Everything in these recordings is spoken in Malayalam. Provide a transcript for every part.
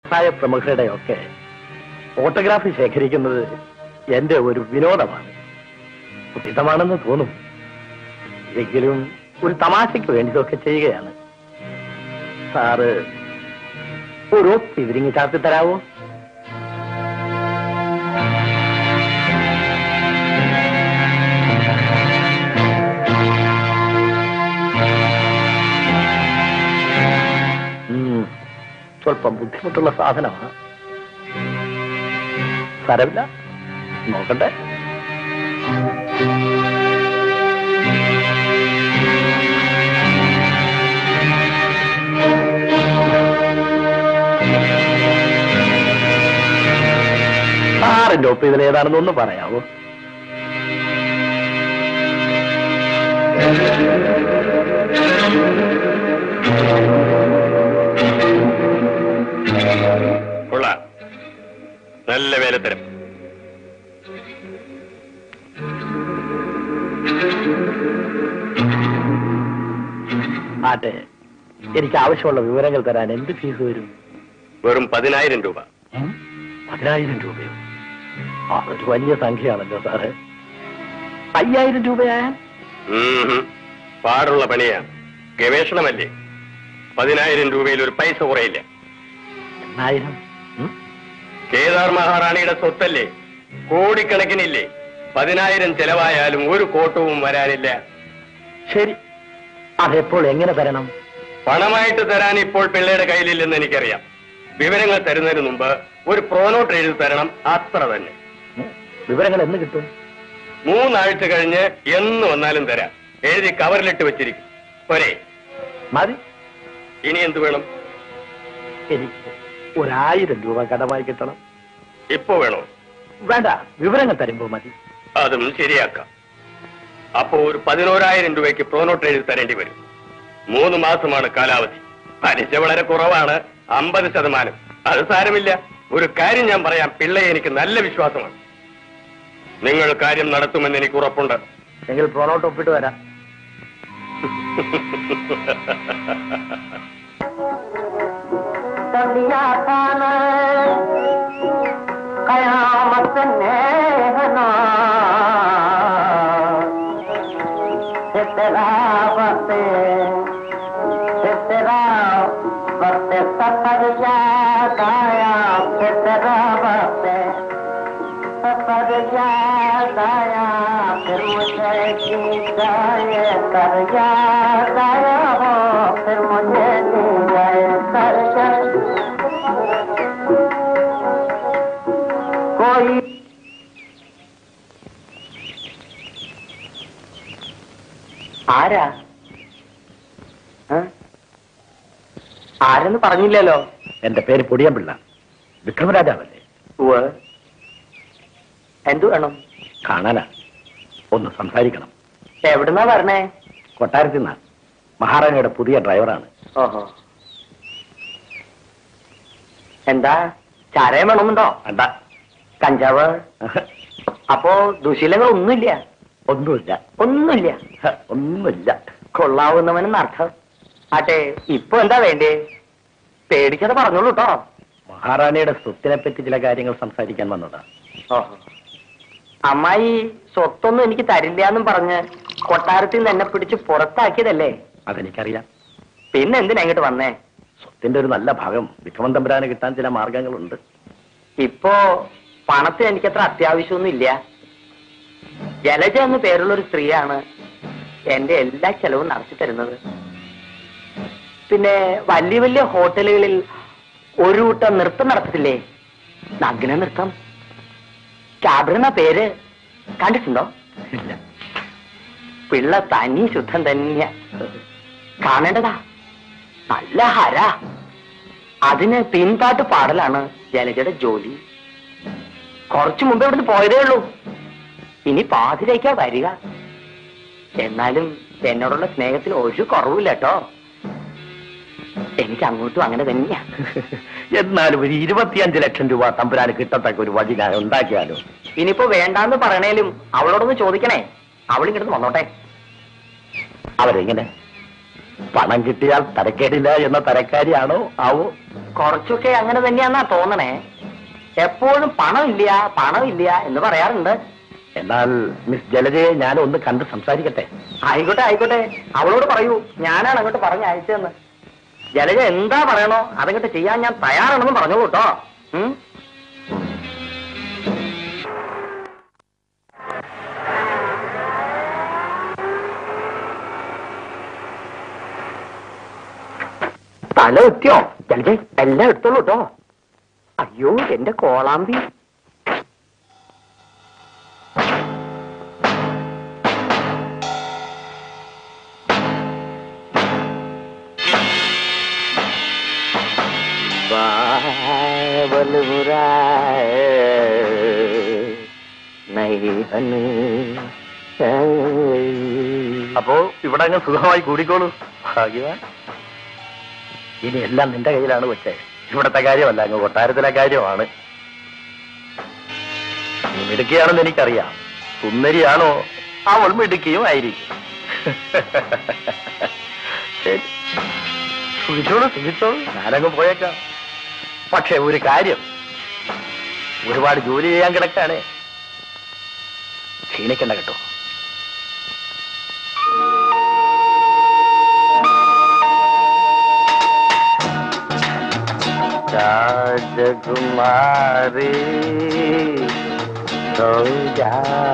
വ്യവസായ പ്രമുഖരുടെയൊക്കെ ഫോട്ടോഗ്രാഫി ശേഖരിക്കുന്നത് എന്റെ ഒരു വിനോദമാണ് ഉചിതമാണെന്ന് തോന്നും എങ്കിലും ഒരു തമാശയ്ക്ക് വേണ്ടി ഇതൊക്കെ ചെയ്യുകയാണ് സാറ് ഒരു ഒപ്പ് ഇതിരിങ്ങി ചാർത്തി തരാവോ ഉം, സ്വല്പം ബുദ്ധിമുട്ടുള്ള സാധനമാണ് സാരമില്ല നോക്കട്ടെ സാറിന്റെ ഒപ്പ് ഇതിൽ ഏതാണെന്ന് ഒന്ന് പറയാമോ കൊള്ളാം നല്ല വേലത്തരം ആട്ടെ എനിക്ക് ആവശ്യമുള്ള വിവരങ്ങൾ തരാൻ എന്ത് ഫീസ് വരും വെറും പതിനായിരം രൂപ ഉം? പതിനായിരം രൂപയോ അതൊരു വലിയ സംഖ്യയാണല്ലോ സാറ് അയ്യായിരം രൂപയായാൽ ഉം. പാടുള്ള പണിയാണ് ഗവേഷണമല്ലേ പതിനായിരം രൂപയിൽ ഒരു പൈസ കുറയില്ല എണ്ണായിരം ഉം? കേദാർ മഹാറാണിയുടെ സ്വത്തല്ലേ കോടിക്കണക്കിനില്ലേ പതിനായിരം ചെലവായാലും ഒരു കോട്ടവും വരാനില്ല ശരി അതെപ്പോൾ എങ്ങനെ തരണം പണമായിട്ട് തരാൻ ഇപ്പോൾ പിള്ളയുടെ കയ്യിലില്ലെന്ന് എനിക്കറിയാം വിവരങ്ങൾ തരുന്നതിന് മുമ്പ് ഒരു പ്രോനോട്ട് എഴുതി തരണം അത്ര തന്നെ ഉം? വിവരങ്ങൾ എന്ന് കിട്ടും മൂന്നാഴ്ച കഴിഞ്ഞ് എന്ന് വന്നാലും തരാം എഴുതി കവറിലിട്ട് വെച്ചിരിക്കും പോരെ മതി ഇനി എന്ത് വേണം എനിക്ക് ഒരായിരം രൂപ കടമായി കിട്ടണം ഇപ്പോ വേണോ വേണ്ട വിവരങ്ങൾ തരുമ്പോ മതി അതും ശരിയാക്കാം അപ്പോ ഒരു പതിനോരായിരം രൂപയ്ക്ക് പ്രോനോട്ട് എഴുതി തരേണ്ടി വരും മൂന്ന് മാസമാണ് കാലാവധി പലിശ വളരെ കുറവാണ് അമ്പത് ശതമാനം അത് സാരമില്ല ഒരു കാര്യം ഞാൻ പറയാം പിള്ളയെ എനിക്ക് നല്ല വിശ്വാസമാണ് നിങ്ങൾ കാര്യം നടത്തുമെന്ന് എനിക്ക് ഉറപ്പുണ്ട് എങ്കിൽ പ്രോണോട്ട് ഒപ്പിട്ട് വരാം कयामत नेहना तेरा वते तेरा वते सफर याद आया तेरा वते सफर याद आया फिर मुझे जी जाए कर याद आया हो फिर मुझे जी जाए कर कोई ആരാ ആരെന്ന് പറഞ്ഞില്ലല്ലോ എന്റെ പേര് പൊടിയമ്പിള്ള വിക്രമരാജാവല്ലേ ഉവ്വ്. എന്തു വേണം കാണാനാ ഒന്ന് സംസാരിക്കണം എവിടുന്നാ പറഞ്ഞേ കൊട്ടാരത്തിൽ നിന്നാ മഹാറാണിയുടെ പുതിയ ഡ്രൈവറാണ് ഓഹോ എന്താ ചാരയം വേണമെന്നുണ്ടോ വേണ്ട കഞ്ചാവ് അപ്പോ ദുശീലങ്ങൾ ഒന്നുമില്ല ഒന്നുമില്ല ഒന്നുമില്ല ഹ, ഒന്നുമില്ല കൊള്ളാവുന്നവനെന്ന് അർത്ഥം ആട്ടെ ഇപ്പൊ എന്താ വേണ്ടേ പേടിക്കാതെ പറഞ്ഞോളൂ കേട്ടോ മഹാറാണിയുടെ സ്വത്തിനെ പറ്റി ചില കാര്യങ്ങൾ സംസാരിക്കാൻ വന്നതാ ഓഹോ അമ്മായി സ്വത്തൊന്നും എനിക്ക് തരില്ല എന്നും പറഞ്ഞ് കൊട്ടാരത്തിൽ നിന്ന് എന്നെ പിടിച്ച് പുറത്താക്കിയതല്ലേ അതെനിക്കറിയാം പിന്നെ എന്തിനാ ഇങ്ങോട്ട് വന്നേ സ്വത്തിന്റെ ഒരു നല്ല ഭാഗം വിക്രമൻ തമ്പുരാന് കിട്ടാൻ ചില മാർഗങ്ങളുണ്ട് ഇപ്പോ പണത്തിന് എനിക്കത്ര അത്യാവശ്യമൊന്നും ഇല്ല ജലജ എന്ന് പേരുള്ള ഒരു സ്ത്രീയാണ് എന്റെ എല്ലാ ചെലവും നടത്തി തരുന്നത് പിന്നെ വലിയ വലിയ ഹോട്ടലുകളിൽ ഒരു കൂട്ടം നൃത്തം നടത്തത്തില്ലേ നഗ്ന നൃത്തം ക്യാബറിന പേര് കണ്ടിട്ടുണ്ടോ ഇല്ല പിള്ള തനി ശുദ്ധം തന്നെയാ കാണേണ്ടതാ നല്ല ഹര അതിന് പിൻപാട്ട് പാടലാണ് ജലജയുടെ ജോലി കുറച്ചു മുമ്പ് ഇവിടുന്ന് പോയതേ ഉള്ളൂ ഇനി പാതിരേക്കാ വരിക എന്നാലും എന്നോടുള്ള സ്നേഹത്തിന് ഒരു കുറവില്ല കേട്ടോ എനിക്ക് അങ്ങോട്ടും അങ്ങനെ തന്നെയാ എന്നാലും ഒരു ഇരുപത്തിയഞ്ച് ലക്ഷം രൂപ തമ്പുരാന് കിട്ടത്തക്ക ഒരു വഴി ഞാൻ ഉണ്ടാക്കിയാലോ ഇനിയിപ്പോ വേണ്ടാന്ന് പറയണേലും അവളോടൊന്ന് ചോദിക്കണേ അവളിങ്ങോട്ട് വന്നോട്ടെ അവരെങ്ങനെ പണം കിട്ടിയാൽ തരക്കേടില്ല എന്ന തരക്കാരിയാണോ ആവോ കുറച്ചൊക്കെ അങ്ങനെ തന്നെയാന്നാ തോന്നണേ എപ്പോഴും പണം ഇല്ല പണം ഇല്ല എന്ന് പറയാറുണ്ട് എന്നാൽ മിസ് ജലജയെ ഞാൻ ഒന്ന് കണ്ട് സംസാരിക്കട്ടെ ആയിക്കോട്ടെ ആയിക്കോട്ടെ അവളോട് പറയൂ ഞാനാണ് അങ്ങോട്ട് പറഞ്ഞ അയച്ചതെന്ന് ജലജ എന്താ പറയണോ അതങ്ങോട്ട് ചെയ്യാൻ ഞാൻ തയ്യാറാണെന്ന് പറഞ്ഞോളൂ കേട്ടോ ഉം? തല എത്തിയോ ജലജ എല്ലാം എടുത്തോളൂ കേട്ടോ അയ്യോ എന്റെ കോളാമ്പി बाबल बुराए नहीं हने അപ്പോ ഇവിടെ അങ്ങ് സുഖമായി കൂടിക്കോളൂ ഭാഗ്യവാൻ ഇനി എല്ലാം നിന്റെ കയ്യിലാണ് വെച്ചേ ഇവിടത്തെ കാര്യമല്ല അങ്ങ് കൊട്ടാരത്തിലെ കാര്യമാണ് നീ മിടുക്കിയാണെന്ന് എനിക്കറിയാം സുന്ദരിയാണോ അവൾ മിടുക്കിയും ആയിരിക്കും ശരി സുഖിച്ചോളൂ സുഖിച്ചോളൂ ഞാനങ്ങ് പോയേക്കാം പക്ഷെ ഒരു കാര്യം ഒരുപാട് ജോലി ചെയ്യാൻ കിടക്കാണേ ക്ഷീണിക്കണ്ട കേട്ടോ രാജകുമാരി സൗജാ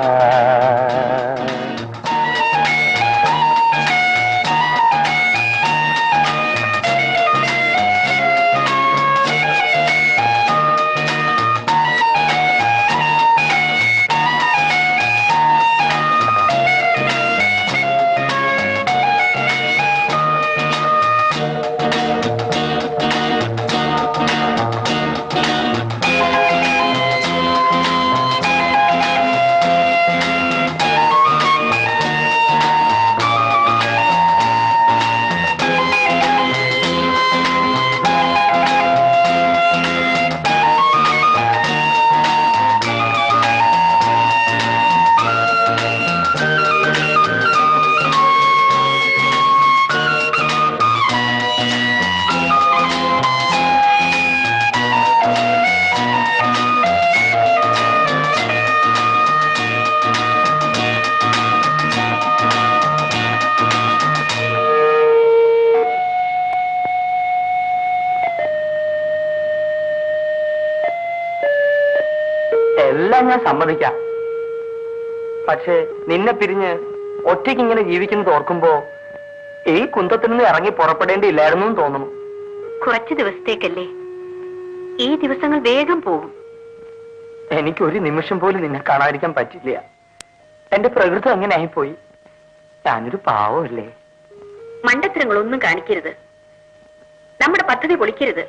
എല്ലാം ഞാൻ സമ്മതിക്കാം പക്ഷേ നിന്നെ പിരിഞ്ഞ് ഒറ്റയ്ക്ക് ഇങ്ങനെ ജീവിക്കുന്നത് ഓർക്കുമ്പോ ഈ കുന്തത്തിൽ നിന്ന് ഇറങ്ങി പുറപ്പെടേണ്ടിയില്ലായിരുന്നു എന്ന് തോന്നുന്നു കുറച്ചു ദിവസത്തേക്കല്ലേ ഈ ദിവസങ്ങൾ വേഗം പോകും എനിക്ക് ഒരു നിമിഷം പോലും നിന്നെ കാണാതിരിക്കാൻ പറ്റില്ല എന്റെ പ്രകൃതം അങ്ങനെ ആയിപ്പോയി ഞാനൊരു പാവമല്ലേ മണ്ടത്തരങ്ങളൊന്നും കാണിക്കരുത് നമ്മുടെ പദ്ധതി പൊളിക്കരുത്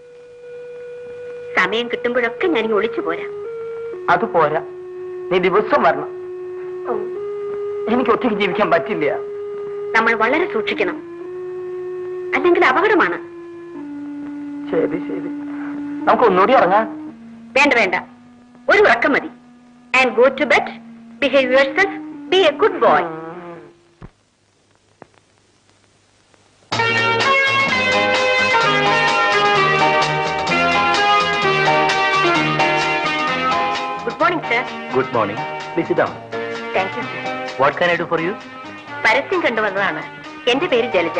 സമയം കിട്ടുമ്പോഴൊക്കെ ഞാൻ ഇങ്ങ് ഒളിച്ചു പോരാ അത് പോരാ നീ ദിവസം വരണം എനിക്ക് ഒറ്റയ്ക്ക് ജീവിക്കാൻ പറ്റില്ല നമ്മൾ വളരെ സൂക്ഷിക്കണം അല്ലെങ്കിൽ അപകടമാണ് ശരി ശരി നമുക്ക് ഒന്നുകൂടി ഇറങ്ങാം വേണ്ട വേണ്ട ഒരു ഉറക്കം മതി and go to bed behave yourself be a good boy good morning sir good morning please down thank you sir what can I do for you പരസ്യം കണ്ടുവന്നതാണ് എന്റെ പേര് ജലജ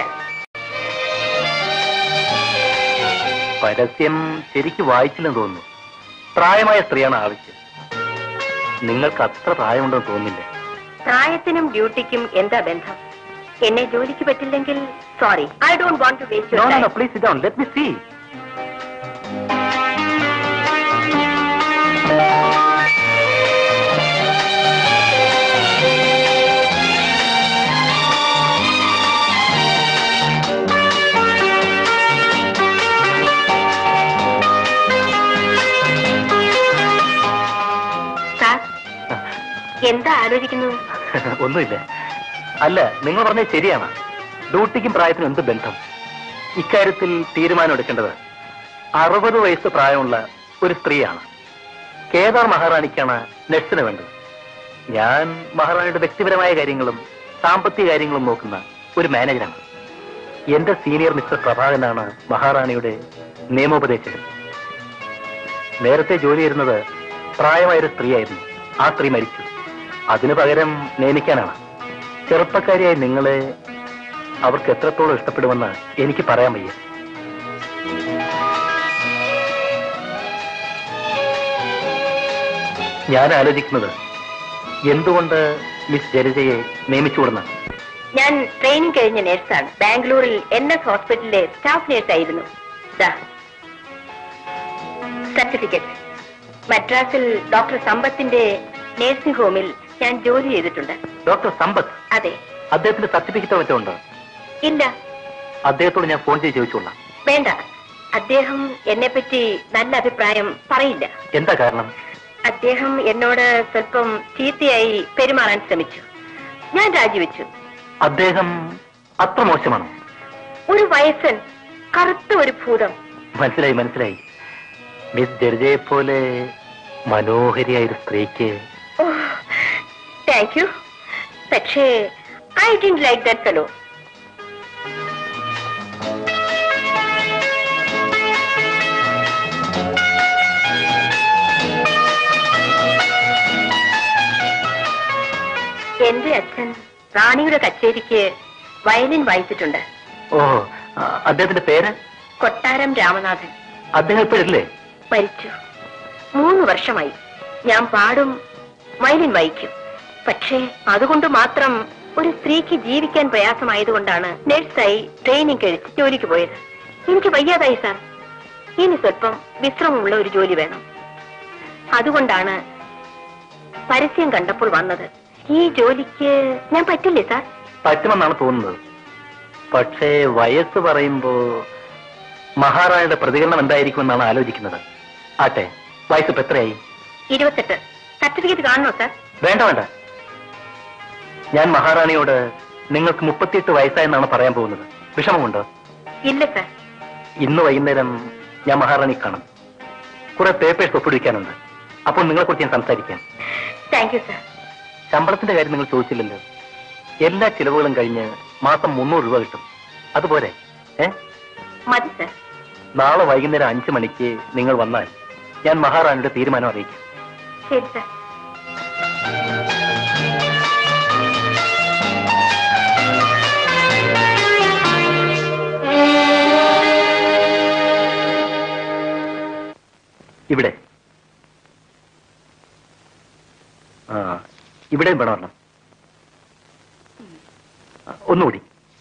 പരസ്യം ശരിക്ക് വായിച്ചില്ലെന്ന് തോന്നുന്നു പ്രായമായ സ്ത്രീയാണ് ആവശ്യം നിങ്ങൾക്ക് അത്ര പ്രായമുണ്ടെന്ന് തോന്നുന്നില്ല പ്രായത്തിനും ഡ്യൂട്ടിക്കും എന്താ ബന്ധം എന്നെ ജോലിക്ക് പറ്റില്ലെങ്കിൽ sorry I don't want to waste no your no time no please down let me see sir എന്താ ആലോചിക്കുന്നത് ഒന്നുമില്ല അല്ല നിങ്ങൾ പറഞ്ഞത് ശരിയാണ് ഡ്യൂട്ടിക്കും പ്രായത്തിനും എന്ത് ബന്ധം ഇക്കാര്യത്തിൽ തീരുമാനം എടുക്കേണ്ടത് അറുപത് വയസ്സ് പ്രായമുള്ള ഒരു സ്ത്രീയാണ് കേദാർ മഹാറാണിക്കാണ് നഴ്സിന് വേണ്ടത് ഞാൻ മഹാറാണിയുടെ വ്യക്തിപരമായ കാര്യങ്ങളും സാമ്പത്തിക കാര്യങ്ങളും നോക്കുന്ന ഒരു മാനേജരാണ് എന്റെ സീനിയർ മിസ്റ്റർ പ്രഭാകരനാണ് മഹാറാണിയുടെ നിയമോപദേശകൻ നേരത്തെ ജോലി ചെയ്യുന്നത് പ്രായമായൊരു സ്ത്രീയായിരുന്നു ആ സ്ത്രീ മരിച്ചു അതിനു പകരം നിയമിക്കാനാണ് ചെറുപ്പക്കാരിയായ നിങ്ങളെ അവർക്ക് എത്രത്തോളം ഇഷ്ടപ്പെടുമെന്ന് എനിക്ക് പറയാൻ വയ്യ ഞാൻ ആലോചിക്കുന്നത് എന്തുകൊണ്ട് മിസ് ജലജയെ നിയമിച്ചുകൂടുന്ന ഞാൻ ട്രെയിനിങ് കഴിഞ്ഞ നഴ്സാണ് ബാംഗ്ലൂരിൽ എൻ എസ് ഹോസ്പിറ്റലിലെ സ്റ്റാഫ് നഴ്സായിരുന്നു സർട്ടിഫിക്കറ്റ് മദ്രാസിൽ ഡോക്ടർ സമ്പത്തിന്റെ നഴ്സിംഗ് ഹോമിൽ ഞാൻ ജോലി ചെയ്തിട്ടുണ്ട് ഡോക്ടർ സമ്പത്ത് അതെ അദ്ദേഹത്തിന്റെ സർട്ടിഫിക്കറ്റ് മറ്റോ ഉണ്ടോ ഇല്ല അദ്ദേഹത്തോട് ഞാൻ ഫോൺ ചെയ്ത് ചോദിച്ചോളാം വേണ്ട അദ്ദേഹം എന്നെപ്പറ്റി നല്ല അഭിപ്രായം പറയില്ല എന്താ കാരണം അദ്ദേഹം എന്നോട് സ്വല്പം ചീത്തയായി പെരുമാറാൻ ശ്രമിച്ചു ഞാൻ രാജിവെച്ചു അദ്ദേഹം അത്ര മോശമാണോ ഒരു വയസ്സൻ കറുത്ത ഒരു ഭൂതം മനസ്സിലായി മനസ്സിലായി മിസ് ജഡ്ജയെ പോലെ മനോഹരിയായ ഒരു സ്ത്രീക്ക് താങ്ക് യു പക്ഷേ I didn't like that fellow എന്റെ അച്ഛൻ റാണിയുടെ കച്ചേരിക്ക് വയലിൻ വായിച്ചിട്ടുണ്ട് ഓ ആ, അദ്ദേഹത്തിന്റെ പേര് കൊട്ടാരം രാമനാഥൻ അദ്ദേഹം ഇപ്പോഴില്ലേ മരിച്ചു മൂന്ന് വർഷമായി ഞാൻ പാടും വയലിൻ വായിക്കും പക്ഷേ അതുകൊണ്ട് മാത്രം ഒരു സ്ത്രീക്ക് ജീവിക്കാൻ പ്രയാസമായതുകൊണ്ടാണ് നഴ്സായി ട്രെയിനിങ് കഴിച്ച് ജോലിക്ക് പോയത് എനിക്ക് വയ്യാതായി സാർ ഇനി സ്വല്പം വിശ്രമമുള്ള ഒരു ജോലി വേണം അതുകൊണ്ടാണ് പരസ്യം കണ്ടപ്പോൾ വന്നത് ഈ ജോലിക്ക് ഞാൻ പറ്റില്ലേ സാർ പറ്റുമെന്നാണ് തോന്നുന്നത് പക്ഷേ വയസ്സ് പറയുമ്പോ മഹാറാണിയുടെ പ്രതികരണം എന്തായിരിക്കുമെന്നാണ് ആലോചിക്കുന്നത് ആട്ടെ വയസ്സ് ഇപ്പൊ എത്രയായി ഇരുപത്തെട്ട് സർട്ടിഫിക്കറ്റ് കാണണോ സാർ വേണ്ട വേണ്ട ഞാൻ മഹാറാണിയോട് നിങ്ങൾക്ക് മുപ്പത്തിയെട്ട് വയസ്സായെന്നാണ് പറയാൻ പോകുന്നത് വിഷമമുണ്ടോ ഇല്ല സാർ ഇന്ന് വൈകുന്നേരം ഞാൻ മഹാറാണി കാണും കുറെ പേപ്പേഴ്സ് ഒപ്പിടിക്കാനുണ്ട് അപ്പോൾ നിങ്ങളെക്കുറിച്ച് ഞാൻ സംസാരിക്കാം താങ്ക് യു സാർ ശമ്പളത്തിന്റെ കാര്യം നിങ്ങൾ ചോദിച്ചില്ലല്ലോ എല്ലാ ചിലവുകളും കഴിഞ്ഞ് മാസം മുന്നൂറ് രൂപ കിട്ടും അതുപോലെ ഏ മതി സാർ നാളെ വൈകുന്നേരം അഞ്ചു മണിക്ക് നിങ്ങൾ വന്നാൽ ഞാൻ മഹാറാണിയുടെ തീരുമാനം അറിയിക്കും ശരി സാർ ഇവിടെ ആ ഇവിടെയും വേണം ഒരെണ്ണം. ആ, ഒന്നുകൂടി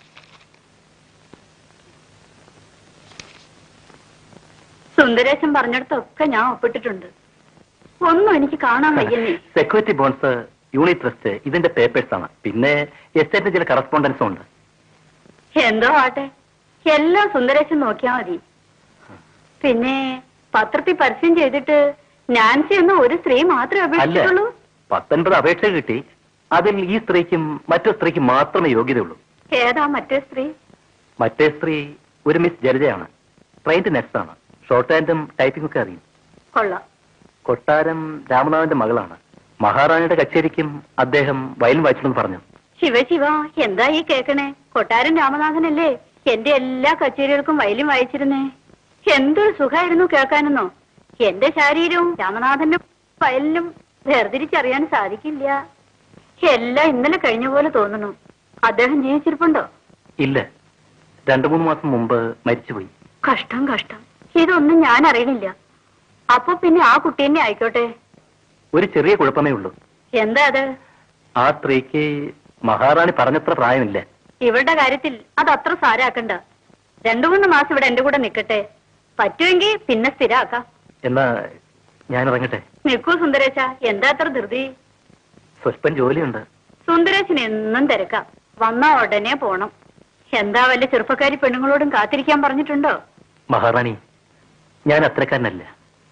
സുന്ദരേശൻ പറഞ്ഞിടത്തൊക്കെ ഞാൻ ഒപ്പിട്ടിട്ടുണ്ട് ഒന്നും എനിക്ക് കാണാൻ വയ്യന്നേ സെക്യൂരിറ്റി ബോൺസ് യൂണിറ്റ് ട്രസ്റ്റ് ഇതിന്റെ പേപ്പേഴ്സ് ആണ് പിന്നെ എസ്റ്റേറ്റിന്റെ ചില കറസ്പോണ്ടൻസും ഉണ്ട് എന്തോ ആട്ടെ എല്ലാം സുന്ദരേശൻ നോക്കിയാ മതി പിന്നെ പത്രത്തിൽ പരസ്യം ചെയ്തിട്ട് നാൻസി എന്ന ഒരു സ്ത്രീ മാത്രമേ അല്ല അപേക്ഷിച്ചുള്ളൂ പത്തൊൻപത് അപേക്ഷ കിട്ടി അതിൽ ഈ സ്ത്രീക്കും മറ്റു സ്ത്രീക്കും മാത്രമേ യോഗ്യതയുള്ളൂ ഏതാ മറ്റേ സ്ത്രീ മറ്റേ സ്ത്രീ ഒരു മിസ് ജലജയാണ് ട്രെയിൻഡ് നെക്സ്റ്റ് ഷോർട്ട് ഹാൻഡും ടൈപ്പിംഗ് ഒക്കെ അറിയും കൊള്ളാം കൊട്ടാരം രാമനാഥന്റെ മകളാണ് മഹാറാണിയുടെ കച്ചേരിക്കും അദ്ദേഹം വയലിൻ വായിച്ചിട്ടുണ്ടെന്ന് പറഞ്ഞു ശിവ ശിവ എന്താ ഈ കേക്കണേ കൊട്ടാരൻ രാമനാഥനല്ലേ എന്റെ എല്ലാ കച്ചേരികൾക്കും വയലും വായിച്ചിരുന്നേ എന്തൊരു സുഖമായിരുന്നു കേൾക്കാനെന്നോ എന്റെ ശാരീരവും രാമനാഥന്റെ വയലിലും വേർതിരിച്ചറിയാൻ സാധിക്കില്ല എല്ലാം ഇന്നലെ കഴിഞ്ഞ പോലെ തോന്നുന്നു അദ്ദേഹം ജീവിച്ചിരിപ്പുണ്ടോ ഇല്ല രണ്ടു മൂന്ന് മാസം മുമ്പ് മരിച്ചുപോയി കഷ്ടം കഷ്ടം ഇതൊന്നും ഞാൻ അറിയണില്ല അപ്പൊ പിന്നെ ആ കുട്ടി തന്നെ ആയിക്കോട്ടെ ഒരു ചെറിയ കുഴപ്പമേ ഉള്ളൂ എന്താ അത് ആ സ്ത്രീക്ക് മഹാറാണി പറഞ്ഞത്ര പ്രായമില്ല ഇവരുടെ കാര്യത്തിൽ അത് അത്ര സാരാക്കണ്ട രണ്ടു മൂന്ന് മാസം ഇവിടെ എന്റെ കൂടെ നിക്കട്ടെ പറ്റുമെങ്കിൽ പിന്നെ സ്ഥിരാക്കാം എന്നാ ഞാൻ ഇറങ്ങട്ടെ നിൽക്കൂ സുന്ദരേശ എന്താ അത്ര ധൃതി സ്വല്പം ജോലിയുണ്ട് സുന്ദരേശന് എന്നും തിരക്കാം വന്നാ ഉടനെ പോണം എന്താ വല്ല ചെറുപ്പക്കാരി പെണ്ണുങ്ങളോടും കാത്തിരിക്കാൻ പറഞ്ഞിട്ടുണ്ടോ മഹാറാണി ഞാൻ അത്രക്കാരനല്ല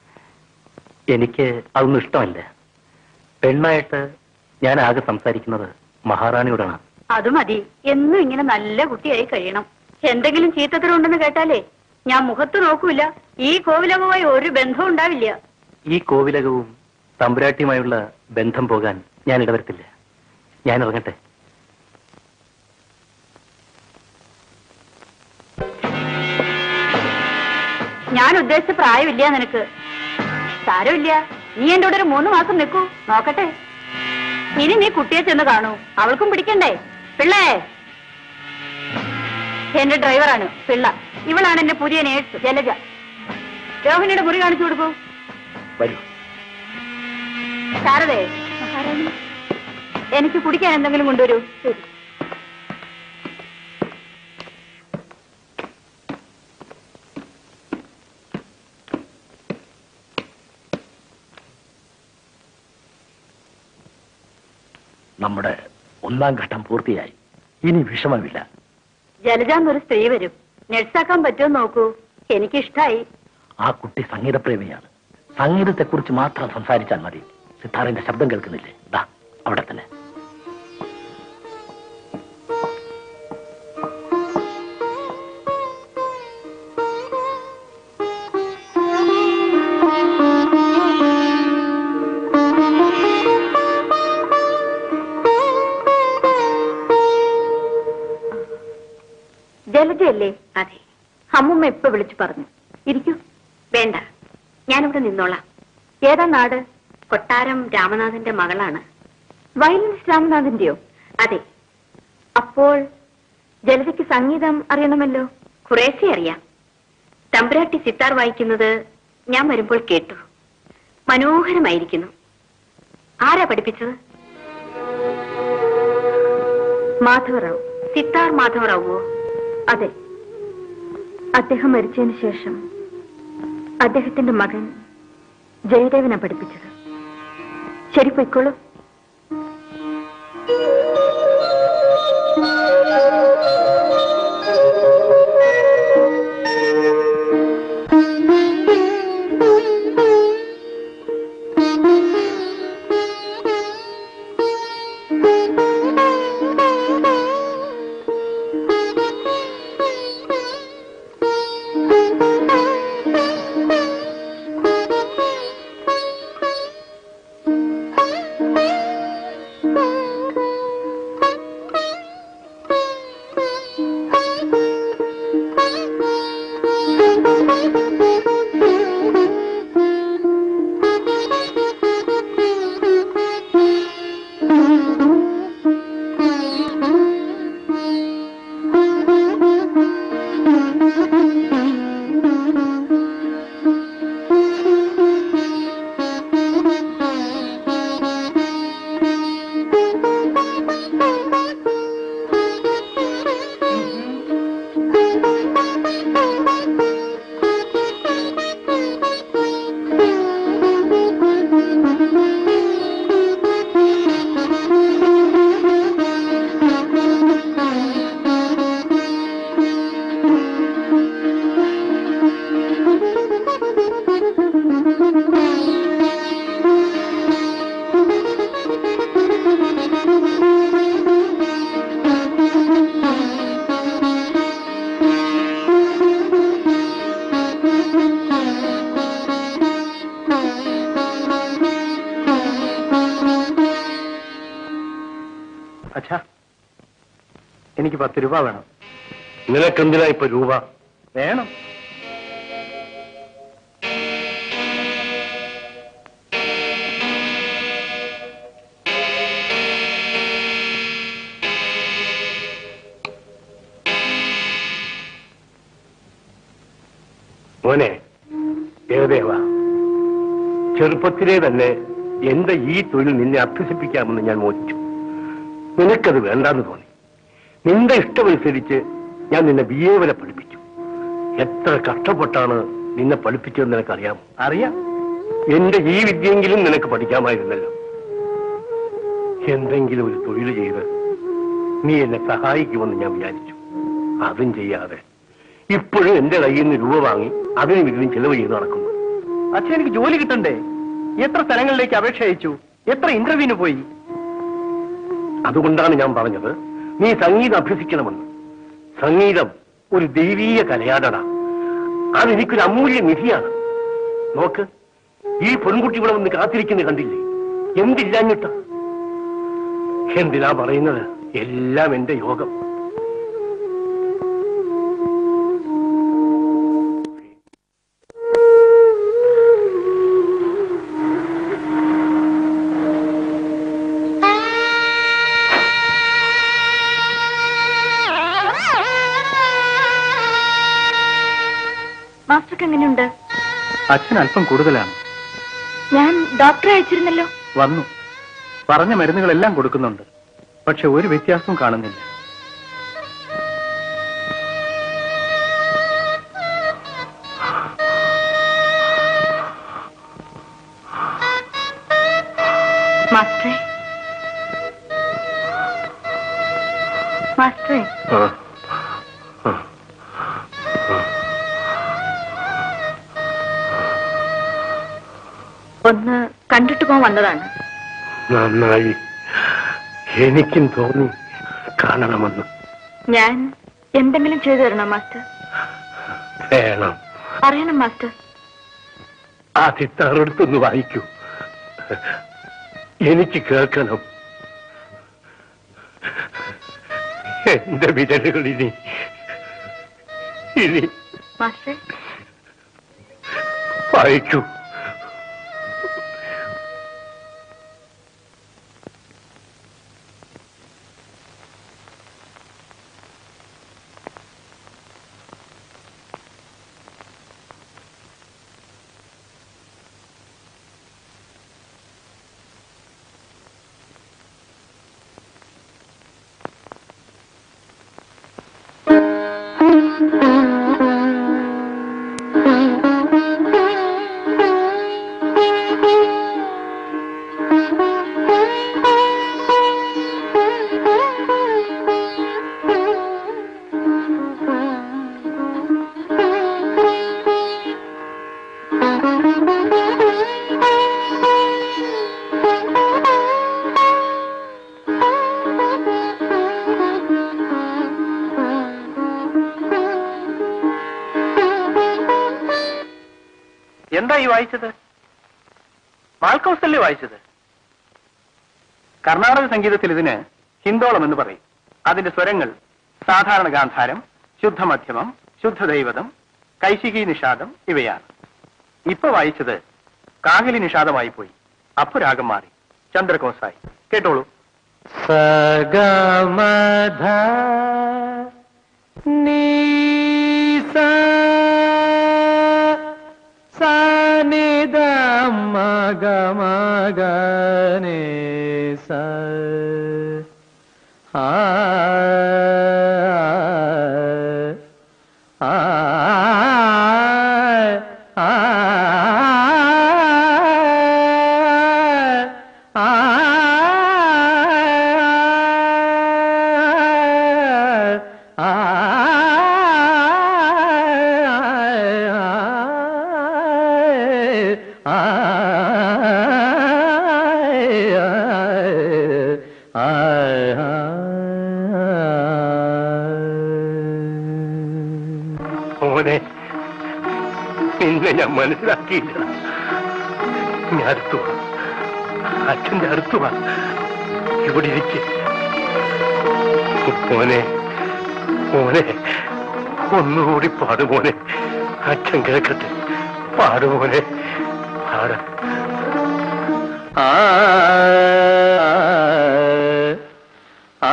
എനിക്ക് അതൊന്നും ഇഷ്ടമല്ല പെണ്ണായിട്ട് ഞാൻ ആകെ സംസാരിക്കുന്നത് മഹാറാണിയോടാണ് അത് മതി എന്നും ഇങ്ങനെ നല്ല കുട്ടിയായി കഴിയണം എന്തെങ്കിലും ചീത്തത്തരമുണ്ടെന്ന് കേട്ടാലേ ഞാൻ മുഖത്ത് നോക്കൂല ഈ കോവിലവുമായി ഒരു ബന്ധവും ഉണ്ടാവില്ല ഈ കോവിലകവും തമ്പുരാട്ടിയുമായുള്ള ബന്ധം പോകാൻ ഞാൻ ഇടവരുത്തില്ല ഞാൻ ഇറങ്ങട്ടെ ഞാൻ ഉദ്ദേശിച്ച പ്രായമില്ല നിനക്ക് സാരമില്ല നീ എന്റെ കൂടെ ഒരു മൂന്ന് മാസം നിൽക്കൂ നോക്കട്ടെ ഇനി നീ കുട്ടിയെ ചെന്ന് കാണൂ അവൾക്കും പിടിക്കണ്ടേ പിള്ളേ എന്റെ ഡ്രൈവറാണ് പിള്ള ഇവളാണ് എന്റെ പുതിയ നേഴ്സ് ജലജ രോഹിണിയുടെ മുറി കാണിച്ചു കൊടുക്കൂ വരൂ ശാരദേ എനിക്ക് കുടിക്കാൻ എന്തെങ്കിലും കൊണ്ടുവരൂ ശരി നമ്മുടെ ഒന്നാം ഘട്ടം പൂർത്തിയായി ഇനി വിഷമമില്ല ജലജാന്നൊരു സ്ത്രീ വരും നഴ്സാക്കാൻ പറ്റുമോ നോക്കൂ എനിക്കിഷ്ടായി ആ കുട്ടി സംഗീതപ്രേമിയാണ് സംഗീതത്തെക്കുറിച്ച് മാത്രം സംസാരിച്ചാൽ മതി സിത്താറിന്റെ ശബ്ദം കേൾക്കുന്നില്ലേ ദാ അവിടെ തന്നെ ജലജയല്ലേ അതെ അമ്മുമ്മ ഇപ്പൊ വിളിച്ചു പറഞ്ഞു ഇരിക്കൂ വേണ്ട ഞാനിവിടെ നിന്നോളാം ഏതാ നാട് കൊട്ടാരം രാമനാഥന്റെ മകളാണ് വയലിനിസ്റ്റ് രാമനാഥന്റെയോ അതെ അപ്പോൾ ജലജയ്ക്ക് സംഗീതം അറിയണമല്ലോ കുറേശ്ശെ അറിയാം തമ്പുരാട്ടി സിത്താർ വായിക്കുന്നത് ഞാൻ വരുമ്പോൾ കേട്ടു മനോഹരമായിരിക്കുന്നു ആരാ പഠിപ്പിച്ചത് മാധവറാവ് സിത്താർ മാധവറാവോ അതെ അദ്ദേഹം മരിച്ചതിന് ശേഷം അദ്ദേഹത്തിന്റെ മകൻ ജയദേവനെ പഠിപ്പിച്ചത് ശരി പൊയ്ക്കോളൂ അച്ഛാ എനിക്ക് പത്ത് രൂപ വേണം നിനക്കെന്തിനാ ഇപ്പൊ രൂപ വേണം മോനെ ദേവദേവ ചെറുപ്പത്തിലെ തന്നെ എന്റെ ഈ തൊഴിൽ നിന്നെ അഭ്യസിപ്പിക്കാമെന്ന് ഞാൻ മോഹിച്ചു നിനക്കത് വേണ്ടാന്ന് തോന്നി നിന്റെ ഇഷ്ടമനുസരിച്ച് ഞാൻ നിന്നെ ബി എ വരെ പഠിപ്പിച്ചു എത്ര കഷ്ടപ്പെട്ടാണ് നിന്നെ പഠിപ്പിച്ചതെന്ന് നിനക്കറിയാം അറിയാം എന്റെ ഈ വിദ്യയെങ്കിലും നിനക്ക് പഠിക്കാമായിരുന്നല്ലോ എന്തെങ്കിലും ഒരു തൊഴിൽ ചെയ്ത് നീ എന്നെ സഹായിക്കുമെന്ന് ഞാൻ വിചാരിച്ചു അതും ചെയ്യാതെ ഇപ്പോഴും എന്റെ കയ്യിൽ നിന്ന് രൂപ വാങ്ങി അതിനും ഇതിനും ചെലവ് ചെയ്ത് നടക്കുന്നു അച്ഛൻ എനിക്ക് ജോലി കിട്ടണ്ടേ എത്ര സ്ഥലങ്ങളിലേക്ക് അപേക്ഷ അയച്ചു എത്ര ഇന്റർവ്യൂവിന് പോയി അതുകൊണ്ടാണ് ഞാൻ പറഞ്ഞത് നീ സംഗീതം അഭ്യസിക്കണമെന്ന് സംഗീതം ഒരു ദൈവീയ കലയാടടാ അതെനിക്കൊരു അമൂല്യ നിധിയാണ് നോക്ക് ഈ പെൺകുട്ടി ഇവിടെ വന്ന് കാത്തിരിക്കുന്നത് കണ്ടില്ലേ എന്തില്ലാഞ്ഞിട്ട എന്തിനാ പറയുന്നത് എല്ലാം എന്റെ യോഗം എങ്ങനെയുണ്ട് അച്ഛൻ അല്പം കൂടുതലാണ് ഞാൻ ഡോക്ടറെ അയച്ചിരുന്നല്ലോ വന്നു പറഞ്ഞ മരുന്നുകളെല്ലാം കൊടുക്കുന്നുണ്ട് പക്ഷെ ഒരു വ്യത്യാസവും കാണുന്നില്ല മാസ്റ്ററെ മാസ്റ്ററെ ഒന്ന് കണ്ടിട്ട് പോകാൻ വന്നതാണ് നന്നായി എനിക്കും തോന്നി കാണണമെന്ന് ഞാൻ എന്തെങ്കിലും ചെയ്തു തരണം മാസ്റ്റർ വേണം പറയണം മാസ്റ്റർ ആ ചിത്താറെടുത്തൊന്ന് വായിക്കൂ എനിക്ക് കേൾക്കണം എന്റെ വിരലുകൾ ഇനി ഇനി മാസ്റ്റർ വായിക്കൂ എന്താ ഈ വായിച്ചത് മാൾക്കൗസല്ലേ വായിച്ചത് കർണാടക സംഗീതത്തിൽ ഇതിന് ഹിന്ദോളം എന്ന് പറയും അതിന്റെ സ്വരങ്ങൾ സാധാരണ ഗാന്ധാരം ശുദ്ധമധ്യമം ശുദ്ധദൈവതം കൈശികി നിഷാദം ഇവയാണ് ഇപ്പൊ വായിച്ചത് കാകലി നിഷാദമായി പോയി അപ്പൊ രാഗം മാറി ചന്ദ്രകോസായി കേട്ടോളൂ സഗമധ സാനിദ മഗ മഗനെ സ ആ ആ ആ മോനെ നിന്നെ ഞാൻ മനസ്സിലാക്കിയില്ല ഞാൻ അടുത്തു വാ. അച്ഛന്റെ അടുത്തു വാ ഇവിടെ ഇരിക്കെ മോനെ മോനെ ഒന്നുകൂടി പാടു മോനെ അച്ഛൻ കേൾക്കട്ടെ പാടു മോനെ പാട ആ ആ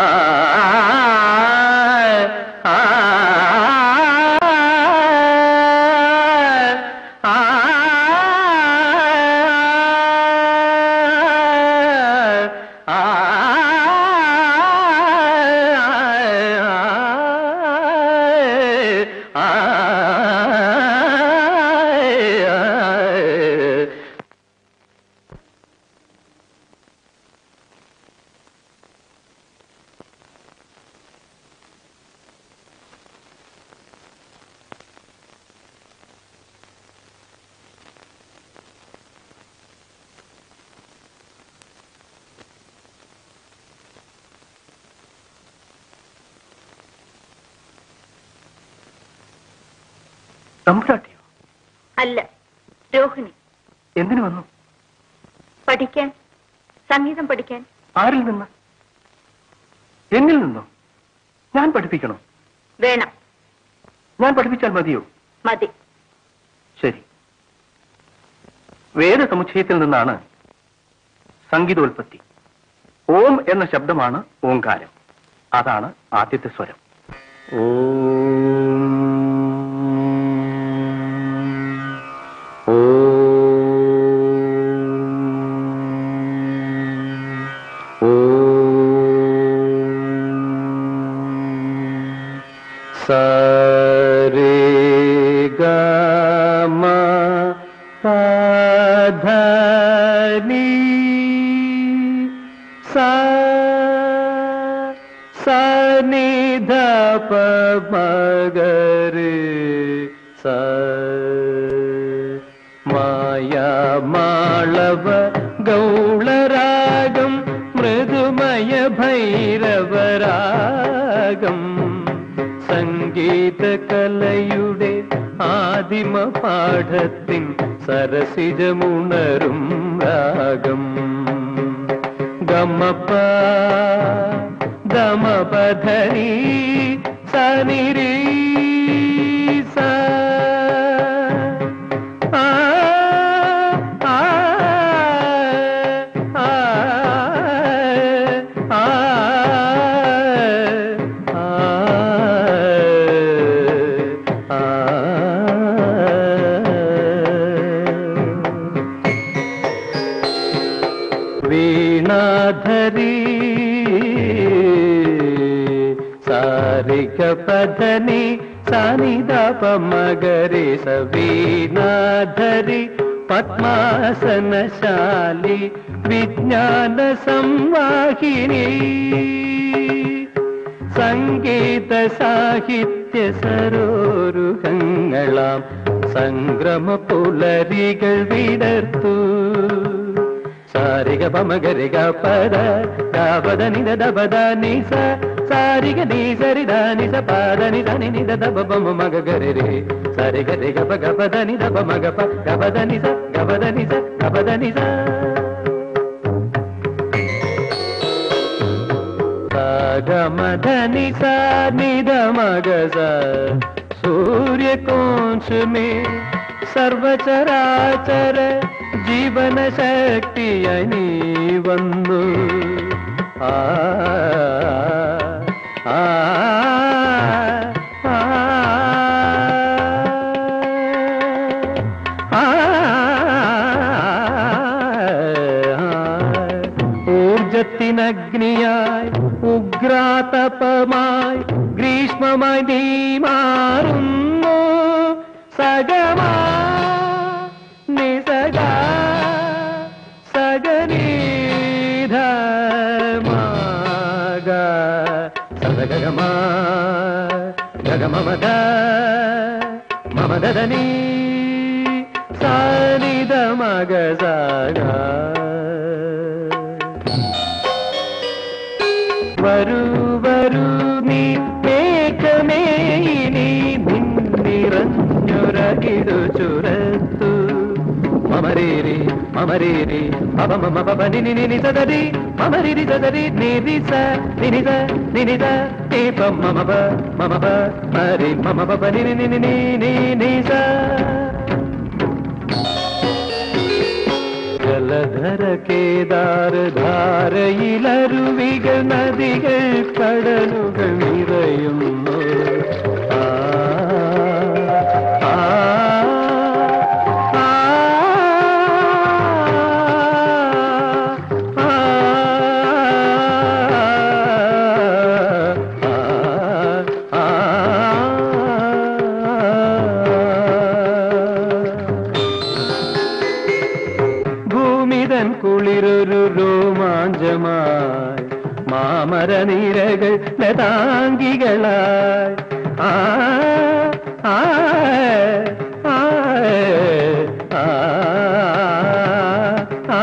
തമ്പുരാട്ടിയോ അല്ല രോഹിണി എന്തിനു വന്നു പഠിക്കാൻ സംഗീതം പഠിക്കാൻ ആരിൽ നിന്ന് എന്നിൽ നിന്നോ ഞാൻ പഠിപ്പിക്കണോ വേണം ഞാൻ പഠിപ്പിച്ചാൽ മതിയോ മതി ശരി വേദസമുച്ചയത്തിൽ നിന്നാണ് സംഗീതോൽപത്തി ഓം എന്ന ശബ്ദമാണ് ഓങ്കാരം അതാണ് ആദ്യത്തെ സ്വരം ഓം ധനി സാ സനി ധ പ മഗരി സ മായാ മാളവ ഗൗളരാഗം മൃദുമയ ഭൈരവരാഗം സംഗീത കലയുടെ ആദിമ പാഠത്തിൻ സരസിജമുണരും രാഗം ഗമപ ദമപധനി സനിരീ സ ആ ആ ആ ആ വീണാധരി സാരിക പധനി സാനിദാപ മഗരി സവീണാധരി പത്മാസനശാലി വിജ്ഞാന സംവാഹിനി സംഗീത സാഹിത്യ സരോരുഹങ്ങളാം സംഗ്രമ പുലരികൾ വിടർത്തു സാരിക പമകരിക പദ ഗാപദ നിദ ദബദ നിസ സാരിക നീ സരിദ നിസ പാദ നിദ നി നിദ ദബ ബമ മഗ ഗരി രെ സാരിക രി ഗപ ഗപദ നിദ പ മഗ പ ഗപദ നിസ ഗപദ നിസ ഗപദ നിസ गमधनि सा निध मग सा सूर्य कोंश में സർവചരാചര ജീവന ശക്തിയനി വന്നു ആ ആ ആ ആ ഊർജത്തിനഗ്നിയായി ഉഗ്രാതപമായി ഗ്രീഷ്മമായി നീ മാറുന്നു സഗമാ നിസഗ സഗനീധ മാഗ സദഗമ ഗഗമമദ മമദനി സാനിദ മഗ സഗ വരൂ വരൂ നീ മേഘമേ ഇനി നിന്നിറഞ്ഞൊരകിടു ചുരത്തു മമരേരി മമരേരി മമ മമ പപ നിനി നിനി സദരി മമരിരി സദരി നിരിസ നിനിസ നിനിസ ദീപം മമ പ മമ പ മരി മമ പപ നിനി നിനി നീ നീ നിസ ജലധര കേദാര ധാരയിലരുവികൾ നദികൾ കടലുകൾ നിറയുന്നു ആ, ആ, ആ, ആ, ആ, ആ. ഭൂമിതൻ കുളിരൊരു രോമാഞ്ചമായി മാമര നീരകൾ ലതാംഗികളായി ആ ആ ആ ആ ആ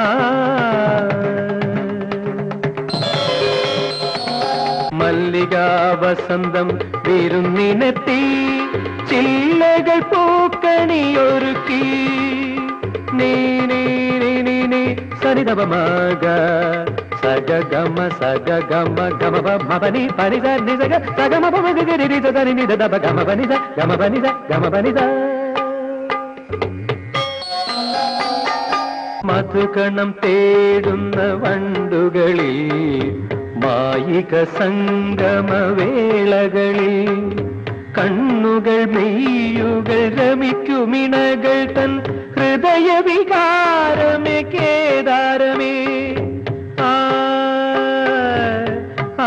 മല്ലികാ വസന്തം വിരുന്നിനെത്തി ചില്ലകൾ പൂക്കണിയൊരുക്കി നീ നീ നീ നീ നീ സരിതപ മഗ സഗ ഗമ സഗ ഗമ ഗമ പ മപനി പനി സ നി സഗ സഗമ പ മഗ ഗരി രി സ നി നി ദ പ ഗമ പനി സ ഗമ പനി സ ഗമ പനി സ മധുകണം തേടുന്ന വണ്ടുകളിൽ മായിക സംഗമവേളകളിൽ കണ്ണുകൾ മെയ്യുകൾ രമിക്കുമിണകൾ തൻ ഹൃദയ വികാരമേ കേദാരമേ ആ ആ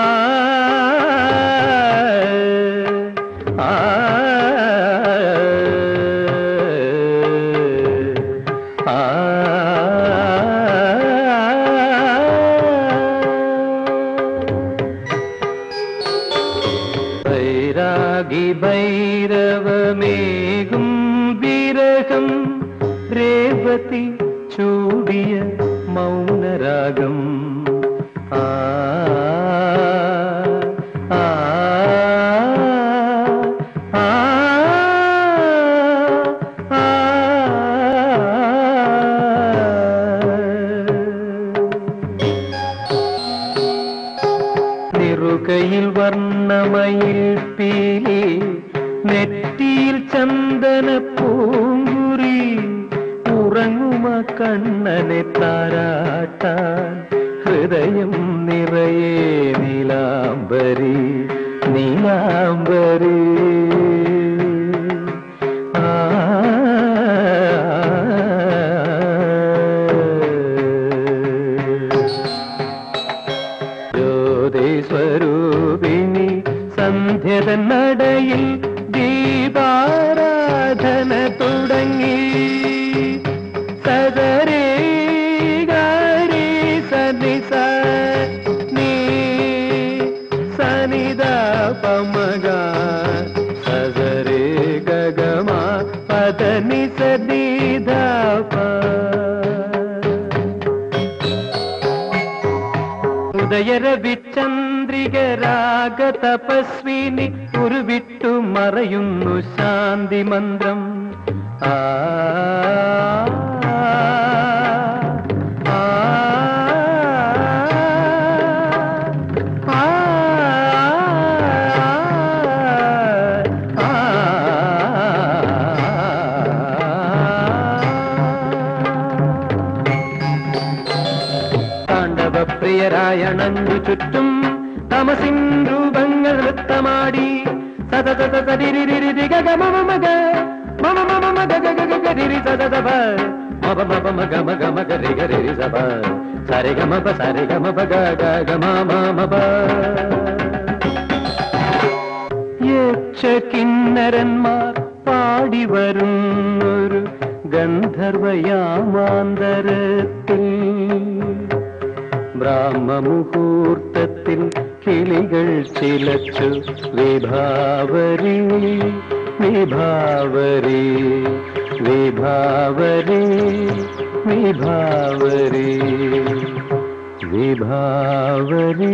ആ ആ വൈരാഗി ഭൈരവമേകും വിരഹം രേവതി ചൂടിയ മൗനരാഗം ആ ആ ആ നിറുകയിൽ വർണ്ണമയിൽ പീലി നെറ്റിയിൽ ചന്ദന പൂങ്കുറി ഉറങ്ങുമ കണ്ണനെ താരാട്ടാൻ ഹൃദയം നിറയെ നീലാംബരി നീലാംബരി ആ ജ്യോതിസ്വരൂപിണി സന്ധ്യതൻ നടയിൽ ദീപാരാധന തുടങ്ങി സദരേ ഗാരി സനി സ നീ സനിത പമഗ സദരേ ഗഗമ പദനി സദീധ ഉദയരവിചന്ദ്രിക രാഗ തപസ്വിനി ഉരുവിട്ടു മറയുന്നു ശാന്തി മന്ത്രം ആ ആ, ആ, ആ, താണ്ഡവപ്രിയരായണഞ്ഞു ചുറ്റും തമസിൻ രൂപങ്ങൾ നൃത്തമാടി സതതതരിരിരിരിഗമമമഗ മമ മമ മഗ ഗഗ ഗഗ രിരി സദതപ മപ മപ മഗ മഗ മഗ രിഗ രിരി സപ സരിഗമ പ സരിഗമ പ ഗ ഗ ഗ മ മ മ പ യക്ഷകിന്നരന്മാർ പാടി വരുന്നൊരു ഗന്ധർവയാമാന്തരത്തിൽ ബ്രാഹ്മമുഹൂർത്തത്തിൽ കിളികൾ ചിലച്ചു വിഭാവരി വിഭാവരി വിഭാവരി വിഭാവരി വിഭാവരി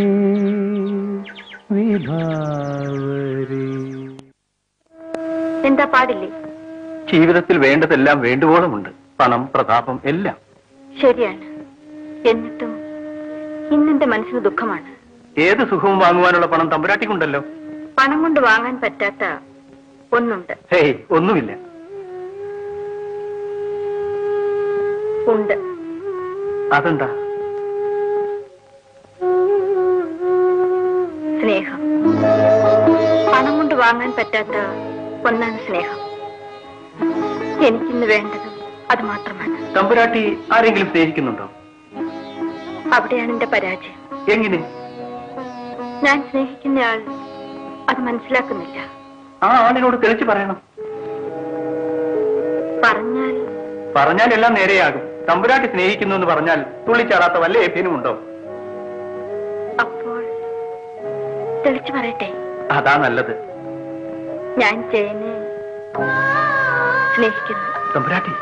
വിഭാവരി എന്താ പാടില്ലേ ജീവിതത്തിൽ വേണ്ടതെല്ലാം വേണ്ടുവോളമുണ്ട് പണം പ്രതാപം എല്ലാം ശരിയാണ് എന്നിട്ടും ഇന്നെന്റെ മനസ്സിന് ദുഃഖമാണ് ഏത് സുഖവും വാങ്ങുവാനുള്ള പണം തമ്പുരാട്ടിക്കുണ്ടല്ലോ പണം കൊണ്ട് വാങ്ങാൻ പറ്റാത്ത ഒന്നുണ്ട് ഹേയ് ഒന്നുമില്ല ഉണ്ട് അതെന്താ സ്നേഹം പണം കൊണ്ട് വാങ്ങാൻ പറ്റാത്ത ഒന്നാണ് സ്നേഹം എനിക്കിന്ന് വേണ്ടത് അത് മാത്രമാണ് തമ്പുരാട്ടി ആരെങ്കിലും സ്നേഹിക്കുന്നുണ്ടോ അവിടെയാണ് എന്റെ പരാജയം എങ്ങനെ ഞാൻ സ്നേഹിക്കുന്നയാൾ അത് മനസ്സിലാക്കുന്നില്ല ആ ആളിനോട് തെളിച്ചു പറയണം പറഞ്ഞാൽ പറഞ്ഞാൽ എല്ലാം നേരെയാകും തമ്പുരാട്ടി സ്നേഹിക്കുന്നു എന്ന് പറഞ്ഞാൽ തുള്ളിച്ചാടാത്ത വല്ല ഏഭ്യനും ഉണ്ടോ അപ്പോൾ തെളിച്ചു പറയട്ടെ അതാ നല്ലത് ഞാൻ ജയനെ സ്നേഹിക്കുന്നു തമ്പുരാട്ടി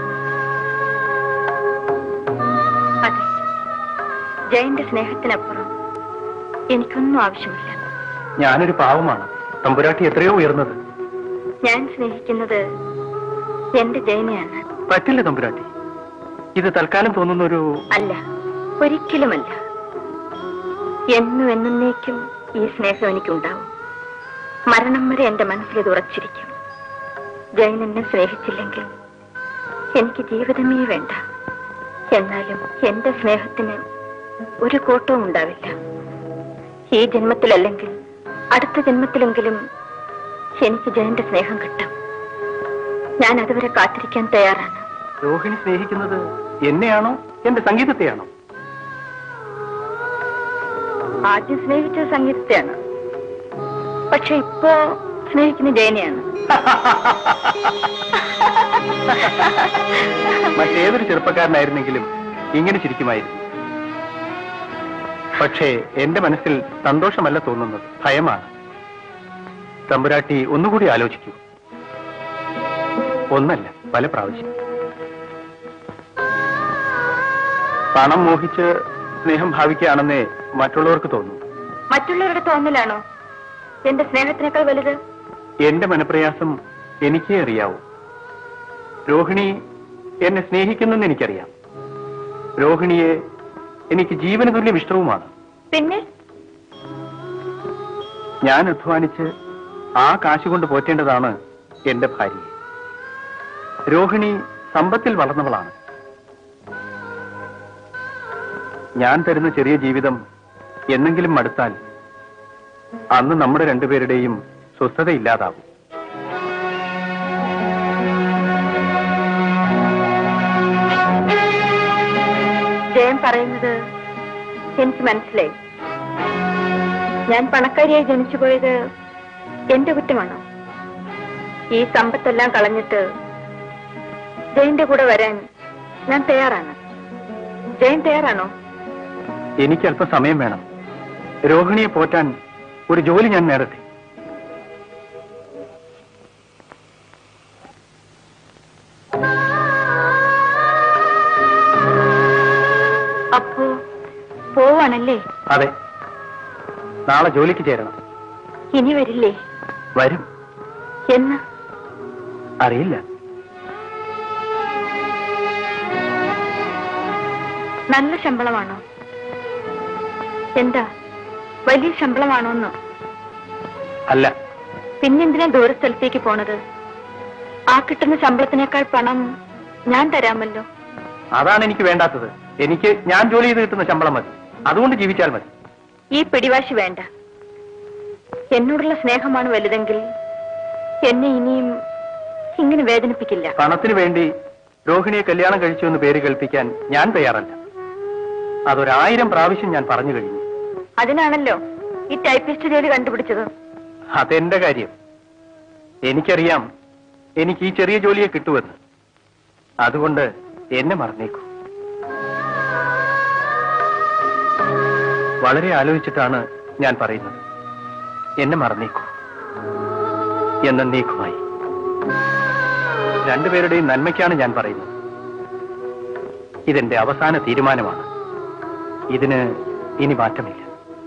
അതെ ജയന്റെ സ്നേഹത്തിനപ്പുറം എനിക്കൊന്നും ആവശ്യമില്ല ഞാനൊരു പാവമാണ് തമ്പുരാട്ടി എത്രയോ ഉയർന്നത് ഞാൻ സ്നേഹിക്കുന്നത് എന്റെ ജയനെയാണ് പറ്റില്ല തമ്പുരാട്ടി ഇത് തൽക്കാലം തോന്നുന്ന ഒരു അല്ല ഒരിക്കലുമല്ല എന്നും എന്നേക്കും ഈ സ്നേഹം എനിക്കുണ്ടാവും മരണം വരെ എന്റെ മനസ്സിൽ ഇത് ഉറച്ചിരിക്കും ജയൻ എന്നെ സ്നേഹിച്ചില്ലെങ്കിൽ എനിക്ക് ജീവിതമേ വേണ്ട എന്നാലും എന്റെ സ്നേഹത്തിന് ഒരു കോട്ടവും ഉണ്ടാവില്ല ഈ ജന്മത്തിലല്ലെങ്കിൽ അടുത്ത ജന്മത്തിലെങ്കിലും എനിക്ക് ജയന്റെ സ്നേഹം കിട്ടും ഞാൻ അതുവരെ കാത്തിരിക്കാൻ തയ്യാറാണ് രോഹിണി സ്നേഹിക്കുന്നത് എന്നെയാണോ എന്റെ സംഗീതത്തെയാണോ ആദ്യം സ്നേഹിച്ചത് സംഗീതത്തെയാണ് പക്ഷെ ഇപ്പോ സ്നേഹിക്കുന്ന ജയനെയാണ് മറ്റേതൊരു ചെറുപ്പക്കാരനായിരുന്നെങ്കിലും ഇങ്ങനെ ചിരിക്കുമായിരുന്നു പക്ഷേ എന്റെ മനസ്സിൽ സന്തോഷമല്ല തോന്നുന്നത് ഭയമാണ് തമ്പുരാട്ടി ഒന്നുകൂടി ആലോചിക്കൂ ഒന്നല്ല പല പ്രാവശ്യം പണം മോഹിച്ച് സ്നേഹം ഭാവിക്കുകയാണെന്നേ മറ്റുള്ളവർക്ക് തോന്നുന്നു മറ്റുള്ളവരുടെ തോന്നലാണോ എന്റെ സ്നേഹത്തിനേക്കാൾ വലുത് എന്റെ മനപ്രയാസം എനിക്കേ അറിയാവൂ രോഹിണി എന്നെ സ്നേഹിക്കുന്നെന്ന് എനിക്കറിയാം രോഹിണിയെ എനിക്ക് ജീവന തുല്യം ഇഷ്ടവുമാണ് പിന്നെ ഞാൻ അധ്വാനിച്ച് ആ കാശ് കൊണ്ട് പോറ്റേണ്ടതാണ് എന്റെ ഭാര്യ രോഹിണി സമ്പത്തിൽ വളർന്നവളാണ് ഞാൻ തരുന്ന ചെറിയ ജീവിതം എന്നെങ്കിലും മടുത്താൽ അന്ന് നമ്മുടെ രണ്ടുപേരുടെയും സ്വസ്ഥത ഇല്ലാതാവും ജയൻ പറയുന്നത് എനിക്ക് മനസ്സിലായി ഞാൻ പണക്കാരിയായി ജനിച്ചു പോയത് എന്റെ കുറ്റമാണോ ഈ സമ്പത്തെല്ലാം കളഞ്ഞിട്ട് ജയന്റെ കൂടെ വരാൻ ഞാൻ തയ്യാറാണ് ജയൻ തയ്യാറാണോ എനിക്ക് അല്പം സമയം വേണം രോഹിണിയെ പോറ്റാൻ ഒരു ജോലി ഞാൻ നേടട്ടെ അപ്പോ പോവാണല്ലേ അതെ നാളെ ജോലിക്ക് ചേരണം ഇനി വരില്ലേ വരും എന്ന് അറിയില്ല നല്ല ശമ്പളമാണോ എന്താ വലിയ ശമ്പളമാണോന്നോ അല്ല പിന്നെന്തിനാ ദൂരസ്ഥലത്തേക്ക് പോണത് ആ കിട്ടുന്ന ശമ്പളത്തിനേക്കാൾ പണം ഞാൻ തരാമല്ലോ അതാണ് എനിക്ക് വേണ്ടാത്തത് എനിക്ക് ഞാൻ ജോലി ചെയ്ത് കിട്ടുന്ന ശമ്പളം മതി അതുകൊണ്ട് ജീവിച്ചാൽ മതി ഈ പിടിവാശി വേണ്ട എന്നോടുള്ള സ്നേഹമാണ് വലുതെങ്കിൽ എന്നെ ഇനിയും ഇങ്ങനെ വേദനിപ്പിക്കില്ല പണത്തിന് വേണ്ടി രോഹിണിയെ കല്യാണം കഴിച്ചു എന്ന് പേര് കേൾപ്പിക്കാൻ ഞാൻ തയ്യാറല്ല അതൊരായിരം പ്രാവശ്യം ഞാൻ പറഞ്ഞു കഴിഞ്ഞു അതിനാണല്ലോ ഈ ടൈപ്പിസ്റ്റ് ജോലി കണ്ടുപിടിച്ചത് അതെന്റെ കാര്യം എനിക്കറിയാം എനിക്ക് ഈ ചെറിയ ജോലിയെ കിട്ടുമെന്ന് അതുകൊണ്ട് എന്നെ മറന്നേക്കൂ വളരെ ആലോചിച്ചിട്ടാണ് ഞാൻ പറയുന്നത് എന്നെ മറന്നേക്കൂ എന്നേക്കുമായി രണ്ടുപേരുടെയും നന്മയ്ക്കാണ് ഞാൻ പറയുന്നത് ഇതെന്റെ അവസാന തീരുമാനമാണ് ഇതിന് ഇനി മാറ്റമില്ല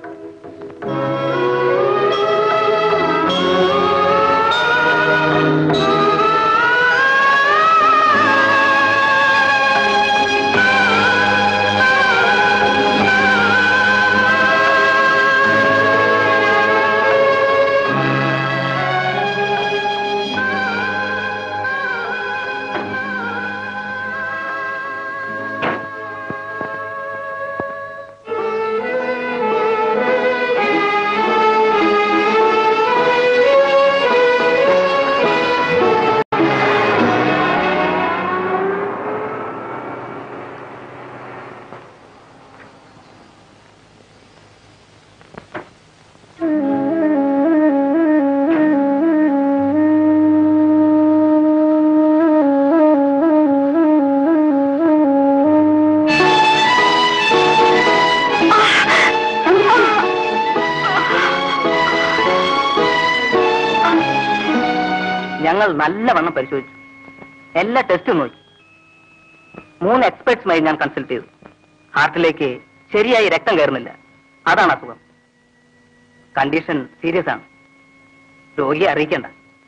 ഞങ്ങൾ നല്ലവണ്ണം പരിശോധിച്ചു എല്ലാ ടെസ്റ്റും നോക്കി മൂന്ന് എക്സ്പെർട്സുമായി ഞാൻ കൺസൾട്ട് ചെയ്തു ഹാർട്ടിലേക്ക് ശരിയായി രക്തം കയറുന്നില്ല അതാണ് അസുഖം കണ്ടീഷൻ സീരിയസ് ആണ് രോഗിയെ അറിയിക്കണ്ട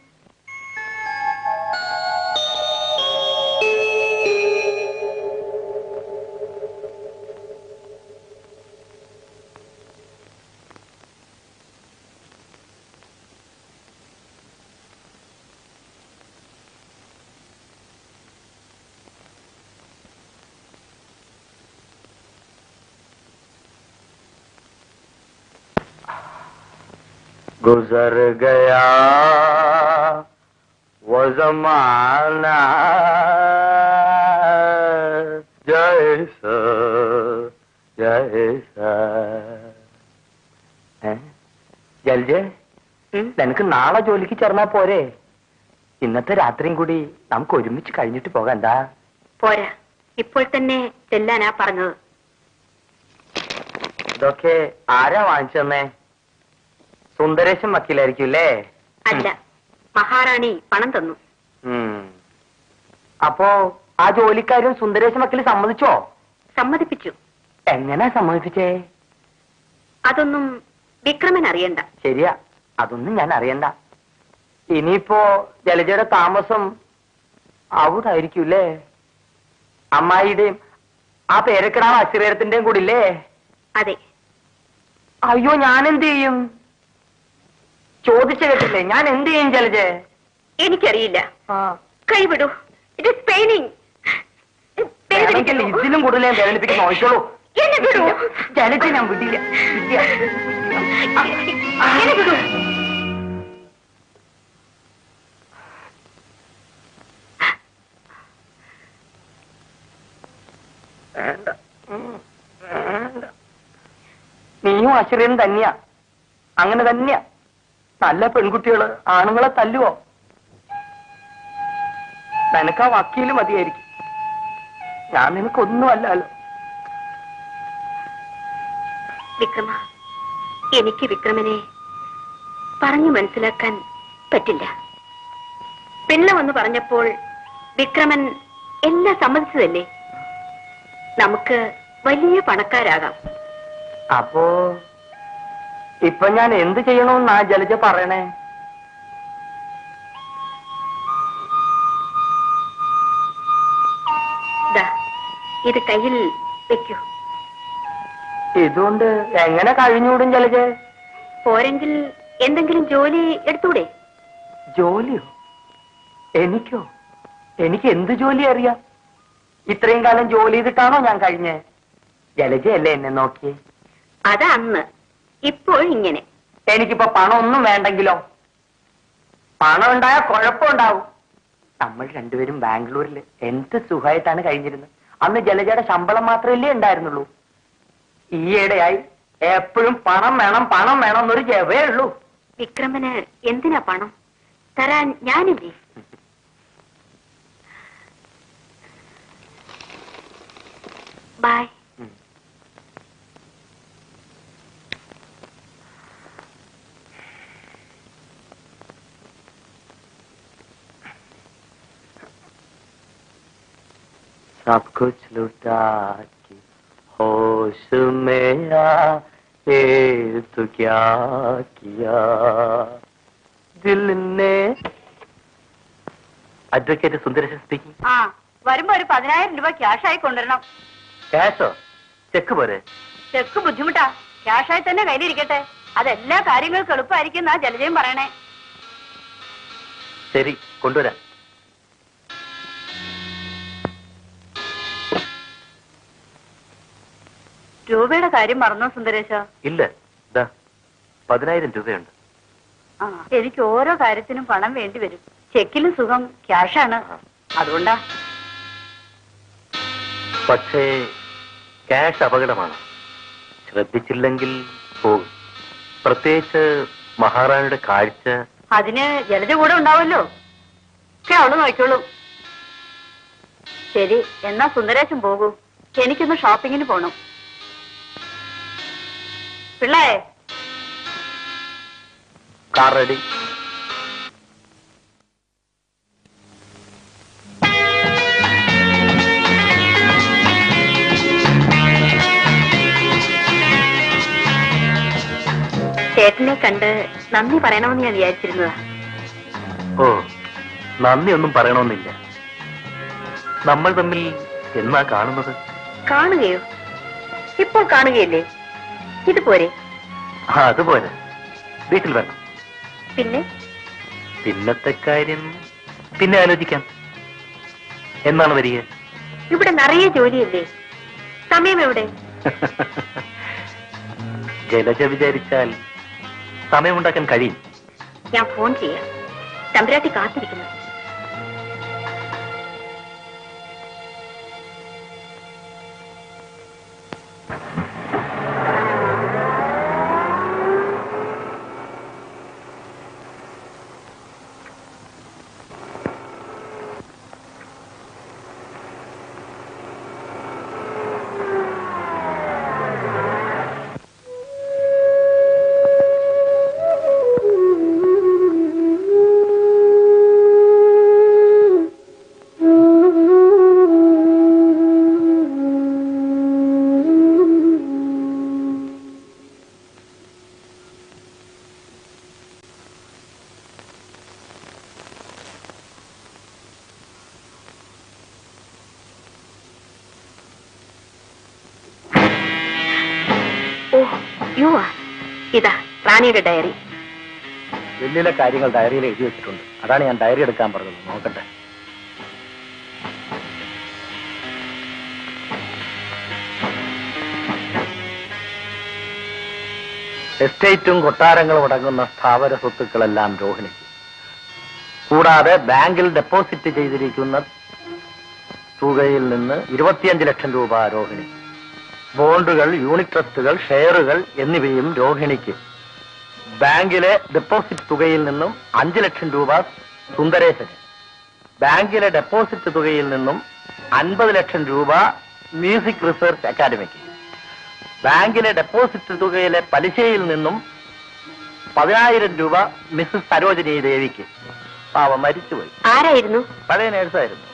गुजर गया वो जमाना जैसा जैसा ജൽജെ നിനക്ക് നാളെ ജോലിക്ക് ചേർന്നാ പോരെ ഇന്നത്തെ രാത്രിയും കൂടി നമുക്ക് ഒരുമിച്ച് കഴിഞ്ഞിട്ട് പോകാം എന്താ പോരാ ഇപ്പോൾ തന്നെ ചെല്ലാനാ പറഞ്ഞത് ഇതൊക്കെ ആരാ വാങ്ങിച്ചു തന്നേ സുന്ദരേശൻ വക്കീലായിരിക്കും അല്ലേ അല്ല മഹാറാണി പണം തന്നു ഉം. അപ്പോ ആ ജോലിക്കാരും സുന്ദരേശൻ വക്കീൽ സമ്മതിച്ചോ സമ്മതിപ്പിച്ചു എങ്ങനെ സമ്മതിപ്പിച്ചേ അതൊന്നും വിക്രമൻ അറിയണ്ട ശരിയാ അതൊന്നും ഞാൻ അറിയണ്ട ഇനിയിപ്പോ ജലജയുടെ താമസം അവിടായിരിക്കൂല്ലേ അമ്മായിയുടെയും ആ പേരക്കിടാവ് അശ്രീരത്തിന്റെയും കൂടി ഇല്ലേ അതെ അയ്യോ ഞാൻ എന്ത് ചെയ്യും ചോദിച്ചു കേട്ടില്ലേ ഞാൻ എന്ത് ചെയ്യും ജലജെ എനിക്കറിയില്ല ആ കൈവിടൂ ഇറ്റ് ഇസ് പെയിനിങ് വേണമെങ്കിൽ ഇതിലും കൂടുതൽ ഞാൻ വേദനിപ്പിക്കാൻ നോക്കിക്കോളൂ എന്നെ വിടൂ ജലജ ഞാൻ വിടില്ല വിടില്ല. എന്നെ വിടൂ വേണ്ട ഉം, വേണ്ട. നീയും അശ്വര്യനും തന്നെയാ അങ്ങനെ തന്നെയാ നല്ല പെൺകുട്ടികള് ആണുങ്ങളെ തല്ലുവോ നിനക്ക് ആ വക്കീല് മതിയായിരിക്കും ഞാൻ നിനക്കൊന്നും അല്ലല്ലോ വിക്രമ എനിക്ക് വിക്രമനെ പറഞ്ഞു മനസ്സിലാക്കാൻ പറ്റില്ല പിള്ള വന്ന് പറഞ്ഞപ്പോൾ വിക്രമൻ എല്ലാം സമ്മതിച്ചതല്ലേ നമുക്ക് വലിയ പണക്കാരാകാം അപ്പോ ഇപ്പൊ ഞാൻ എന്ത് ചെയ്യണമെന്നാ ജലജ പറയണേ ദാ ഇത് കയ്യിൽ വെക്കൂ ഇതുകൊണ്ട് എങ്ങനെ കഴിഞ്ഞൂടും ജലജ പോരെങ്കിൽ എന്തെങ്കിലും ജോലി എടുത്തൂടെ ജോലിയോ എനിക്കോ എനിക്ക് എന്ത് ജോലി അറിയാം ഇത്രയും കാലം ജോലി ചെയ്തിട്ടാണോ ഞാൻ കഴിഞ്ഞേ ജലജയല്ലേ എന്നെ നോക്കിയേ അത് അന്ന് ഇപ്പോൾ ഇങ്ങനെ എനിക്കിപ്പോ പണം ഒന്നും വേണ്ടെങ്കിലോ പണം ഉണ്ടായാൽ കുഴപ്പമുണ്ടാവും നമ്മൾ രണ്ടുപേരും ബാംഗ്ലൂരിൽ എന്ത് സുഖമായിട്ടാണ് കഴിഞ്ഞിരുന്നത് അന്ന് ജലജയുടെ ശമ്പളം മാത്രമല്ലേ ഉണ്ടായിരുന്നുള്ളൂ ഈയിടെയായി എപ്പോഴും പണം വേണം പണം വേണം എന്നൊരു ജവേ ഉള്ളൂ വിക്രമന് എന്തിനാ പണം തരാൻ ഞാനില്ലേ ബൈ सब कुछ लुटा के होश में आए तो क्या किया दिल ने അഡ്വക്കേറ്റ് സുന്ദരേശൻ സ്പീക്കിംഗ് ആ വരുമ്പോ ഒരു പതിനായിരം രൂപ ക്യാഷായി കൊണ്ടുവരണം ക്യാഷോ ചെക്ക് പോരെ ചെക്ക് ബുദ്ധിമുട്ടാ ക്യാഷായി തന്നെ കയ്യിലിരിക്കട്ടെ അതെല്ലാ കാര്യങ്ങൾക്കും എളുപ്പമായിരിക്കും എന്നാ ജലജയും പറയണേ ശരി കൊണ്ടുവരാം രൂപയുടെ കാര്യം മറന്നോ സുന്ദരേശ ഇല്ല ഇതാ പതിനായിരം രൂപയുണ്ട് ആ എനിക്ക് ഓരോ കാര്യത്തിനും പണം വേണ്ടി വരും ചെക്കിലും സുഖം ക്യാഷാണ് അതുകൊണ്ടാ പക്ഷേ ക്യാഷ് അപകടമാണ് ശ്രദ്ധിച്ചില്ലെങ്കിൽ പോകും പ്രത്യേകിച്ച് മഹാറാണിയുടെ കാഴ്ച അതിന് ജലജ കൂടെ ഉണ്ടാവുമല്ലോ ഒക്കെ അവള് നോക്കിക്കോളും ശരി എന്നാ സുന്ദരേശൻ പോകൂ എനിക്കൊന്ന് ഷോപ്പിങ്ങിന് പോണം പിള്ളേ കാർ റെഡി ചേട്ടനെ കണ്ട് നന്ദി പറയണമെന്ന് ഞാൻ വിചാരിച്ചിരുന്നതാ ഓ നന്ദി ഒന്നും പറയണമെന്നില്ല നമ്മൾ തമ്മിൽ എന്നാ കാണുന്നത് കാണുകയോ ഇപ്പോൾ കാണുകയല്ലേ ഇത് പോരെ ആ അതുപോലെ വീട്ടിൽ വരണം പിന്നെ പിന്നത്തെ കാര്യം പിന്നെ ആലോചിക്കാം എന്നാണ് വരിക ഇവിടെ നിറയെ ജോലിയല്ലേ സമയം എവിടെ ജലജ വിചാരിച്ചാൽ സമയമുണ്ടാക്കാൻ കഴിയും ഞാൻ ഫോൺ ചെയ്യാം തമ്പുരാട്ടി കാത്തിരിക്കുന്നു യു ആ ഇതാ റാണിയുടെ ഡയറി വലിയ കാര്യങ്ങൾ ഡയറിയിൽ എഴുതി വെച്ചിട്ടുണ്ട് അതാണ് ഞാൻ ഡയറി എടുക്കാൻ പറഞ്ഞത് നോക്കട്ടെ എസ്റ്റേറ്റും കൊട്ടാരങ്ങളും അടങ്ങുന്ന സ്ഥാവര സ്വത്തുക്കളെല്ലാം രോഹിണിക്ക് കൂടാതെ ബാങ്കിൽ ഡെപ്പോസിറ്റ് ചെയ്തിരിക്കുന്ന തുകയിൽ നിന്ന് ഇരുപത്തിയഞ്ച് ലക്ഷം രൂപ രോഹിണി ബോണ്ടുകൾ യൂണിറ്റ് ട്രസ്റ്റുകൾ ഷെയറുകൾ എന്നിവയും രോഹിണിക്ക് ബാങ്കിലെ ഡെപ്പോസിറ്റ് തുകയിൽ നിന്നും അഞ്ച് ലക്ഷം രൂപ സുന്ദരേശന് ബാങ്കിലെ ഡെപ്പോസിറ്റ് തുകയിൽ നിന്നും അൻപത് ലക്ഷം രൂപ മ്യൂസിക് റിസർച്ച് അക്കാദമിക്ക് ബാങ്കിലെ ഡെപ്പോസിറ്റ് തുകയിലെ പലിശയിൽ നിന്നും പതിനായിരം രൂപ മിസ്സസ് സരോജിനി ദേവിക്ക് പാവം മരിച്ചുപോയി ആരായിരുന്നു പഴയ നേഴ്സായിരുന്നു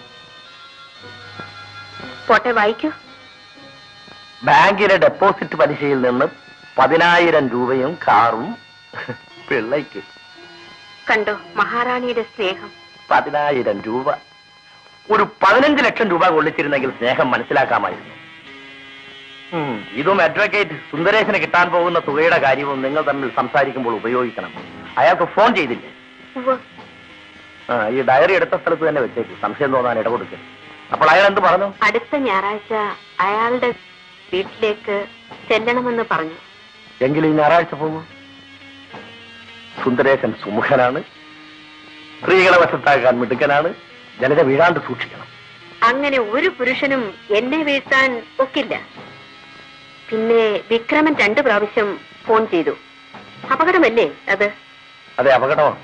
പോട്ടെ വായിക്കൂ ബാങ്കിലെ ഡെപ്പോസിറ്റ് പലിശയിൽ നിന്ന് പതിനായിരം രൂപയും കാറും പിള്ളയ്ക്ക് കണ്ടോ മഹാറാണിയുടെ സ്നേഹം പതിനായിരം രൂപ ഒരു പതിനഞ്ച് ലക്ഷം രൂപ കൊള്ളിച്ചിരുന്നെങ്കിൽ സ്നേഹം മനസ്സിലാക്കാമായിരുന്നു ഉം, ഇതും അഡ്വക്കേറ്റ് സുന്ദരേശന് കിട്ടാൻ പോകുന്ന തുകയുടെ കാര്യവും നിങ്ങൾ തമ്മിൽ സംസാരിക്കുമ്പോൾ ഉപയോഗിക്കണം അയാൾക്ക് ഫോൺ ചെയ്തില്ലേ ഉവ്വ്. ആ, ഈ ഡയറി എടുത്ത സ്ഥലത്ത് തന്നെ വെച്ചേക്ക് സംശയം തോന്നാൻ ഇടകൊടുക്കരുത് അപ്പോൾ അയാൾ എന്ത് പറഞ്ഞു അടുത്ത ഞായറാഴ്ച അയാളുടെ വീട്ടിലേക്ക് ചെല്ലണമെന്ന് പറഞ്ഞു എങ്കിൽ ഈ ഞായറാഴ്ച പോകും സുന്ദരേശൻ സുമുഖനാണ് സ്ത്രീകളെ വശത്താക്കാൻ മിടുക്കനാണ് ജനത വീഴാണ്ട് സൂക്ഷിക്കണം അങ്ങനെ ഒരു പുരുഷനും എന്നെ വീഴ്ത്താൻ ഒക്കില്ല പിന്നെ വിക്രമൻ രണ്ടു പ്രാവശ്യം ഫോൺ ചെയ്തു അപകടമല്ലേ അത് അതെ അപകടമാണ്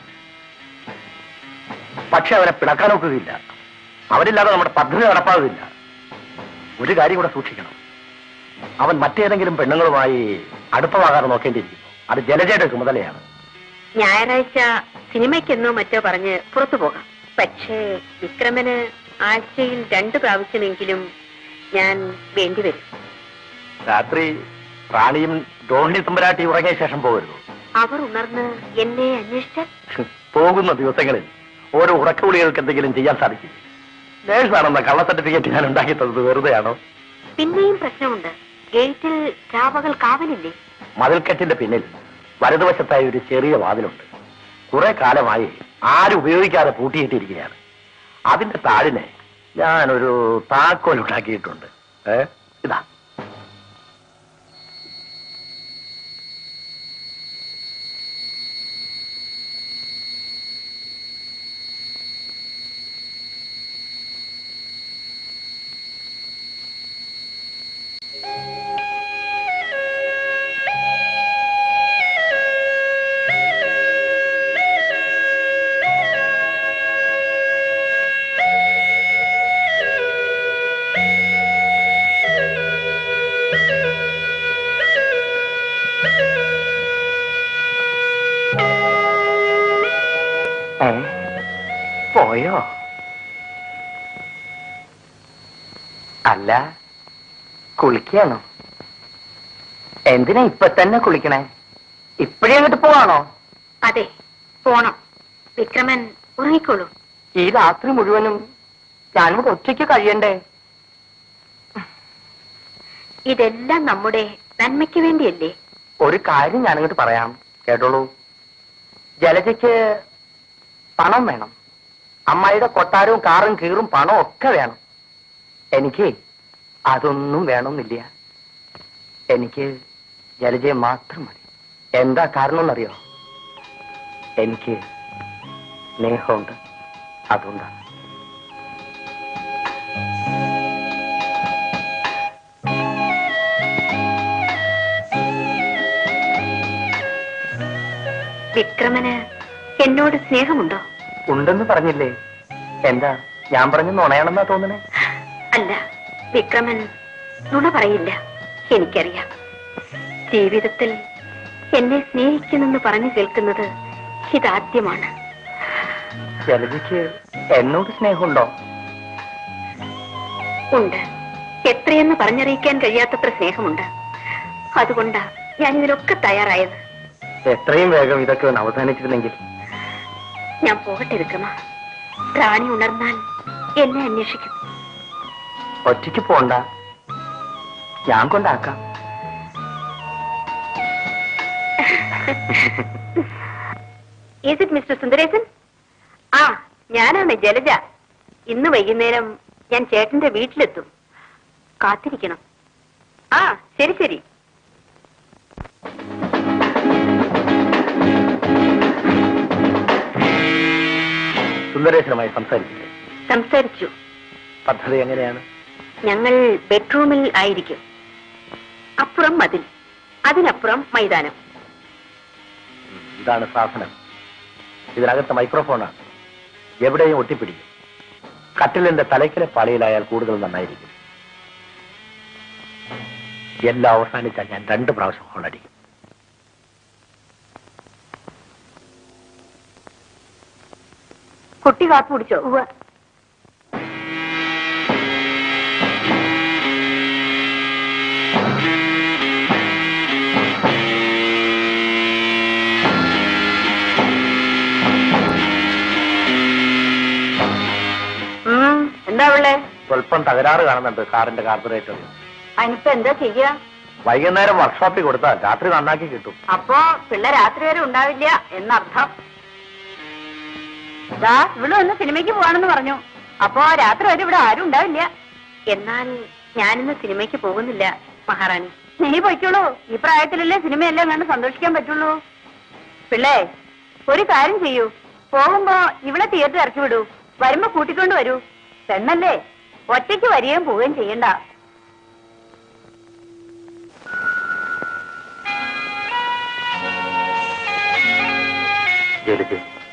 പക്ഷെ അവനെ പിണക്കാൻ ഒക്കുകയില്ല അവനില്ലാതെ നമ്മുടെ പദ്ധതി നടപ്പാകില്ല ഒരു കാര്യം കൂടെ സൂക്ഷിക്കണം അവൻ മറ്റേതെങ്കിലും പെണ്ണുങ്ങളുമായി അടുപ്പമാകാതെ നോക്കേണ്ടിയിരിക്കുന്നു അത് ജലജയുടെ ചുമതലയാണ് ഞായറാഴ്ച സിനിമയ്ക്കെന്നോ മറ്റോ പറഞ്ഞ് പുറത്തു പോകാം പക്ഷേ വിക്രമന് ആഴ്ചയിൽ രണ്ടു പ്രാവശ്യമെങ്കിലും ഞാൻ വേണ്ടിവരും രാത്രി റാണിയും രോഹിണി തുമ്പരാട്ടി ഉറങ്ങിയ ശേഷം പോകരുത് അവർ ഉണർന്ന് എന്നെ അന്വേഷിച്ചാൽ പോകുന്ന ദിവസങ്ങളിൽ ഓരോ ഉറക്കവിളികൾക്ക് എന്തെങ്കിലും ചെയ്യാൻ സാധിക്കും നേഴ്സാണെന്ന കള്ള സർട്ടിഫിക്കറ്റ് ഞാൻ ഉണ്ടാക്കി തന്നത് വെറുതെയാണോ പിന്നെയും പ്രശ്നമുണ്ട് ഗേറ്റിൽ ചാവകൾ കാവലില്ലേ മതിൽക്കെട്ടിന്റെ പിന്നിൽ വലതുവശത്തായി ഒരു ചെറിയ വാതിലുണ്ട് കുറെ കാലമായി ആരും ഉപയോഗിക്കാതെ പൂട്ടിയിട്ടിരിക്കുകയാണ് അതിന്റെ താഴിനെ ഞാനൊരു താക്കോൽ ഉണ്ടാക്കിയിട്ടുണ്ട് ഏ ഇതാ ഏ? പോയോ അല്ല കുളിക്കാണോ എന്തിനാ ഇപ്പൊ തന്നെ കുളിക്കണേ ഇപ്പഴേ അങ്ങോട്ട് പോവാണോ അതെ പോണം വിക്രമൻ ഉറങ്ങിക്കോളൂ ഈ രാത്രി മുഴുവനും ഞാനിവിടെ ഒറ്റയ്ക്ക് കഴിയണ്ടേ ഇതെല്ലാം നമ്മുടെ നന്മയ്ക്ക് വേണ്ടിയല്ലേ ഒരു കാര്യം ഞാനിങ്ങോട്ട് പറയാം കേട്ടോളൂ ജലജയ്ക്ക് പണം വേണം അമ്മായിയുടെ കൊട്ടാരവും കാറും കീറും പണവും ഒക്കെ വേണം എനിക്ക് അതൊന്നും വേണമെന്നില്ല എനിക്ക് ജലജയെ മാത്രം മതി എന്താ കാരണം എന്നറിയോ എനിക്ക് സ്നേഹമുണ്ട് അതുകൊണ്ടാണ് വിക്രമന് എന്നോട് സ്നേഹമുണ്ടോ ഉണ്ടെന്ന് പറഞ്ഞില്ലേ എന്താ ഞാൻ പറഞ്ഞു നുണയാണെന്നാ തോന്നണേ അല്ല വിക്രമൻ നുണ പറയില്ല എനിക്കറിയാം ജീവിതത്തിൽ എന്നെ സ്നേഹിക്കുന്നെന്ന് പറഞ്ഞു കേൾക്കുന്നത് ഇതാദ്യമാണ് ജലജയ്ക്ക് എന്നോട് സ്നേഹമുണ്ടോ ഉണ്ട് എത്രയെന്ന് പറഞ്ഞറിയിക്കാൻ കഴിയാത്തത്ര സ്നേഹമുണ്ട് അതുകൊണ്ടാ ഞാൻ ഇതിനൊക്കെ തയ്യാറായത് എത്രയും വേഗം ഇതൊക്കെ ഒന്ന് അവസാനിച്ചിരുന്നെങ്കിൽ ഞാൻ പോകട്ടെ വിക്രമ റാണി ഉണർന്നാൽ എന്നെ അന്വേഷിക്കും ഒറ്റയ്ക്ക് പോണ്ട ഞാൻ കൊണ്ടാക്കാം ഈസ് ഇറ്റ് മിസ്റ്റർ സുന്ദരേശൻ ആ ഞാനാണ് ജലജ ഇന്ന് വൈകുന്നേരം ഞാൻ ചേട്ടന്റെ വീട്ടിലെത്തും കാത്തിരിക്കണം ആ ശരി ശരി സുന്ദരേശനുമായി സംസാരിച്ചില്ലേ സംസാരിച്ചു പദ്ധതി എങ്ങനെയാണ് ഞങ്ങൾ ബെഡ്റൂമിൽ ആയിരിക്കും അപ്പുറം മതിൽ അതിനപ്പുറം മൈതാനം ഉം, ഇതാണ് സാധനം ഇതിനകത്ത് മൈക്രോഫോണാണ് എവിടെയും ഒട്ടിപ്പിടിക്കും കട്ടിലിന്റെ തലയ്ക്കിലെ പാളിയിലായാൽ കൂടുതൽ നന്നായിരിക്കും എല്ലാം അവസാനിച്ചാൽ ഞാൻ രണ്ട് പ്രാവശ്യം ഹോണടിക്കും കുട്ടി കാപ്പി കുടിച്ചോ ഉം, എന്താ ഉള്ളേ സ്വല്പം തകരാറ് കാണുന്നുണ്ട് കാറിന്റെ കാർബറേറ്റർ അതിനിപ്പോ എന്താ ചെയ്യാ വൈകുന്നേരം വർക്ക്ഷോപ്പിൽ കൊടുത്താൽ രാത്രി നന്നാക്കി കിട്ടും അപ്പോ പിള്ള രാത്രി വരെ ഉണ്ടാവില്ല എന്നർത്ഥം ദാ ഇവിടെ ഒന്ന് സിനിമയ്ക്ക് പോവാണെന്ന് പറഞ്ഞു അപ്പോ രാത്രി വരെ ഇവിടെ ആരും ഉണ്ടാവില്ല എന്നാൽ ഞാനിന്ന് സിനിമയ്ക്ക് പോകുന്നില്ല മഹാറാണി നീ പൊയ്ക്കോളൂ ഈ പ്രായത്തിലല്ലേ സിനിമയെല്ലാം കണ്ട് സന്തോഷിക്കാൻ പറ്റുള്ളൂ പിള്ളേ ഒരു കാര്യം ചെയ്യൂ പോകുമ്പോ ഇവിടെ തിയേറ്റർ ഇറക്കി വിടൂ വരുമ്പോ കൂട്ടിക്കൊണ്ട് വരൂ പെണ്ണല്ലേ ഒറ്റയ്ക്ക് വരികയും പോവുകയും ചെയ്യണ്ട ജലജ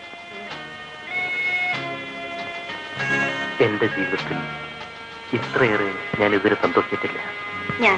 എന്റെ ജീവിതത്തിൽ ഇത്രയേറെ ഞാൻ ഇതുവരെ സന്തോഷിച്ചിട്ടില്ല ഞാൻ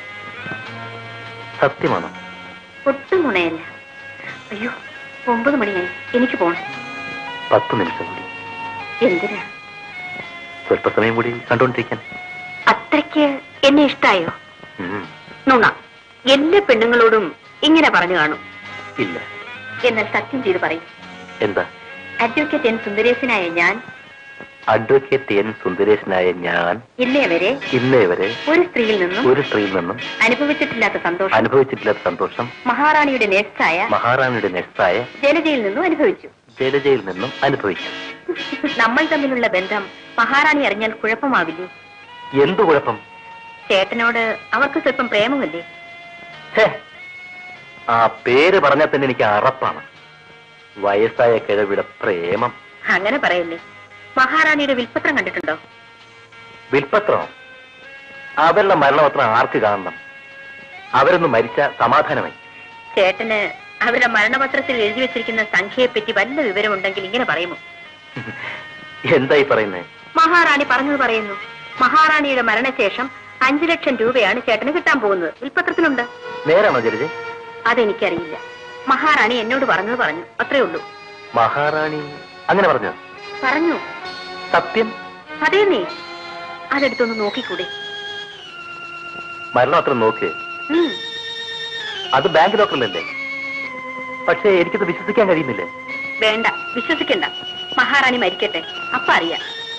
സത്യമാണോ ഒട്ടും നുണയല്ല അയ്യോ ഒമ്പത് മണിയായി എനിക്ക് പോണം പത്ത് നിമിഷം കൂടി എന്തിനാ സ്വല്പസമയം കൂടി കണ്ടുകൊണ്ടിരിക്കാൻ അത്രയ്ക്ക് എന്നെ ഇഷ്ടായോ ഉം, നുണ എല്ലാ പെണ്ണുങ്ങളോടും ഇങ്ങനെ പറഞ്ഞു കാണും ഇല്ല എന്നാൽ സത്യം ചെയ്ത് പറയും എന്താ അഡ്വക്കേറ്റ് എൻ സുന്ദരേശനായ ഞാൻ അഡ്വക്കേറ്റ് എൻ സുന്ദരേശനായ ഞാൻ ഇന്നേ വരെ ഇന്നേ വരെ ഒരു സ്ത്രീയിൽ നിന്നും ഒരു സ്ത്രീയിൽ നിന്നും അനുഭവിച്ചിട്ടില്ലാത്ത സന്തോഷം അനുഭവിച്ചിട്ടില്ലാത്ത സന്തോഷം മഹാറാണിയുടെ നേഴ്സായ മഹാറാണിയുടെ നെസ്സായ ജലജയിൽ നിന്നും അനുഭവിച്ചു ജലജയിൽ നിന്നും അനുഭവിക്കും നമ്മൾ തമ്മിലുള്ള ബന്ധം മഹാറാണി അറിഞ്ഞാൽ കുഴപ്പമാവില്ലേ എന്തു കുഴപ്പം ചേട്ടനോട് അവർക്ക് സ്വല്പം പ്രേമമല്ലേ ഛേ, ആ പേര് പറഞ്ഞാൽ തന്നെ എനിക്ക് അറപ്പാണ് വയസ്സായ കിഴവിടെ പ്രേമം അങ്ങനെ പറയല്ലേ മഹാറാണിയുടെ വിൽപ്പത്രം കണ്ടിട്ടുണ്ടോ വിൽപ്പത്രോ അവരുടെ മരണപത്രം ആർക്ക് കാണണം അവരൊന്ന് മരിച്ച സമാധാനമായി ചേട്ടന് അവരുടെ മരണപത്രത്തിൽ എഴുതി വെച്ചിരിക്കുന്ന സംഖ്യയെപ്പറ്റി വല്ല വിവരമുണ്ടെങ്കിൽ ഇങ്ങനെ പറയുമോ എന്തായി പറയുന്നേ മഹാറാണി പറഞ്ഞത് പറയുന്നു മഹാറാണിയുടെ മരണശേഷം അഞ്ചു ലക്ഷം രൂപയാണ് ചേട്ടന് കിട്ടാൻ പോകുന്നത് വിൽപ്പത്രത്തിലുണ്ട് നേരാണോ ജലജ അതെനിക്കറിയില്ല മഹാറാണി എന്നോട് പറഞ്ഞത് പറഞ്ഞു അത്രേ ഉള്ളൂ മഹാറാണി അങ്ങനെ പറഞ്ഞോ പറഞ്ഞു സത്യം അതേ നീ അതെടുത്തൊന്ന് നോക്കിക്കൂടെ മരണപത്രം നോക്ക് ഉം. അത് ബാങ്ക് ലോക്കറിലല്ലേ പക്ഷേ എനിക്കത് വിശ്വസിക്കാൻ കഴിയുന്നില്ലേ വേണ്ട വിശ്വസിക്കണ്ട മഹാറാണി മരിക്കട്ടെ അപ്പ അറിയാം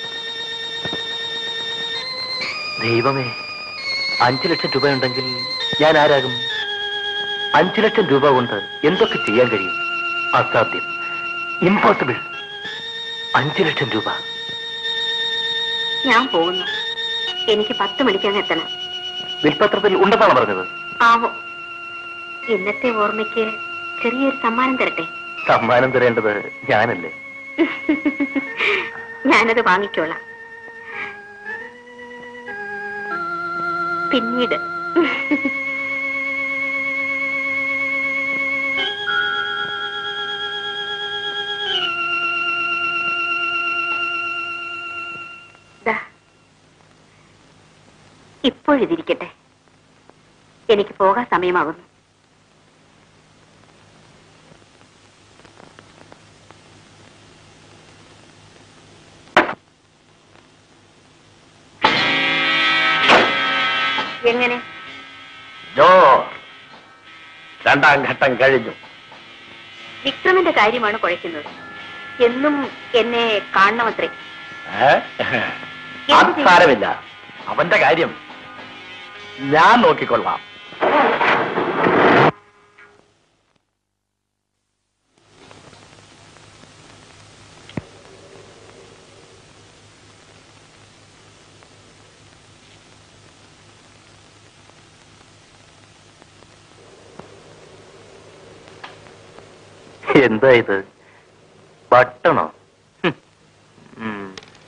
ദൈവമേ അഞ്ചു ലക്ഷം രൂപ ഉണ്ടെങ്കിൽ ഞാൻ ആരാകും അഞ്ചു ലക്ഷം രൂപ കൊണ്ട് എന്തൊക്കെ ചെയ്യാൻ കഴിയും അസാധ്യം ഇമ്പോസിബിൾ അഞ്ചു ലക്ഷം രൂപ ഞാൻ പോകുന്നു എനിക്ക് പത്ത് മണിക്കങ്ങ് എത്തണം വിൽപത്രത്തിൽ ഉണ്ടെന്നാണ് പറഞ്ഞത് ആവോ ഇന്നത്തെ ഓർമ്മയ്ക്ക് ചെറിയൊരു സമ്മാനം തരട്ടെ സമ്മാനം തരേണ്ടത് ഞാനല്ലേ ഞാനത് വാങ്ങിക്കോളാം പിന്നീട് ദാ. ഇപ്പോഴിതിരിക്കട്ടെ എനിക്ക് പോകാൻ സമയമാകുന്നു എങ്ങനെ ജോ രണ്ടാം ഘട്ടം കഴിഞ്ഞു വിക്രമിന്റെ കാര്യമാണ് കുഴയ്ക്കുന്നത് എന്നും എന്നെ കാണണമത്രേ ഏ? അത് സാരമില്ല അവന്റെ കാര്യം ഞാൻ നോക്കിക്കൊള്ളാം എന്താ ഇത് ബട്ടണോ ഹും. ഉം.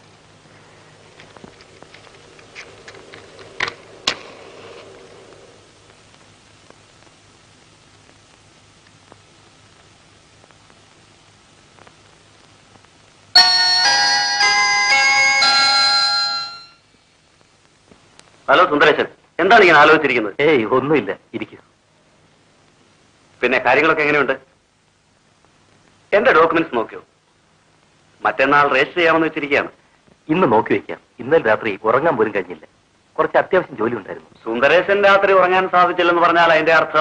ഹലോ സുന്ദരേശൻ എന്താണ് ഇങ്ങനെ ആലോചിച്ചിരിക്കുന്നത് ഏയ് ഒന്നുമില്ല ഇരിക്കൂ പിന്നെ കാര്യങ്ങളൊക്കെ എങ്ങനെയുണ്ട് എന്റെ ഡോക്യുമെന്റ്സ് നോക്കിയോ മറ്റന്നാൾ രജിസ്റ്റർ ചെയ്യാമെന്ന് വെച്ചിരിക്കുകയാണ് ഇന്ന് നോക്കി വെക്കാം ഇന്നലെ രാത്രി ഉറങ്ങാൻ പോലും കഴിഞ്ഞില്ല കുറച്ച് അത്യാവശ്യം ജോലി ഉണ്ടായിരുന്നു സുന്ദരേശൻ രാത്രി ഉറങ്ങാൻ സാധിച്ചില്ലെന്ന് പറഞ്ഞാൽ അതിന്റെ അർത്ഥം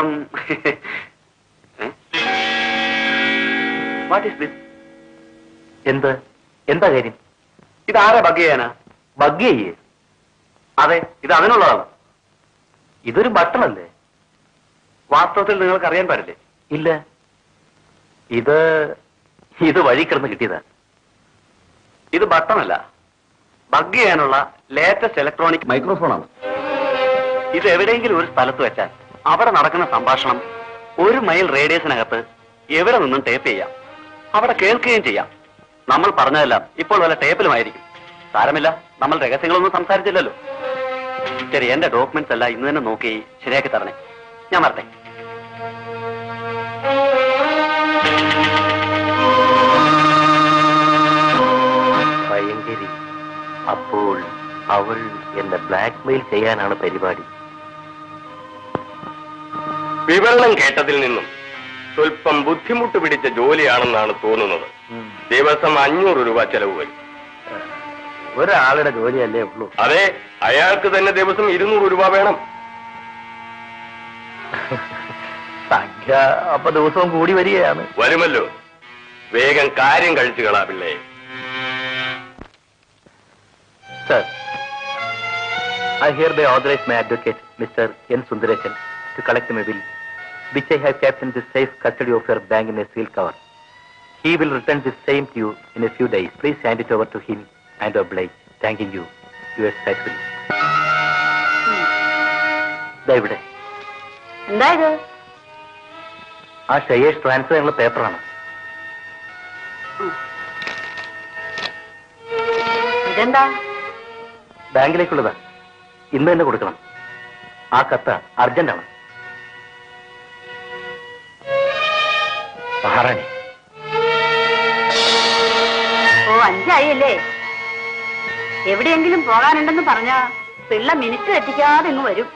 വാട്ട് ഈസ് ദിസ് എന്ത് എന്താ കാര്യം ഇത് ആരെ ബഗ് ചെയ്യാനാ ബഗ് ചെയ്യേ അതെ ഇത് അതിനുള്ളതാണ് ഇതൊരു ബട്ടണല്ലേ വാസ്തവത്തിൽ നിങ്ങൾക്ക് അറിയാൻ പാടില്ലേ ഇല്ല ഇത് ഇത് വഴി കിടന്ന് കിട്ടിയതാ ഇത് ബട്ടണല്ല ബഗ് ചെയ്യാനുള്ള ലേറ്റസ്റ്റ് ഇലക്ട്രോണിക് മൈക്രോഫോണാണ് ഇത് എവിടെയെങ്കിലും ഒരു സ്ഥലത്ത് വെച്ചാൽ അവിടെ നടക്കുന്ന സംഭാഷണം ഒരു മൈൽ റേഡിയസിനകത്ത് എവിടെ നിന്നും ടേപ്പ് ചെയ്യാം അവിടെ കേൾക്കുകയും ചെയ്യാം നമ്മൾ പറഞ്ഞതെല്ലാം ഇപ്പോൾ വല്ല ടേപ്പിലുമായിരിക്കും സാരമില്ല നമ്മൾ രഹസ്യങ്ങളൊന്നും സംസാരിച്ചില്ലല്ലോ ശരി എന്റെ ഡോക്യുമെന്റ്സ് എല്ലാം ഇന്ന് തന്നെ നോക്കി ശരിയാക്കി തരണേ ഞാൻ വരട്ടെ ഭയങ്കരി അപ്പോൾ അവൾ എന്നെ ബ്ലാക്ക്മെയിൽ ചെയ്യാനാണ് പരിപാടി വിവരണം കേട്ടതിൽ നിന്നും സ്വല്പം ബുദ്ധിമുട്ട് പിടിച്ച ജോലിയാണെന്നാണ് തോന്നുന്നത് ദിവസം അഞ്ഞൂറ് രൂപ ചെലവ് വരും ഒരാളുടെ ജോലിയല്ലേ ഉള്ളൂ അതെ അയാൾക്ക് തന്നെ ദിവസം ഇരുന്നൂറ് രൂപ വേണം സംഖ്യ അപ്പൊ ദിവസവും കൂടി വരികയാണ് വരുമല്ലോ വേഗം കാര്യം കഴിച്ചു കളാ പിള്ളേ sir I hereby authorize my advocate mister N Sundaresan to collect my bill which I have kept in the safe custody of your bank in a seal cover. He will return the same to you in a few days. Please hand it over to him and oblige. Thanking you. Yours faithfully. ദാ ഇവിടെ എന്താ ഇത് ആ ഷെയർസ് ട്രാൻസ്ഫർ ചെയ്യാനുള്ള പേപ്പറാണ് ഇതെന്താ ബാങ്കിലേക്കുള്ളതാ ഇന്ന് തന്നെ കൊടുക്കണം ആ കത്ത് അർജന്റാണ് മഹാറാണി ഓ അഞ്ചായില്ലേ എവിടെയെങ്കിലും പോകാനുണ്ടെന്ന് പറഞ്ഞ പിള്ള മിനിറ്റ് തെറ്റിക്കാതെ ഇങ്ങ് വരും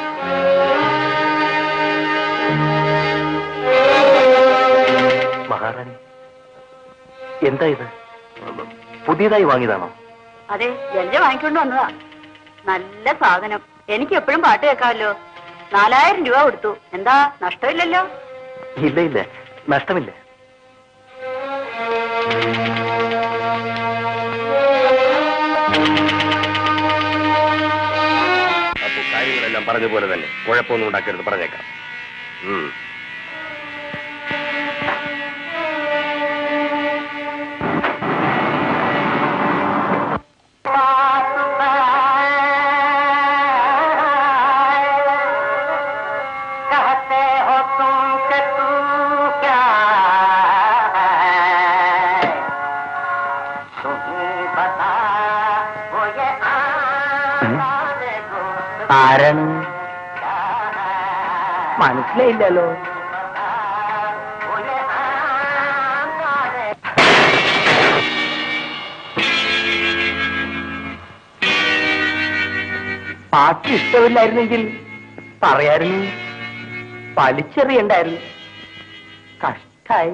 മഹാറാണി എന്താ ഇത് പുതിയതായി വാങ്ങിയതാണോ അതെ ജലജ വാങ്ങിക്കൊണ്ട് വന്നതാ നല്ല സാധനം എനിക്ക് എപ്പോഴും പാട്ട് കേൾക്കാമല്ലോ നാലായിരം രൂപ കൊടുത്തു എന്താ നഷ്ടമില്ലല്ലോ ഇല്ല ഇല്ല നഷ്ടമില്ല അപ്പൊ കാര്യങ്ങളെല്ലാം പറഞ്ഞ പോലെ തന്നെ കുഴപ്പമൊന്നും ഉണ്ടാക്കരുത് പറഞ്ഞേക്കാം ഉം. ആരാണ് മനസ്സിലായില്ലല്ലോ പാട്ട് ഇഷ്ടമില്ലായിരുന്നെങ്കിൽ പറയായിരുന്നു വലിച്ചെറിയണ്ടായിരുന്നു കഷ്ടായി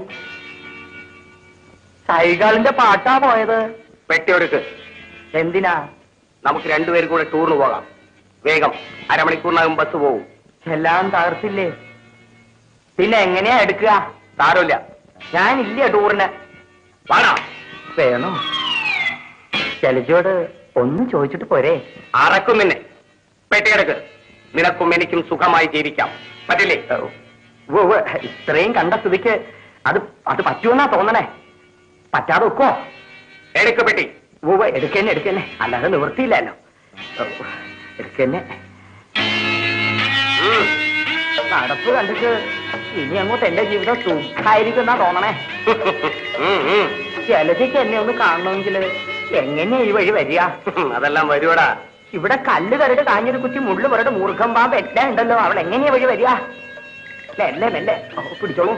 സൈകാളിന്റെ പാട്ടാ പോയത് പെട്ടിയൊടുക്ക് എന്തിനാ നമുക്ക് രണ്ടുപേരും കൂടെ ടൂറിന് പോകാം വേഗം അരമണിക്കൂറിനകം ബസ് പോകും എല്ലാം തകർത്തില്ലേ പിന്നെ എങ്ങനെയാ എടുക്കുക സാരമില്ല ഞാനില്ല ടൂറിന് വേണോ വേണം ശൈലജയോട് ഒന്ന് ചോദിച്ചിട്ട് പോരെ അറക്കും നിന്നെ പെട്ടിയെടുക്ക് നിനക്കും എനിക്കും സുഖമായി ജീവിക്കാം പറ്റില്ലേ ഉവ്വ് ഉവ്വ്, ഇത്രയും കണ്ട സ്ഥിതിക്ക് അത് അത് പറ്റുമെന്നാ തോന്നണേ പറ്റാതെ വെക്കോ എടുക്ക് പെട്ടി ഉവ്വ് എടുക്കന്നെ എടുക്കന്നെ അല്ലാതെ നിവൃത്തിയില്ലല്ലോ എടുക്കന്നെ ഉം. നടപ്പ് കണ്ടിട്ട് ഇനി അങ്ങോട്ട് എന്റെ ജീവിതം സുഖായിരിക്കും എന്നാ തോന്നണേ ഉം, ഉം. ജലജയ്ക്ക് എന്നെ ഒന്ന് കാണണമെങ്കിൽ എങ്ങനെയാ ഈ വഴി വരിക അതെല്ലാം വരുവടാ ഇവിടെ കല്ല് കരട് കാഞ്ഞൊരു കുറ്റി മുള്ളു പുരട് മൂർഖം പാമ്പ് എല്ലാം ഉണ്ടല്ലോ അവൾ എങ്ങനെയാ വഴി വരിക മെല്ലെ മെല്ലെ ഓ, പിടിച്ചോളൂ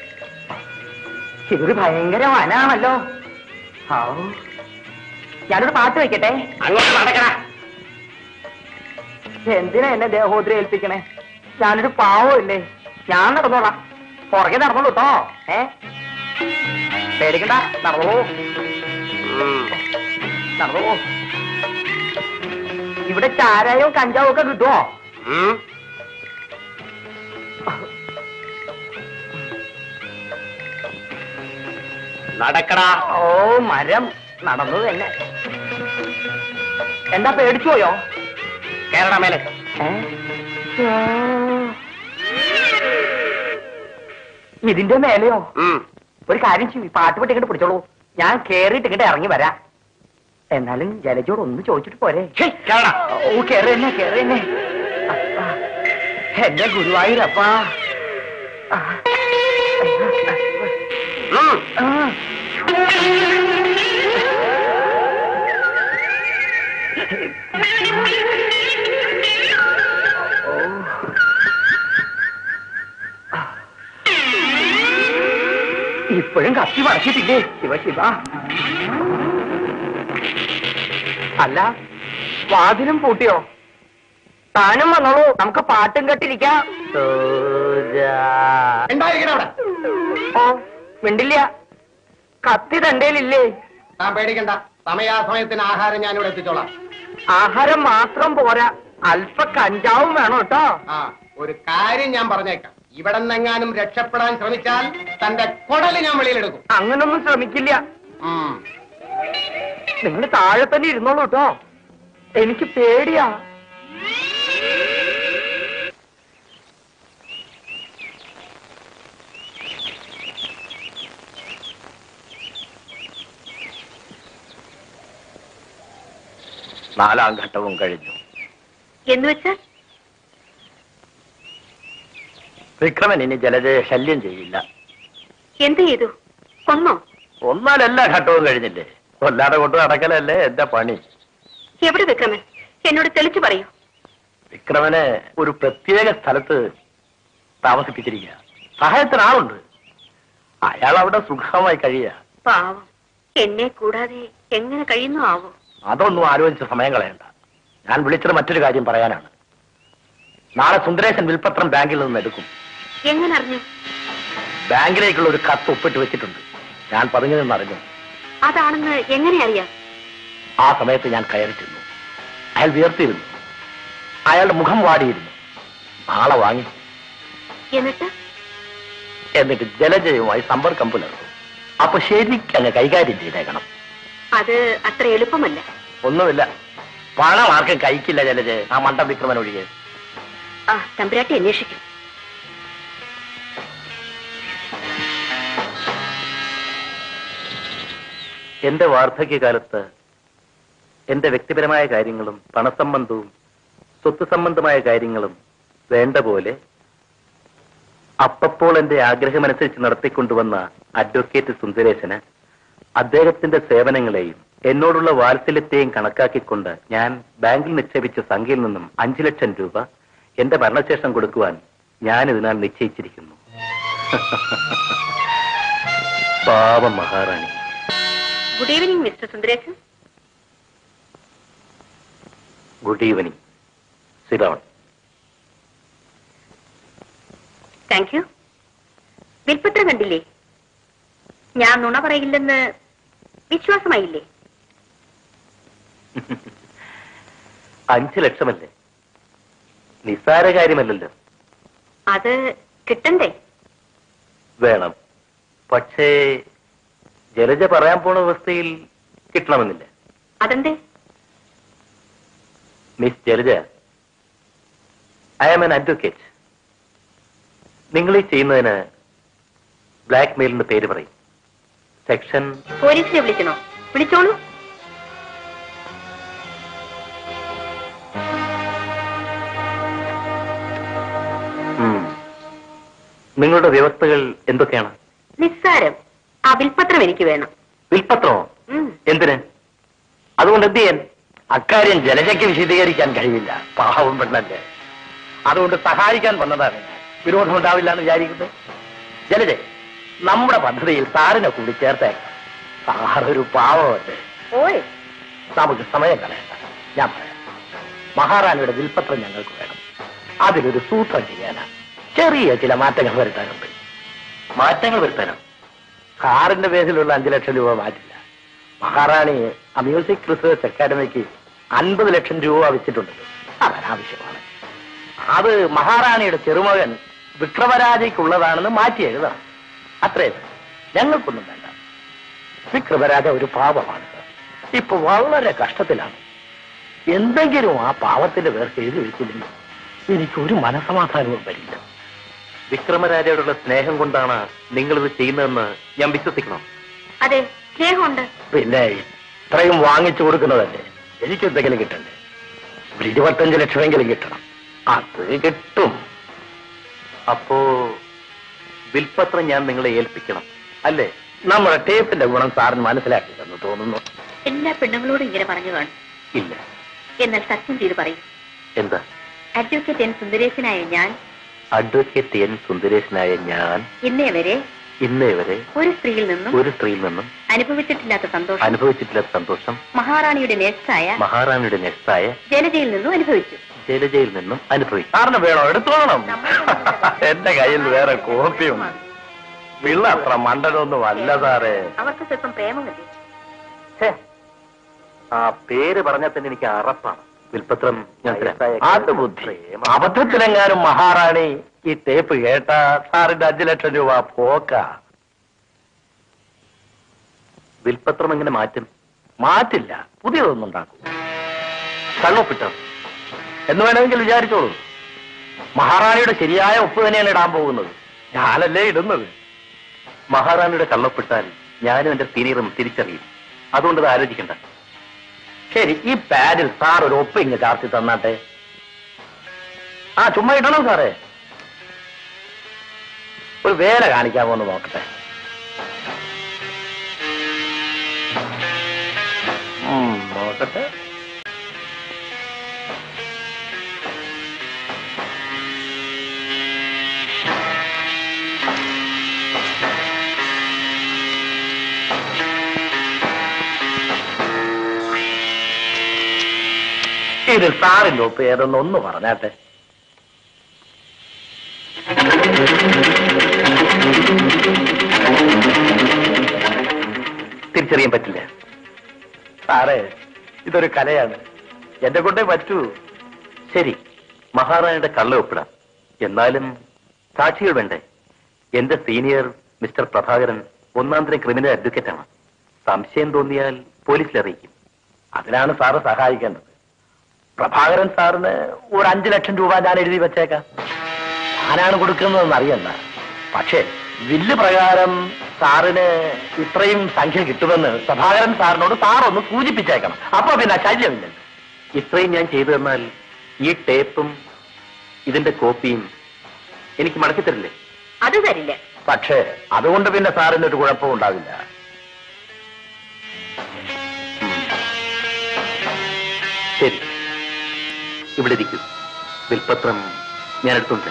ഇതൊരു ഭയങ്കര വനാണല്ലോ ഔ. ഞാനൊരു പാട്ട് വെക്കട്ടെ അങ്ങോട്ട് നടക്കടാ എന്തിനാ എന്നെ ദേഹോദ്ര ഏൽപ്പിക്കണേ ഞാനൊരു പാവമില്ലേ ഞാൻ നടന്നോളാം പുറകെ നടന്നോളൂ കേട്ടോ ഏ പേടിക്കണ്ട നടന്നോളൂ ഉം. നടന്നോളൂ ഇവിടെ ചാരായവും കഞ്ചാവും ഒക്കെ കിട്ടുമോ ഉം. നടക്കടാ ഓ മരം നടന്നു തന്നെ എന്താ പേടിച്ചു പോയോ കേരള മേലെ ഏ? ആ. ഇതിന്റെ മേലെയോ ഉം. ഒരു കാര്യം ചെയ്യും പാട്ട് പെട്ടി ഇങ്ങോട്ട് പിടിച്ചോളൂ ഞാൻ കേറിയിട്ട് ഇങ്ങോട്ട് ഇറങ്ങി വരാം എന്നാലും ജലജോട് ഒന്ന് ചോദിച്ചിട്ട് പോരെ ഛെ, കേറടാ. ഓ കേറി തന്നെ കേറി തന്നെ അപ്പാ. എന്റെ ഗുരുവായൂരപ്പാ ആ. ഉം. ആ. ഇപ്പോഴും കത്തി വളച്ചിട്ടില്ലേ ശിവ ശിവ അല്ല വാതിലും പൂട്ടിയോ താനും വന്നോളൂ നമുക്ക് പാട്ടും കേട്ടിരിക്കാം ഉണ്ടായിരിക്കണം അവിടെ ഓ മിണ്ടില്ല കത്തി തണ്ടേലില്ലേ താൻ പേടിക്കണ്ട സമയാസമയത്തിന് ആഹാരം ഞാൻ ഇവിടെ എത്തിച്ചോളാം ആഹാരം മാത്രം പോരാ അല്പ കഞ്ചാവും വേണം കേട്ടോ ആ ഒരു കാര്യം ഞാൻ പറഞ്ഞേക്കാം ഇവിടെ നിന്നെങ്ങാനും രക്ഷപ്പെടാൻ ശ്രമിച്ചാൽ തന്റെ കുടല് ഞാൻ വെളിയിലെടുക്കും അങ്ങനൊന്നും ശ്രമിക്കില്ല ഉം. നിങ്ങൾ താഴെ തന്നെ ഇരുന്നോളൂ കേട്ടോ എനിക്ക് പേടിയാ നാലാം ഘട്ടവും കഴിഞ്ഞു എന്ന് വെച്ചാൽ വിക്രമൻ ഇനി ജലജയെ ശല്യം ചെയ്യില്ല എന്ത് ചെയ്തു കൊന്നോ ഒന്നാൽ എല്ലാ ഘട്ടവും കഴിഞ്ഞില്ലേ കൊല്ലാതെ കൊണ്ട് നടക്കലല്ലേ എന്റെ പണി എവിടെ വിക്രമൻ എന്നോട് തെളിച്ചു പറയൂ വിക്രമനെ ഒരു പ്രത്യേക സ്ഥലത്ത് താമസിപ്പിച്ചിരിക്കുക സഹായത്തിന് ആളുണ്ട് അയാൾ അവിടെ സുഖമായി കഴിയുക പാവം എന്നെ കൂടാതെ എങ്ങനെ കഴിയുന്നു ആവോ അതൊന്നും ആലോചിച്ച് സമയം കളയണ്ട ഞാൻ വിളിച്ചത് മറ്റൊരു കാര്യം പറയാനാണ് നാളെ സുന്ദരേശൻ വിൽപത്രം ബാങ്കിൽ നിന്ന് എടുക്കും എങ്ങനെ അറിഞ്ഞു ബാങ്കിലേക്കുള്ള ഒരു കത്ത് ഒപ്പിട്ട് വെച്ചിട്ടുണ്ട് ഞാൻ പതുങ്ങി നിന്ന് അറിഞ്ഞു അതാണെന്ന് എങ്ങനെ അറിയാം ആ സമയത്ത് ഞാൻ കയറി ചെന്നു അയാൾ വിയർത്തിരുന്നു അയാളുടെ മുഖം വാടിയിരുന്നു നാളെ വാങ്ങി എന്നിട്ട് എന്നിട്ട് ജലജയുമായി സമ്പർക്കം പുലർത്തും അപ്പൊ ശരിക്കങ്ങ് കൈകാര്യം ചെയ്തേക്കണം അത് അത്ര എളുപ്പമല്ല ഒന്നുമില്ല പണം ആർക്കും കഴിക്കില്ല ജലജ ആ മണ്ട വിക്രമൻ ഒഴികെ ആ തമ്പുരാട്ടി അന്വേഷിക്കും എന്റെ വാർദ്ധക്യകാലത്ത് എന്റെ വ്യക്തിപരമായ കാര്യങ്ങളും പണസംബന്ധവും സ്വത്ത് സംബന്ധമായ കാര്യങ്ങളും വേണ്ട പോലെ അപ്പപ്പോൾ എന്റെ ആഗ്രഹമനുസരിച്ച് നടത്തിക്കൊണ്ടുവന്ന അഡ്വക്കേറ്റ് സുന്ദരേശന് അദ്ദേഹത്തിന്റെ സേവനങ്ങളെയും എന്നോടുള്ള വാത്സല്യത്തെയും കണക്കാക്കിക്കൊണ്ട് ഞാൻ ബാങ്കിൽ നിക്ഷേപിച്ച സംഖ്യയിൽ നിന്നും അഞ്ചു ലക്ഷം രൂപ എന്റെ മരണശേഷം കൊടുക്കുവാൻ ഞാൻ ഇതിനാൽ നിശ്ചയിച്ചിരിക്കുന്നു പാവം മഹാറാണി good evening mister Sundaresan good evening സിഡോൺ താങ്ക് യു വിൽപ്പത്രം കണ്ടില്ലേ ഞാൻ നുണ പറയില്ലെന്ന് വിശ്വാസമായില്ലേ അഞ്ചു ലക്ഷമല്ലേ നിസ്സാര കാര്യമല്ലല്ലോ അത് കിട്ടണ്ടേ വേണം പക്ഷേ ജലജ പറയാൻ പോണ അവസ്ഥയിൽ കിട്ടണമെന്നില്ല അതെന്തേ Miss Jalaja I am an advocate നിങ്ങൾ ഈ ചെയ്യുന്നതിന് ബ്ലാക്ക് മെയിലിന്റെ പേര് പറയും സെക്ഷൻ പോലീസിനെ വിളിക്കണോ വിളിച്ചോളൂ നിങ്ങളുടെ വ്യവസ്ഥകൾ എന്തൊക്കെയാണ് നിസ്സാരം ആ വിൽപത്രം എനിക്ക് വേണം വിൽപ്പത്രമോ ഉം. എന്തിന് അതുകൊണ്ട് എന്ത് ചെയ്യാൻ അക്കാര്യം ജലജയ്ക്ക് വിശദീകരിക്കാൻ കഴിയില്ല പാവം പെണ്ണല്ലേ അതുകൊണ്ട് സഹായിക്കാൻ വന്നതാണ് ഞാൻ വിരോധം ഉണ്ടാവില്ല എന്ന് വിചാരിക്കുന്നത് ജലജ നമ്മുടെ പദ്ധതിയിൽ സാറിനെ കൂടി ചേർത്തേക്കാം സാറൊരു പാവമല്ലേ ഓയ് നമുക്ക് സമയം കളയണ്ട ഞാൻ പറയാം മഹാറാണിയുടെ വിൽപ്പത്രം ഞങ്ങൾക്ക് വേണം അതിലൊരു സൂത്രം ചെയ്യാനാണ് ചെറിയ ചില മാറ്റങ്ങൾ വരുത്താനുണ്ട് മാറ്റങ്ങൾ വരുത്താനോ കാറിന്റെ പേരിലുള്ള അഞ്ചു ലക്ഷം രൂപ മാറ്റില്ല മഹാറാണി ആ മ്യൂസിക് റിസർച്ച് അക്കാദമിക്ക് അൻപത് ലക്ഷം രൂപ വെച്ചിട്ടുണ്ടല്ലോ അതൊരാവശ്യമാണ് അത് മഹാറാണിയുടെ ചെറുമകൻ വിക്രമരാജയ്ക്കുള്ളതാണെന്ന് മാറ്റി എഴുതണം അത്രേ ഞങ്ങൾക്കൊന്നും വേണ്ട വിക്രമരാജ ഒരു പാപമാണ് സർ. ഇപ്പൊ വളരെ കഷ്ടത്തിലാണ് എന്തെങ്കിലും ആ പാവത്തിന്റെ പേർക്ക് എഴുതി വെച്ചില്ലെങ്കിൽ എനിക്കൊരു മനസമാധാനവും വരില്ല വിക്രമരാജയോടുള്ള സ്നേഹം കൊണ്ടാണ് നിങ്ങളിത് ചെയ്യുന്നതെന്ന് ഞാൻ വിശ്വസിക്കണം അതെ സ്നേഹമുണ്ട് പിന്നെ ഇത്രയും വാങ്ങിച്ചു കൊടുക്കുന്നതല്ലേ എനിക്ക് എന്തെങ്കിലും കിട്ടണ്ടേ ഒരു ഇരുപത്തഞ്ച് ലക്ഷമെങ്കിലും കിട്ടണം അത് കിട്ടും അപ്പോ വിൽപ്പത്രം ഞാൻ നിങ്ങളെ ഏൽപ്പിക്കണം അല്ലേ നമ്മുടെ ടേപ്പിന്റെ ഗുണം സാറിന് മനസ്സിലാക്കില്ലെന്ന് തോന്നുന്നു എല്ലാ പെണ്ണുങ്ങളോടും ഇങ്ങനെ പറഞ്ഞു കാണും ഇല്ല എന്നാൽ സത്യം ചെയ്ത് പറയും എന്താ അഡ്വക്കേറ്റ് എൻ സുന്ദരേശനായ ഞാൻ അഡ്വക്കേറ്റ് എൻ സുന്ദരേശനായ ഞാൻ ഇന്നേ വരെ ഇന്നേ വരെ ഒരു സ്ത്രീയിൽ നിന്നും ഒരു സ്ത്രീയിൽ നിന്നും അനുഭവിച്ചിട്ടില്ലാത്ത സന്തോഷം അനുഭവിച്ചിട്ടില്ലാത്ത സന്തോഷം മഹാറാണിയുടെ നേഴ്സായ മഹാറാണിയുടെ നെക്സ്റ്റായ ജലജയിൽ നിന്നും അനുഭവിച്ചു ജലജയിൽ നിന്നും അനുഭവിക്കും സാറിന് വേണോ എടുത്തോളണം എന്റെ കയ്യിൽ വേറെ കോപ്പിയും പിള്ള അത്ര മണ്ടനൊന്നും അല്ല സാറേ അവർക്ക് സ്വല്പം പ്രേമമില്ലേ ഛേ, ആ പേര് പറഞ്ഞാൽ തന്നെ എനിക്ക് അറപ്പാണ് വിൽപ്പത്രം ഞാൻ തരാം. അത് ബുദ്ധി അബദ്ധത്തിലെങ്ങാനും മഹാറാണി ഈ ടേപ്പ് കേട്ട സാറിന്റെ അഞ്ചു ലക്ഷം രൂപ പോക്ക വിൽപ്പത്രം എങ്ങനെ മാറ്റും മാറ്റില്ല പുതിയതൊന്നും ഉണ്ടാക്കും കണ്ണൊപ്പിട്ടോ എന്ന് വേണമെങ്കിൽ വിചാരിച്ചോളൂ മഹാറാണിയുടെ ശരിയായ ഒപ്പ് തന്നെയാണ് ഇടാൻ പോകുന്നത് ഞാനല്ലേ ഇടുന്നത് മഹാറാണിയുടെ കള്ളപ്പെട്ടാൽ ഞാനും എന്റെ സീനിയറും തിരിച്ചറിയും അതുകൊണ്ട് ഇത് ആലോചിക്കണ്ട ശരി ഈ പാഡിൽ സാർ ഒരു ഒപ്പ് ഇങ്ങ് ചാർത്തി തന്നാട്ടെ ആ ചുമ്മാ ഇടണം സാറേ ഒരു വേല കാണിക്കാമോ എന്ന് നോക്കട്ടെ ഉം, നോക്കട്ടെ ഇതിൽ സാറിന്റെ ഒപ്പ് ഏതെന്ന് ഒന്ന് പറഞ്ഞാട്ടെ തിരിച്ചറിയാൻ പറ്റില്ല സാറേ ഇതൊരു കലയാണ് എന്നെ കൊണ്ടേ പറ്റൂ ശരി മഹാറാണിയുടെ കള്ള ഒപ്പിടാം എന്നാലും സാക്ഷികൾ വേണ്ടേ എന്റെ സീനിയർ മിസ്റ്റർ പ്രഭാകരൻ ഒന്നാം തരം ക്രിമിനൽ അഡ്വക്കേറ്റ് ആണ് സംശയം തോന്നിയാൽ പോലീസിൽ അറിയിക്കും അതിനാണ് സാറ് സഹായിക്കേണ്ടത് പ്രഭാകരൻ സാറിന് ഒരു അഞ്ചു ലക്ഷം രൂപ ഞാൻ എഴുതി വെച്ചേക്കാം ഞാനാണ് കൊടുക്കുന്നതെന്ന് അറിയണ്ട പക്ഷേ വില്ല് പ്രകാരം സാറിന് ഇത്രയും സംഖ്യ കിട്ടുമെന്ന് പ്രഭാകരൻ സാറിനോട് സാറൊന്ന് സൂചിപ്പിച്ചേക്കണം അപ്പൊ പിന്നെ ശല്യമില്ലല്ലോ ഇത്രയും ഞാൻ ചെയ്തു തന്നാൽ ഈ ടേപ്പും ഇതിന്റെ കോപ്പിയും എനിക്ക് മടക്കി തരില്ലേ അത് തരില്ല പക്ഷേ അതുകൊണ്ട് പിന്നെ സാറിന് ഒരു കുഴപ്പവും ഉണ്ടാവില്ല ശരി ഇവിടെ ഇരിക്കൂ വിൽപ്പത്രം ഞാൻ എടുത്തുണ്ട്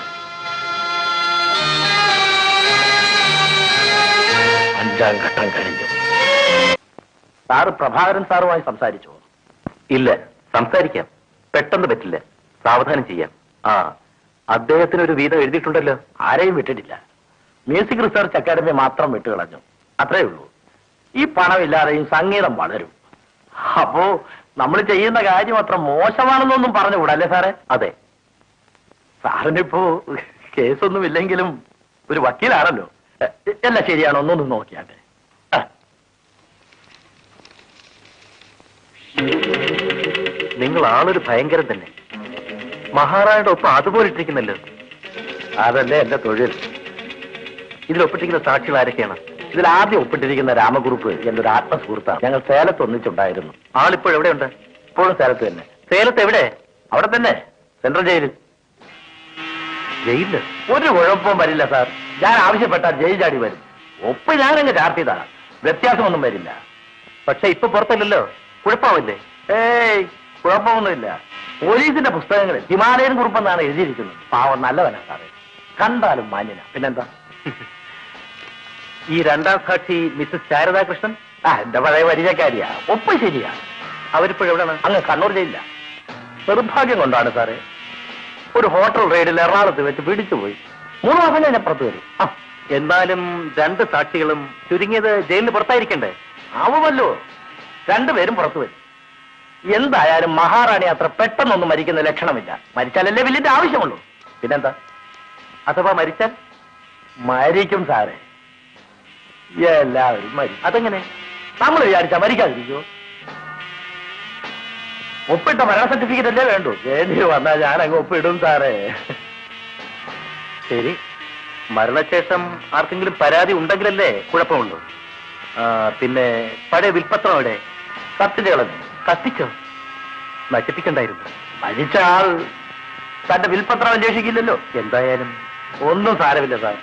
അഞ്ചാം ഘട്ടം കഴിഞ്ഞു സാറ് പ്രഭാകരൻ സാറുമായി സംസാരിച്ചോ ഇല്ല സംസാരിക്കാം പെട്ടെന്ന് പറ്റില്ല സാവധാനം ചെയ്യാം ആ അദ്ദേഹത്തിന് ഒരു വീതം എഴുതിയിട്ടുണ്ടല്ലോ ആരെയും വിട്ടിട്ടില്ല മ്യൂസിക് റിസർച്ച് അക്കാദമി മാത്രം വിട്ടുകളഞ്ഞു അത്രേ ഉള്ളൂ ഈ പണമില്ലാതെയും സംഗീതം വളരും അപ്പോ നമ്മൾ ചെയ്യുന്ന കാര്യം അത്ര മോശമാണെന്നൊന്നും പറഞ്ഞുകൂടാ അല്ലേ സാറേ അതെ സാറിനിപ്പോ കേസൊന്നും ഇല്ലെങ്കിലും ഒരു വക്കീലാണല്ലോ എ- എല്ലാം ശരിയാണോ ഒന്നൊന്ന് നോക്കിയാട്ടെ ആ. നിങ്ങൾ ആളൊരു ഭയങ്കരം തന്നെ മഹാറാണിയുടെ ഒപ്പം അതുപോലെ ഇട്ടിരിക്കുന്നല്ലോ അതല്ലേ എന്റെ തൊഴിൽ ഇതിൽ ഒപ്പിട്ടിരിക്കുന്ന സാക്ഷികൾ ആരൊക്കെയാണ് ഇതിൽ ആദ്യം ഒപ്പിട്ടിരിക്കുന്ന രാമകുറുപ്പ് എന്റെ ഒരു ആത്മസുഹൃത്താണ് ഞങ്ങൾ സേലത്ത് ഒന്നിച്ചുണ്ടായിരുന്നു ആളിപ്പോൾ എവിടെയുണ്ട് ഇപ്പോഴും സേലത്ത് തന്നെ സേലത്ത് എവിടെ അവിടെ തന്നെ സെൻട്രൽ ജയിലിൽ ജയിലില് ഒരു കുഴപ്പവും വരില്ല സാർ ഞാൻ ആവശ്യപ്പെട്ടാൽ ജയിൽ ചാടി വരും ഒപ്പ് ഞാനങ്ങ് ചാർത്തിയതാ വ്യത്യാസമൊന്നും വരില്ല പക്ഷെ ഇപ്പൊ പുറത്തല്ലല്ലോ കുഴപ്പമാവില്ലേ ഏയ് കുഴപ്പമൊന്നുമില്ല പോലീസിന്റെ പുസ്തകങ്ങളിൽ ഹിമാലയൻ കുറിപ്പെന്നാണ് എഴുതിയിരിക്കുന്നത് പാവം നല്ലവനാ സാറേ കണ്ടാലും മാന്യന പിന്നെന്താ ഈ രണ്ടാം സാക്ഷി മിസ്സസ് ശാരദാകൃഷ്ണൻ ആ എന്റെ പഴയ പരിചയക്കാരിയാ ഒപ്പ് ശരിയാ അവരിപ്പോഴെവിടെയാണ് അങ്ങ് കണ്ണൂർ ജയിലില്ല നിർഭാഗ്യം കൊണ്ടാണ് സാറേ ഒരു ഹോട്ടൽ റെയ്ഡിൽ എറണാകുളത്ത് വെച്ച് പിടിച്ചുപോയി മൂന്ന് മാസം കഴിഞ്ഞ പുറത്ത് വരും ആ എന്നാലും രണ്ട് സാക്ഷികളും ചുരുങ്ങിയത് ജയിലിന് പുറത്തായിരിക്കണ്ടേ ആവുമല്ലോ രണ്ടുപേരും പുറത്തു വരും എന്തായാലും മഹാറാണി അത്ര പെട്ടെന്നൊന്നും മരിക്കുന്ന ലക്ഷണമില്ല മരിച്ചാലല്ലേ വലിയ ആവശ്യമുള്ളൂ പിന്നെന്താ അഥവാ മരിച്ചാൽ മരിക്കും സാറേ എല്ലാവരും മരിക്കും അതെങ്ങനെ നമ്മൾ വിചാരിച്ചാ മരിക്കാതിരിക്കോ ഒപ്പിട്ട മരണ സർട്ടിഫിക്കറ്റ് അല്ലേ വേണ്ടു വേണ്ടി വന്നാൽ ഞാൻ അങ്ങ് ഒപ്പിടും സാറേ ശരി മരണശേഷം ആർക്കെങ്കിലും പരാതി ഉണ്ടെങ്കിലല്ലേ കുഴപ്പമുള്ളൂ ആ, പിന്നെ പഴയ വിൽപ്പത്രം എവിടെ കത്തിച്ച് കളഞ്ഞു കത്തിച്ചോ നശിപ്പിക്കണ്ടായിരുന്നു മരിച്ച ആൾ തന്റെ വിൽപത്രം അന്വേഷിക്കില്ലല്ലോ എന്തായാലും ഒന്നും സാരമില്ല സാർ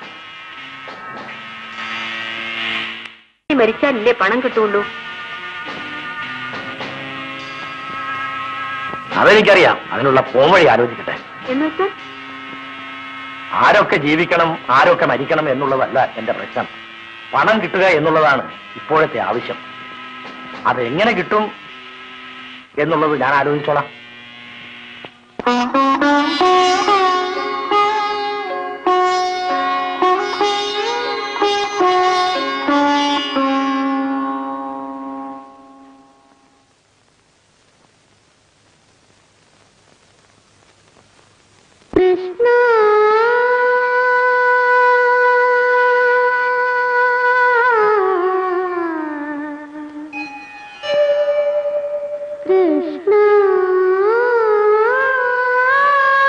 ഈ മരിച്ചാലല്ലേ പണം കിട്ടുള്ളൂ അതെനിക്കറിയാം അതിനുള്ള പോംവഴി ആലോചിക്കട്ടെ എന്ന് വെച്ചാൽ ആരൊക്കെ ജീവിക്കണം ആരൊക്കെ മരിക്കണം എന്നുള്ളതല്ല എന്റെ പ്രശ്നം പണം കിട്ടുക എന്നുള്ളതാണ് ഇപ്പോഴത്തെ ആവശ്യം അതെങ്ങനെ കിട്ടും എന്നുള്ളത് ഞാൻ ആലോചിച്ചോളാം കൃഷ്ണ കൃഷ്ണ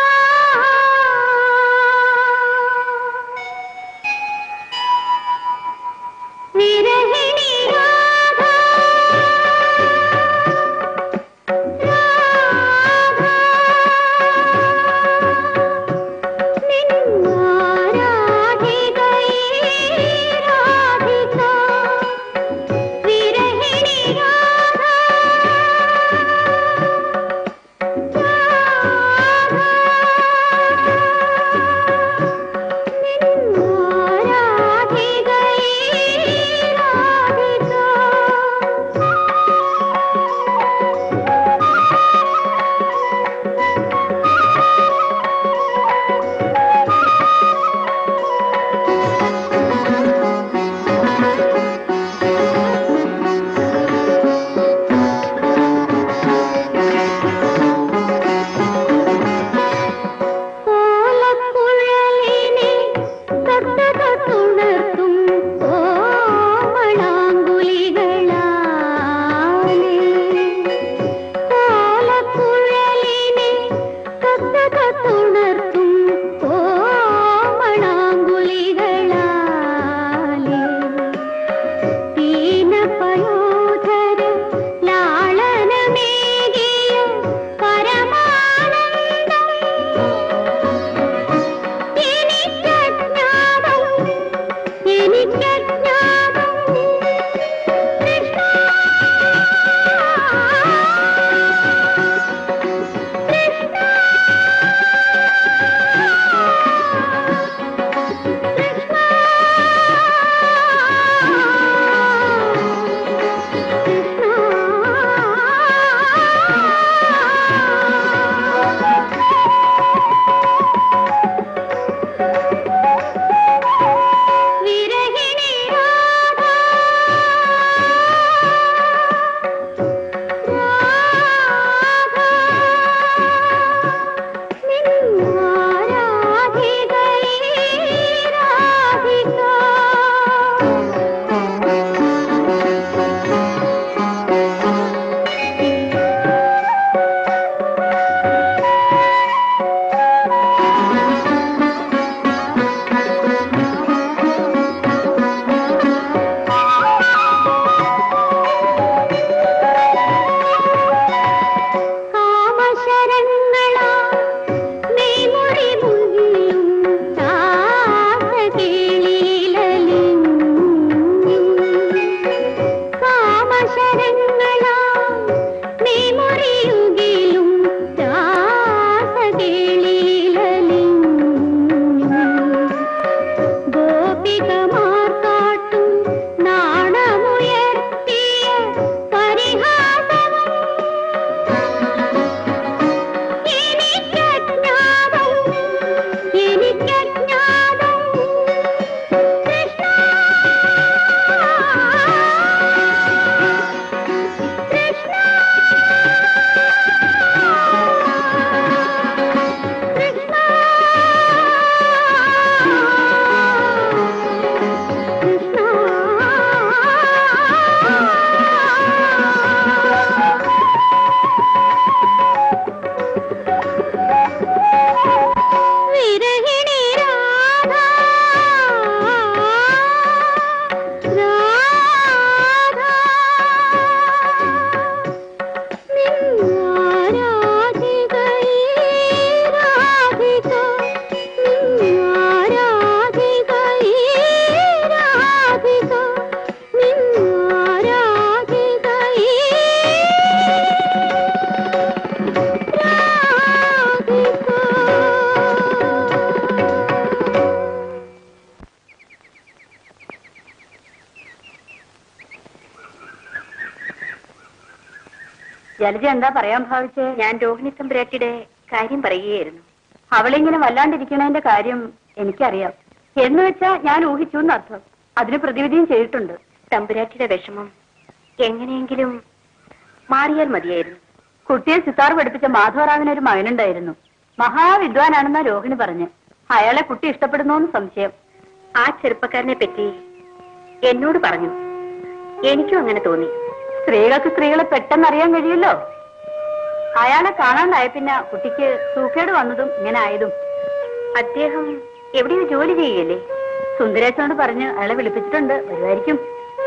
ജലജ എന്താ പറയാൻ ഭാവിച്ചേ ഞാൻ രോഹിണി തമ്പുരാട്ടിയുടെ കാര്യം പറയുകയായിരുന്നു അവളിങ്ങനെ വല്ലാണ്ടിരിക്കണതിന്റെ കാര്യം എനിക്കറിയാം എന്ന് വെച്ചാ ഞാൻ ഊഹിച്ചു എന്നർത്ഥം അതിന് പ്രതിവിധിയും ചെയ്തിട്ടുണ്ട് തമ്പുരാട്ടിയുടെ വിഷമം എങ്ങനെയെങ്കിലും മാറിയാൽ മതിയായിരുന്നു കുട്ടിയെ സിത്താർ പഠിപ്പിച്ച മാധവറാവിന് ഒരു മകനുണ്ടായിരുന്നു മഹാവിദ്വാനാണെന്നാ രോഹിണി പറഞ്ഞ് അയാളെ കുട്ടി ഇഷ്ടപ്പെടുന്നോന്ന് സംശയം ആ ചെറുപ്പക്കാരനെ പറ്റി എന്നോട് പറഞ്ഞു എനിക്കും അങ്ങനെ തോന്നി സ്ത്രീകൾക്ക് സ്ത്രീകളെ പെട്ടെന്ന് അറിയാൻ കഴിയുമല്ലോ അയാളെ കാണാണ്ടായ പിന്നെ കുട്ടിക്ക് സൂക്കേട് വന്നതും ഇങ്ങനെ ആയതും അദ്ദേഹം എവിടെയോ ജോലി ചെയ്യല്ലേ സുന്ദരേശനോട് പറഞ്ഞ് അയാളെ വിളിപ്പിച്ചിട്ടുണ്ട് വരുമായിരിക്കും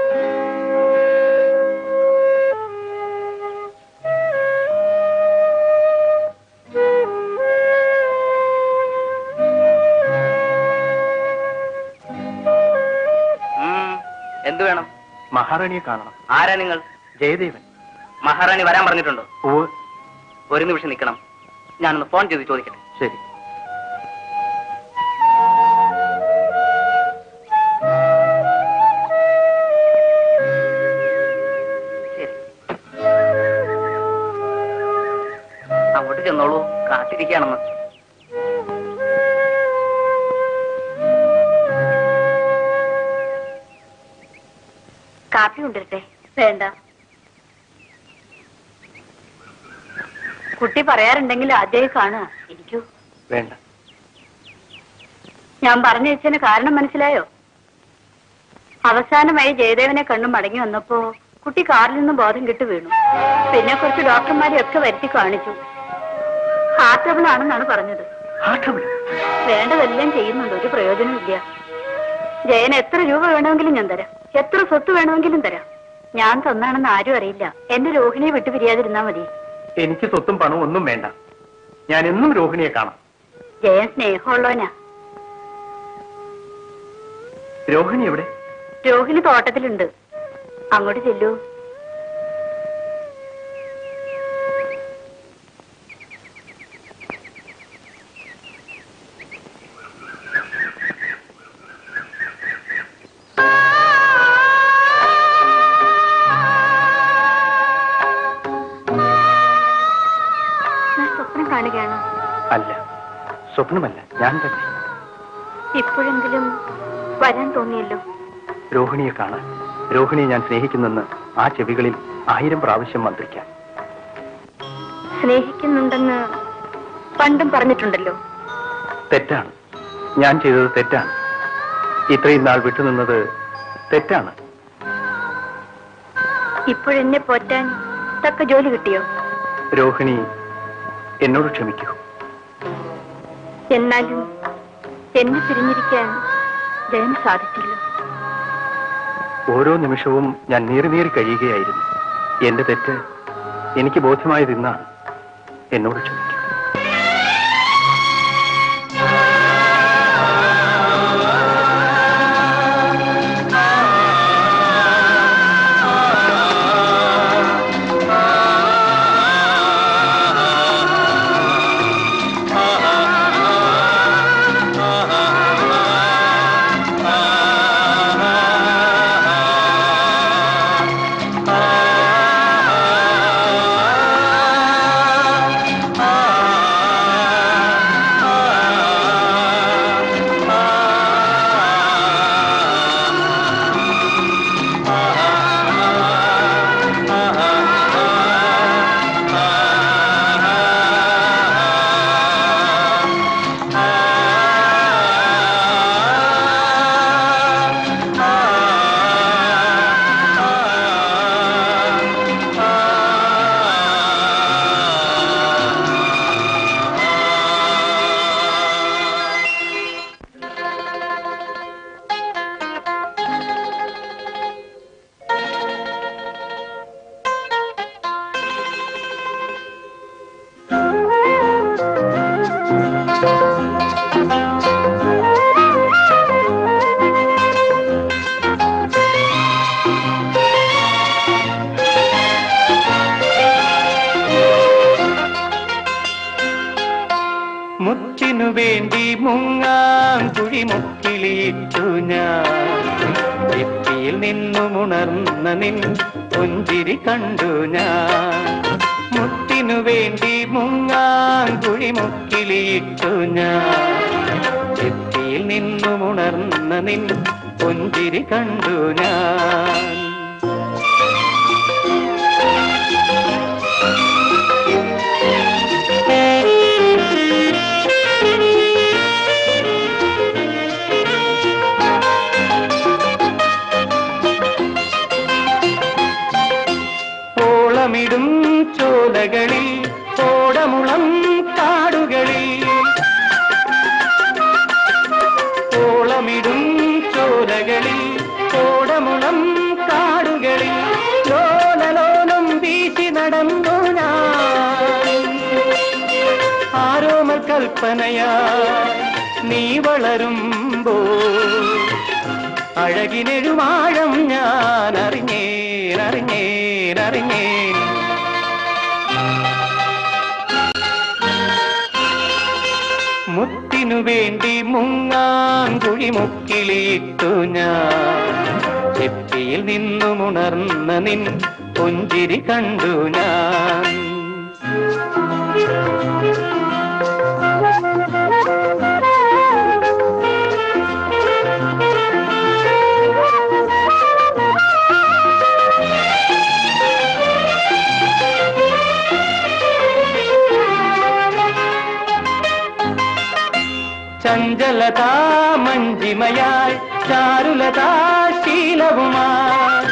എന്ത് വേണം മഹാറാണിയെ കാണണം ആരാ നിങ്ങൾ ജയദേവൻ മഹാറാണി വരാൻ പറഞ്ഞിട്ടുണ്ടോ ഓ ഒരു നിമിഷം നിൽക്കണം ഞാനൊന്ന് ഫോൺ ചെയ്ത് ചോദിക്കട്ടെ ശരി ശരി അങ്ങോട്ട് ചെന്നോളൂ കാത്തിരിക്കുകയാണെന്ന് കാപ്പി കൊണ്ടിരട്ടെ വേണ്ട കുട്ടി പറയാറുണ്ടെങ്കിൽ ആദ്യമായി കാണുക എനിക്കോ വേണ്ട ഞാൻ പറഞ്ഞു വെച്ചതിന് കാരണം മനസ്സിലായോ അവസാനമായി ജയദേവനെ കണ്ടു മടങ്ങി വന്നപ്പോ കുട്ടി കാറിൽ നിന്ന് ബോധം കിട്ടു വീണു പിന്നെ കുറച്ച് ഡോക്ടർമാരെ ഒക്കെ വരുത്തി കാണിച്ചു ഹാർട്ട് ട്രബിൾ ആണെന്നാണ് പറഞ്ഞത് വേണ്ടതെല്ലാം ചെയ്യുന്നുണ്ട് ഒരു പ്രയോജനമില്ല ജയന് എത്ര രൂപ വേണമെങ്കിലും ഞാൻ തരാം എത്ര സ്വത്ത് വേണമെങ്കിലും തരാം ഞാൻ തന്നാണെന്ന് ആരും അറിയില്ല എന്റെ രോഹിണിയെ വിട്ടു പിരിയാതിരുന്നാ മതി എനിക്ക് സ്വത്തും പണവും ഒന്നും വേണ്ട ഞാൻ എന്നും രോഹിണിയെ കാണാം ജയൻ സ്നേഹമുള്ളവനാ രോഹിണി എവിടെ രോഹിണി തോട്ടത്തിലുണ്ട് അങ്ങോട്ട് ചെല്ലൂ ഞാൻ സ്വപ്നം കാണുകയാണ് അല്ല സ്വപ്നമല്ല ഞാൻ തന്നെ ഇപ്പോഴെങ്കിലും വരാൻ തോന്നിയല്ലോ രോഹിണിയെ കാണാൻ രോഹിണിയെ ഞാൻ സ്നേഹിക്കുന്നെന്ന് ആ ചെവികളിൽ ആയിരം പ്രാവശ്യം മന്ത്രിക്കാം സ്നേഹിക്കുന്നുണ്ടെന്ന് പണ്ടും പറഞ്ഞിട്ടുണ്ടല്ലോ തെറ്റാണ് ഞാൻ ചെയ്തത് തെറ്റാണ് ഇത്രയും നാൾ വിട്ടുനിന്നത് തെറ്റാണ് ഇപ്പോഴെന്നെ പോറ്റാൻ തക്ക ജോലി കിട്ടിയോ രോഹിണി എന്നോട് ക്ഷമിക്കൂ എന്നാലും എന്നെ പിരിഞ്ഞിരിക്കാൻ ജയന് സാധിച്ചില്ല ഓരോ നിമിഷവും ഞാൻ നീറി നീറി കഴിയുകയായിരുന്നു എന്റെ തെറ്റ് എനിക്ക് ബോധ്യമായത് ഇന്നാണ് എന്നോട് ക്ഷമിക്കൂ മുത്തിനു വേണ്ടി മുങ്ങാൻ കുഴിമുക്കിളിയിട്ടു ഞാൻ ഭിത്തിയിൽ നിന്നുമുണർന്ന നിൻ പുഞ്ചിരി കണ്ടു ഞാൻ മുത്തിനു വേണ്ടി മുങ്ങാങ്കുഴി മുക്കിലിയിട്ടു ഞാൻ ചെത്തിയിൽ നിന്നുമുണർന്ന നിൻ പുഞ്ചിരി കണ്ടു ഞാൻ ഓളമിടും ചോലകളിൽ ഓടമുളം കാടുകളിൽ ഓളമിടും ചോലകളിൽ ഓടമുളം കാടുകളിൽ ലോലലോലം വീശി നടന്നു ഞാൻ ആരോമൽ കൽപ്പനയായി നീ വളരുമ്പോ അഴകിനെഴുമാഴം ഞാൻ അറിഞ്ഞേൻ അറിഞ്ഞേൻ അറിഞ്ഞേൻ മുത്തിനു വേണ്ടി മുങ്ങാങ്കുഴി മുക്കിലിട്ടു ഞാൻ ചെപ്പിയിൽ നിന്നുമുണർന്ന നിൻ പുഞ്ചിരി കണ്ടു ഞാൻ ചഞ്ചലതാ മഞ്ജിമയായി ചാരുലതാ ശീലവുമായി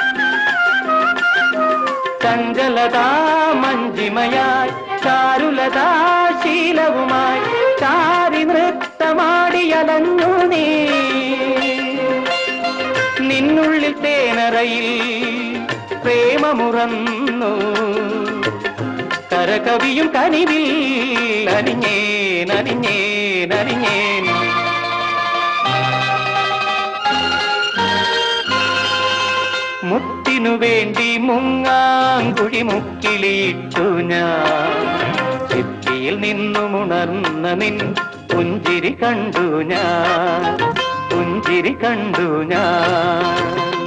ചഞ്ചലതാ മഞ്ജിമയായി ചാരുലതാ ശീലവുമായി ചാരി നൃത്തമാടിയലഞ്ഞു നീ നിന്നുള്ളിൽ തേനറയിൽ പ്രേമമുറന്നു കരകവിയും കനിവിൽ അരിഞ്ഞേൻ അരിഞ്ഞേൻ അരിഞ്ഞേൻ മുത്തിനു വേണ്ടി മുങ്ങാങ്കുഴി മുക്കിലിട്ടു ഞാൻ ചിപ്പിയിൽ നിന്നുമുണർന്ന നിൻ പുഞ്ചിരി കണ്ടു ഞാൻ പുഞ്ചിരി കണ്ടു ഞാൻ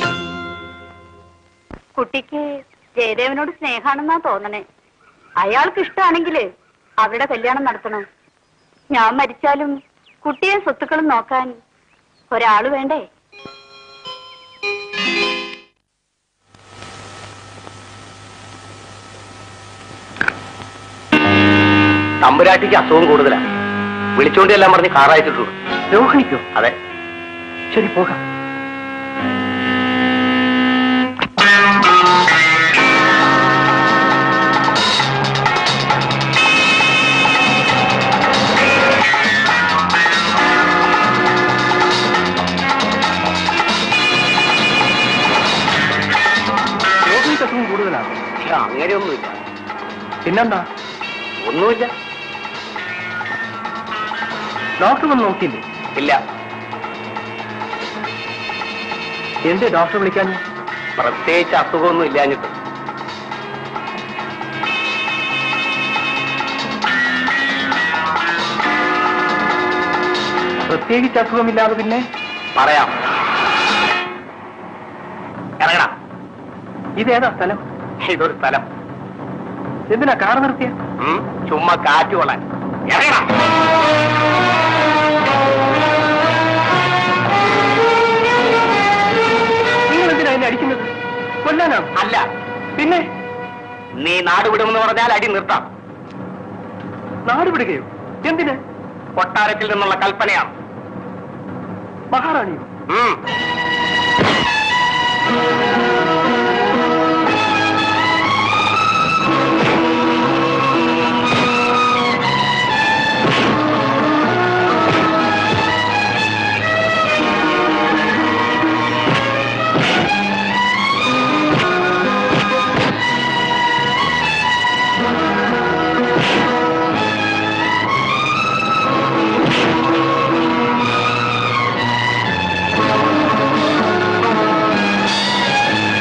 കുട്ടിക്ക് ജയദേവനോട് സ്നേഹാണെന്നാ തോന്നണേ അയാൾക്ക് ഇഷ്ടമാണെങ്കില് അവരുടെ കല്യാണം നടത്തണം ഞാൻ മരിച്ചാലും കുട്ടിയെ സ്വത്തുക്കളും നോക്കാൻ ഒരാള് വേണ്ടേ തമ്പുരാട്ടിക്ക് അസുഖം കൂടുതലാണ് വിളിച്ചോണ്ടി എല്ലാം പറഞ്ഞ് കാറായിട്ടിട്ടുള്ളൂ രോഹിണിക്കോ അതെ ശരി പോകാം രോഹിണിക്ക് അസുഖം കൂടുതലാണ് അങ്ങനെയൊന്നുമില്ല പിന്നെന്താ ഒന്നുമില്ല ഡോക്ടർ വന്ന് നോക്കിയില്ലേ ഇല്ല എന്തേ ഡോക്ടർ വിളിക്കാൻ പ്രത്യേകിച്ച് അസുഖമൊന്നും ഇല്ലാഞ്ഞിട്ട് പ്രത്യേകിച്ച് അസുഖമില്ലാതെ പിന്നെ പറയാം ഇറങ്ങടാ ഇതേതാ സ്ഥലം ഇതൊരു സ്ഥലം എന്തിനാ കാർ നിർത്തിയ ഉം, ചുമ്മാ കാറ്റ് കൊള്ളാൻ ഇറങ്ങടാ നിങ്ങൾ എന്തിനാ എന്നെ അടിക്കുന്നത് കൊല്ലാനാണ് അല്ല പിന്നെ നീ നാട് വിടുമെന്ന് പറഞ്ഞാൽ അടി നിർത്താം നാട് വിടുകയോ എന്തിന് കൊട്ടാരത്തിൽ നിന്നുള്ള കൽപ്പനയാണ് മഹാറാണിയോ ഉം. ആ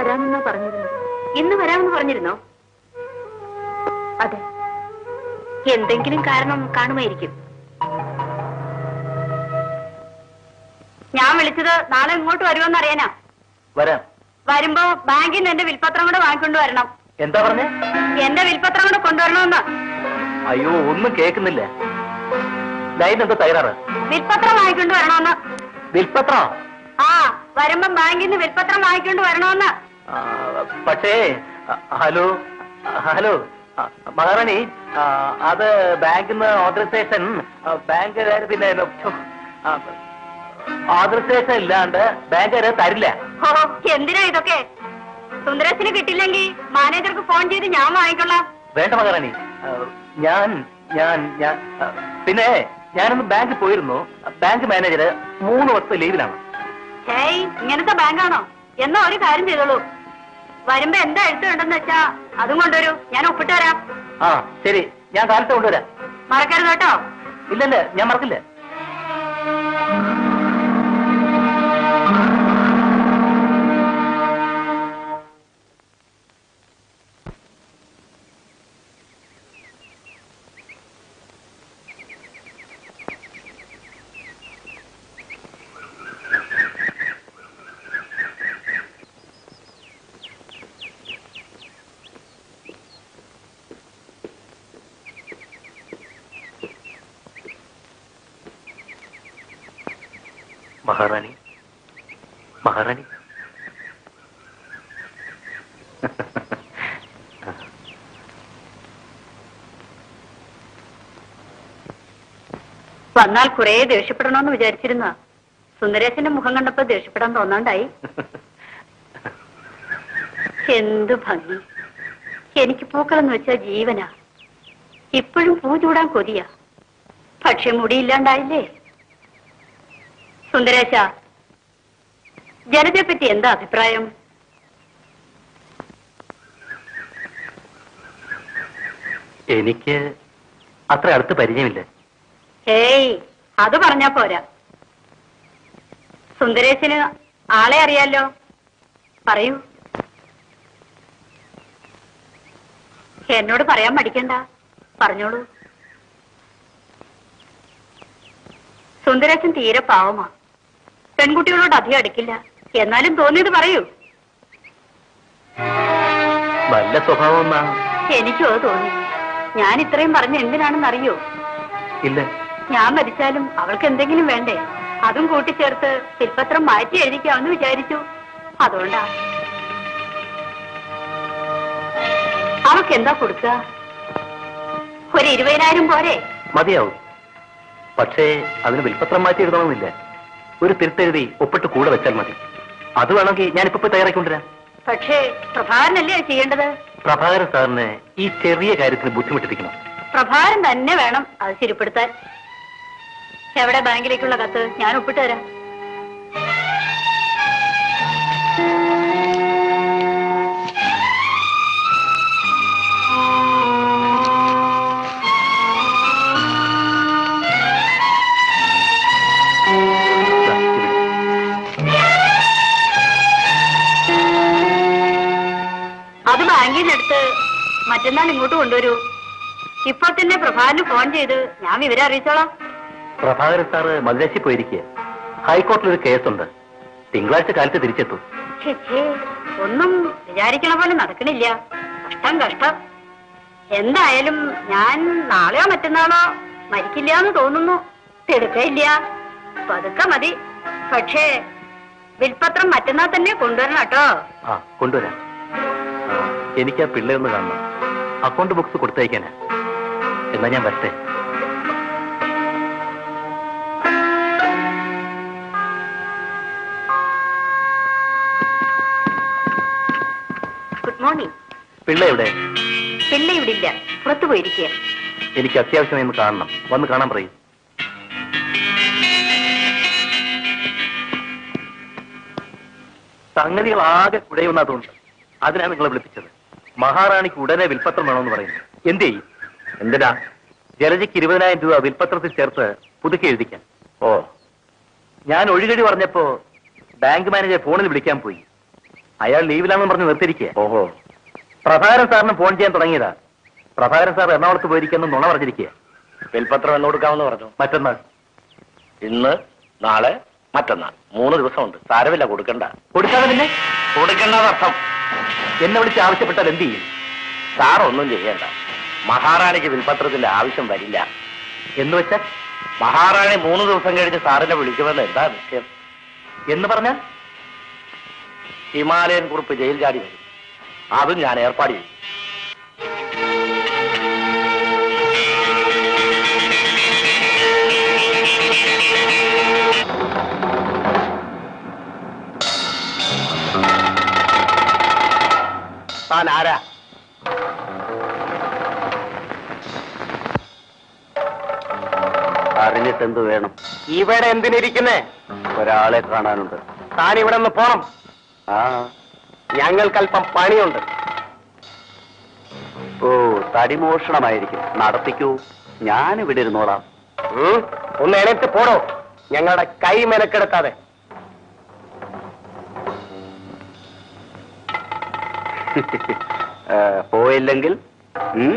വരാമെന്നാ പറഞ്ഞിരുന്നത് ഇന്ന് വരാമെന്ന് പറഞ്ഞിരുന്നോ അതെ എന്തെങ്കിലും കാരണം കാണുമായിരിക്കും ഞാൻ വിളിച്ചത് നാളെ ഇങ്ങോട്ട് വരുമെന്ന് അറിയാനാ വരാം വരുമ്പോ ബാങ്കിൽ നിന്ന് എന്റെ വിൽപത്രം കൂടെ വാങ്ങിക്കൊണ്ട് വരണം എന്താ പറഞ്ഞേ എന്റെ വിൽപത്രം കൂടെ കൊണ്ടുവരണമെന്ന് അയ്യോ ഒന്നും കേൾക്കുന്നില്ല ലൈൻ എന്താ തയ്യാറ് വിൽപത്രം വാങ്ങിക്കൊണ്ട് വരണമെന്ന് വിൽപ്പത്രം ആ വരുമ്പോ ബാങ്കിൽ നിന്ന് വിൽപത്രം വാങ്ങിക്കൊണ്ട് വരണമെന്ന് ആ, പക്ഷേ ആ, ഹലോ ആ, ഹലോ ആ, മഹാറാണി ആ, അത് ബാങ്കിൽ നിന്ന് ഓതറൈസേഷൻ ബാങ്കുകാർ പിന്നെ ഛോ, ആ, ഓതറൈസേഷൻ ഇല്ലാണ്ട് ബാങ്കുകാർ തരില്ല ഓ എന്തിനാ ഇതൊക്കെ സുന്ദരസിന് കിട്ടില്ലെങ്കിൽ മാനേജർക്ക് ഫോൺ ചെയ്ത് ഞാൻ വാങ്ങിക്കൊള്ളാം വേണ്ട മഹാറാണി ആ, ഞാൻ ഞാൻ ഞാൻ ആ, പിന്നെ ഞാനൊന്ന് ബാങ്കിൽ പോയിരുന്നു ബാങ്ക് മാനേജർ മൂന്ന് ദിവസത്തെ ലീവിലാണ് ഏയ് ഇങ്ങനത്തെ ബാങ്കാണോ എന്നാ ഒരു കാര്യം ചെയ്തോളൂ വരുമ്പോ എന്താ എഴുത്തുണ്ടെന്ന് വെച്ചാ അതും കൊണ്ടുവരൂ ഞാൻ ഒപ്പിട്ട് തരാം ആ ശരി ഞാൻ കാലത്ത് കൊണ്ടുവരാം മറക്കരുത് കേട്ടോ ഇല്ലല്ല ഞാൻ മറക്കില്ല മഹാറാണി മഹാറാണി വന്നാൽ കുറേ ദേഷ്യപ്പെടണമെന്ന് വിചാരിച്ചിരുന്ന സുന്ദരേശന്റെ മുഖം കണ്ടപ്പോ ദേഷ്യപ്പെടാൻ തോന്നാണ്ടായി എന്തു ഭംഗി എനിക്ക് പൂക്കളെന്ന് വെച്ചാ ജീവനാ ഇപ്പോഴും പൂ ചൂടാൻ കൊതിയാ പക്ഷെ മുടിയില്ലാണ്ടായില്ലേ സുന്ദരേശ ജനതയെ പറ്റി എന്താ അഭിപ്രായം എനിക്ക് അത്ര അടുത്ത് പരിചയമില്ല ഏയ് അത് പറഞ്ഞാ പോരാ സുന്ദരേശന് ആളെ അറിയാലോ പറയൂ എന്നോട് പറയാൻ മടിക്കണ്ട പറഞ്ഞോളൂ സുന്ദരേശൻ തീരെ പാവമാ പെൺകുട്ടികളോട് അധികം അടുക്കില്ല എന്നാലും തോന്നിയത് പറയൂ നല്ല സ്വഭാവം എന്നാ എനിക്കും അത് തോന്നി ഞാൻ ഇത്രയും പറഞ്ഞ എന്തിനാണെന്ന് അറിയോ ഇല്ല ഞാൻ മരിച്ചാലും അവൾക്ക് എന്തെങ്കിലും വേണ്ടേ അതും കൂട്ടിച്ചേർത്ത് ശില്പത്രം മാറ്റി എഴുതിക്കാമെന്ന് വിചാരിച്ചു അതുകൊണ്ടാ അവൾക്ക് എന്താ കൊടുക്കുക ഒരു ഇരുപതിനായിരം പോരെ മതിയാവും പക്ഷേ അതിന് വിൽപ്പത്രം മാറ്റി എഴുതണമെന്നില്ല ഒരു തിരുത്തെഴുതി ഒപ്പിട്ട് കൂടെ വെച്ചാൽ മതി അത് വേണമെങ്കിൽ ഞാനിപ്പോ പോയി തയ്യാറാക്കിക്കൊണ്ടുവരാം പക്ഷേ പ്രഭാകരനല്ലേ അത് ചെയ്യേണ്ടത് പ്രഭാകരൻ സാറിന് ഈ ചെറിയ കാര്യത്തിന് ബുദ്ധിമുട്ടിപ്പിക്കണം പ്രഭാകരൻ തന്നെ വേണം അത് ശരിപ്പെടുത്താൻ എവിടെ ബാങ്കിലേക്കുള്ള കത്ത് ഞാൻ ഒപ്പിട്ട് തരാം ദാ, ഇവിടെ. അത് ബാങ്കിൽ നിന്ന് എടുത്ത് മറ്റന്നാൾ ഇങ്ങോട്ട് കൊണ്ടുവരൂ ഇപ്പൊ തന്നെ പ്രഭാകരന് ഫോൺ ചെയ്ത് ഞാൻ വിവരം അറിയിച്ചോളാം പ്രഭാകരൻ സാറ് മദ്രാശി പോയിരിക്കുക ഹൈക്കോടതിയിൽ ഒരു കേസുണ്ട് തിങ്കളാഴ്ച കാലത്ത് തിരിച്ചെത്തും ഛേ, ഛേ, ഒന്നും വിചാരിക്കണ പോലെ നടക്കണില്ല കഷ്ടം കഷ്ടം എന്തായാലും ഞാൻ നാളെയോ മറ്റന്നാളോ മരിക്കില്ല എന്ന് തോന്നുന്നു തിടുക്കയില്ല പതുക്കെ മതി പക്ഷേ വിൽപത്രം മറ്റന്നാൾ തന്നെ കൊണ്ടുവരണം കേട്ടോ ആ കൊണ്ടുവരാം ആ, എനിക്ക് ആ പിള്ളയൊന്ന് കാണണം അക്കൗണ്ട് ബുക്സ് കൊടുത്തയക്കാനാ എന്നാ ഞാൻ വരട്ടെ ഗുഡ് മോർണിംഗ് പിള്ള എവിടെ പിള്ള ഇവിടെ ഇല്ല പുറത്തു പോയിരിക്കുക എനിക്ക് അത്യാവശ്യമായി ഒന്ന് കാണണം വന്ന് കാണാൻ പറയൂ സംഗതികൾ ആകെ കുടയുന്ന അതുകൊണ്ട് അതിനാണ് നിങ്ങളെ വിളിപ്പിച്ചത് മഹാറാണിക്ക് ഉടനെ വിൽപ്പത്രം വേണമെന്ന് പറയുന്നു എന്ത് ചെയ്യും എന്തിനാ ജലജയ്ക്ക് ഇരുപതിനായിരം രൂപ വിൽപ്പത്രത്തിൽ ചേർത്ത് പുതുക്കി എഴുതിക്കാൻ ഓ ഞാൻ ഒഴികഴി പറഞ്ഞപ്പോ ബാങ്ക് മാനേജർ ഫോണിൽ വിളിക്കാൻ പോയി അയാൾ ലീവിലാണെന്ന് പറഞ്ഞ് നിർത്തിയിരിക്കുക ഓഹോ പ്രഭാകരൻ സാറിന് ഫോൺ ചെയ്യാൻ തുടങ്ങിയതാ പ്രഭാകരൻ സാർ എറണാകുളത്ത് പോയിരിക്കുന്നു നുണ പറഞ്ഞിരിക്കുക വിൽപത്രം എന്ന് കൊടുക്കാമെന്ന് പറഞ്ഞു മറ്റന്നാൾ ഇന്ന് നാളെ മറ്റന്നാൾ മൂന്ന് ദിവസമുണ്ട് സാരമില്ല കൊടുക്കണ്ട കൊടുക്കാതെ പിന്നെ കൊടുക്കണ്ടെന്നർത്ഥം എന്നെ വിളിച്ച് ആവശ്യപ്പെട്ടാൽ എന്ത് ചെയ്യും സാർ ഒന്നും ചെയ്യണ്ട മഹാറാണിക്ക് വിൽപത്രത്തിന്റെ ആവശ്യം വരില്ല എന്ന് വെച്ചാൽ മഹാറാണി മൂന്ന് ദിവസം കഴിഞ്ഞ് സാറിനെ വിളിക്കുമെന്ന് എന്താ നിശ്ചയം എന്ന് പറഞ്ഞാൽ ഹിമാലയൻ കുറിപ്പ് ജയിൽ ചാടി വരും അതും ഞാൻ ഏർപ്പാട് ചെയ്യും താൻ ആരാ അറിഞ്ഞിട്ട് എന്ത് വേണം ഇവിടെ എന്തിനിരിക്കുന്നേ ഒരാളെ കാണാനുണ്ട് താൻ ഇവിടെ നിന്ന് പോണം ആ ഞങ്ങൾക്കല്പം പണിയുണ്ട് ഓ തടിമോഷണമായിരിക്കും നടത്തിക്കൂ ഞാൻ ഇവിടെ ഇരുന്നോളാം ഉം, ഒന്ന് എണീറ്റ് പോടോ ഞങ്ങളുടെ കൈ മെനക്കെടുത്താതെ ഏ, പോയില്ലെങ്കിൽ ഉം?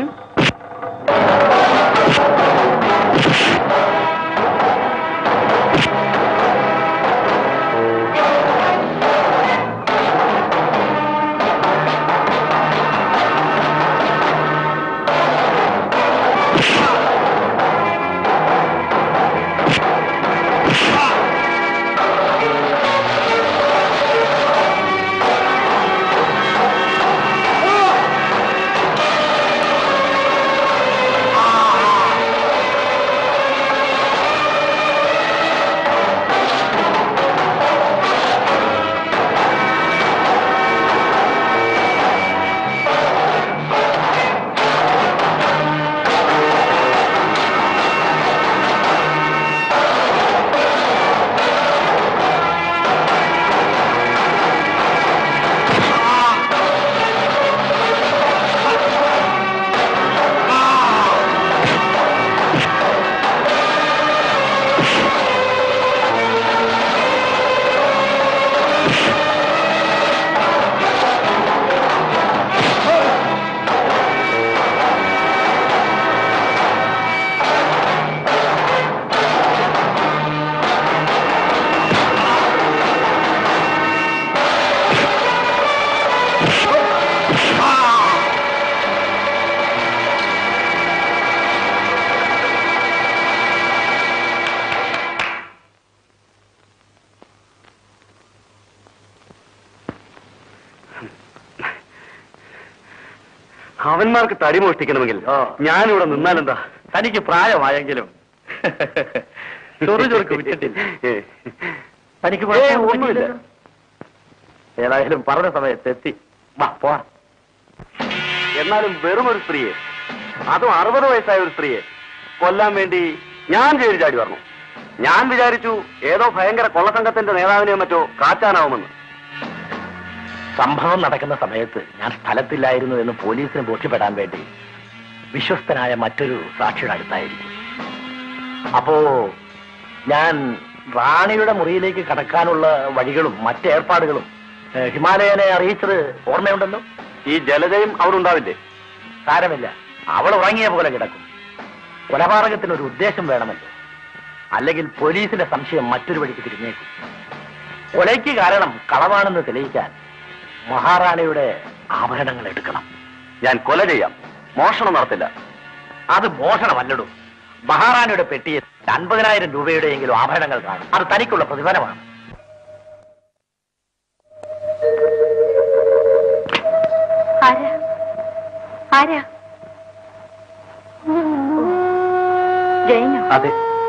അവന്മാർക്ക് തടി മോഷ്ടിക്കണമെങ്കിൽ ഞാനിവിടെ നിന്നാലെന്താ തനിക്ക് പ്രായമായെങ്കിലും ചൊറു ചൊറുക്ക് വിട്ടിട്ടില്ല തനിക്ക് ഏയ്, കുഴപ്പമൊന്നും ഒന്നുമില്ല. പറ്റിയില്ലല്ലോ? ഏതായാലും പറഞ്ഞ സമയത്ത് എത്തി വാ പോവാ എന്നാലും വെറും ഒരു സ്ത്രീയെ അതും അറുപത് വയസ്സായ ഒരു സ്ത്രീയെ കൊല്ലാൻ വേണ്ടി ഞാൻ ജയിൽ ചാടി പറഞ്ഞു ഞാൻ വിചാരിച്ചു ഏതോ ഭയങ്കര കൊള്ളസംഘത്തിന്റെ നേതാവിനെയോ മറ്റോ കാച്ചാനാവുമെന്ന് സംഭവം നടക്കുന്ന സമയത്ത് ഞാൻ സ്ഥലത്തില്ലായിരുന്നു എന്ന് പോലീസിന് ബോധ്യപ്പെടാൻ വേണ്ടി വിശ്വസ്തനായ മറ്റൊരു സാക്ഷിയുടെ അടുത്തായിരിക്കും അപ്പോ ഞാൻ റാണിയുടെ മുറിയിലേക്ക് കടക്കാനുള്ള വഴികളും മറ്റ് ഏർപ്പാടുകളും ഏഹ്, ഹിമാലയനെ അറിയിച്ചത് ഓർമ്മയുണ്ടല്ലോ ഈ ജലജയും അവിടെ ഉണ്ടാവില്ലേ സാരമില്ല അവൾ ഉറങ്ങിയ പോലെ കിടക്കും കൊലപാതകത്തിന് ഒരു ഉദ്ദേശം വേണമല്ലോ അല്ലെങ്കിൽ പോലീസിന്റെ സംശയം മറ്റൊരു വഴിക്ക് തിരിഞ്ഞേക്കും കൊലയ്ക്ക് കാരണം കളവാണെന്ന് തെളിയിക്കാൻ മഹാറാണിയുടെ ആഭരണങ്ങൾ എടുക്കണം ഞാൻ കൊല ചെയ്യാം മോഷണം നടത്തില്ല അത് മോഷണമല്ലടൂ മഹാറാണിയുടെ പെട്ടിയിൽ അൻപതിനായിരം രൂപയുടെയെങ്കിലും ആഭരണങ്ങൾ കാണും അത് തനിക്കുള്ള പ്രതിഫലമാണ് ആരാ ആരാ ജയനോ അതെ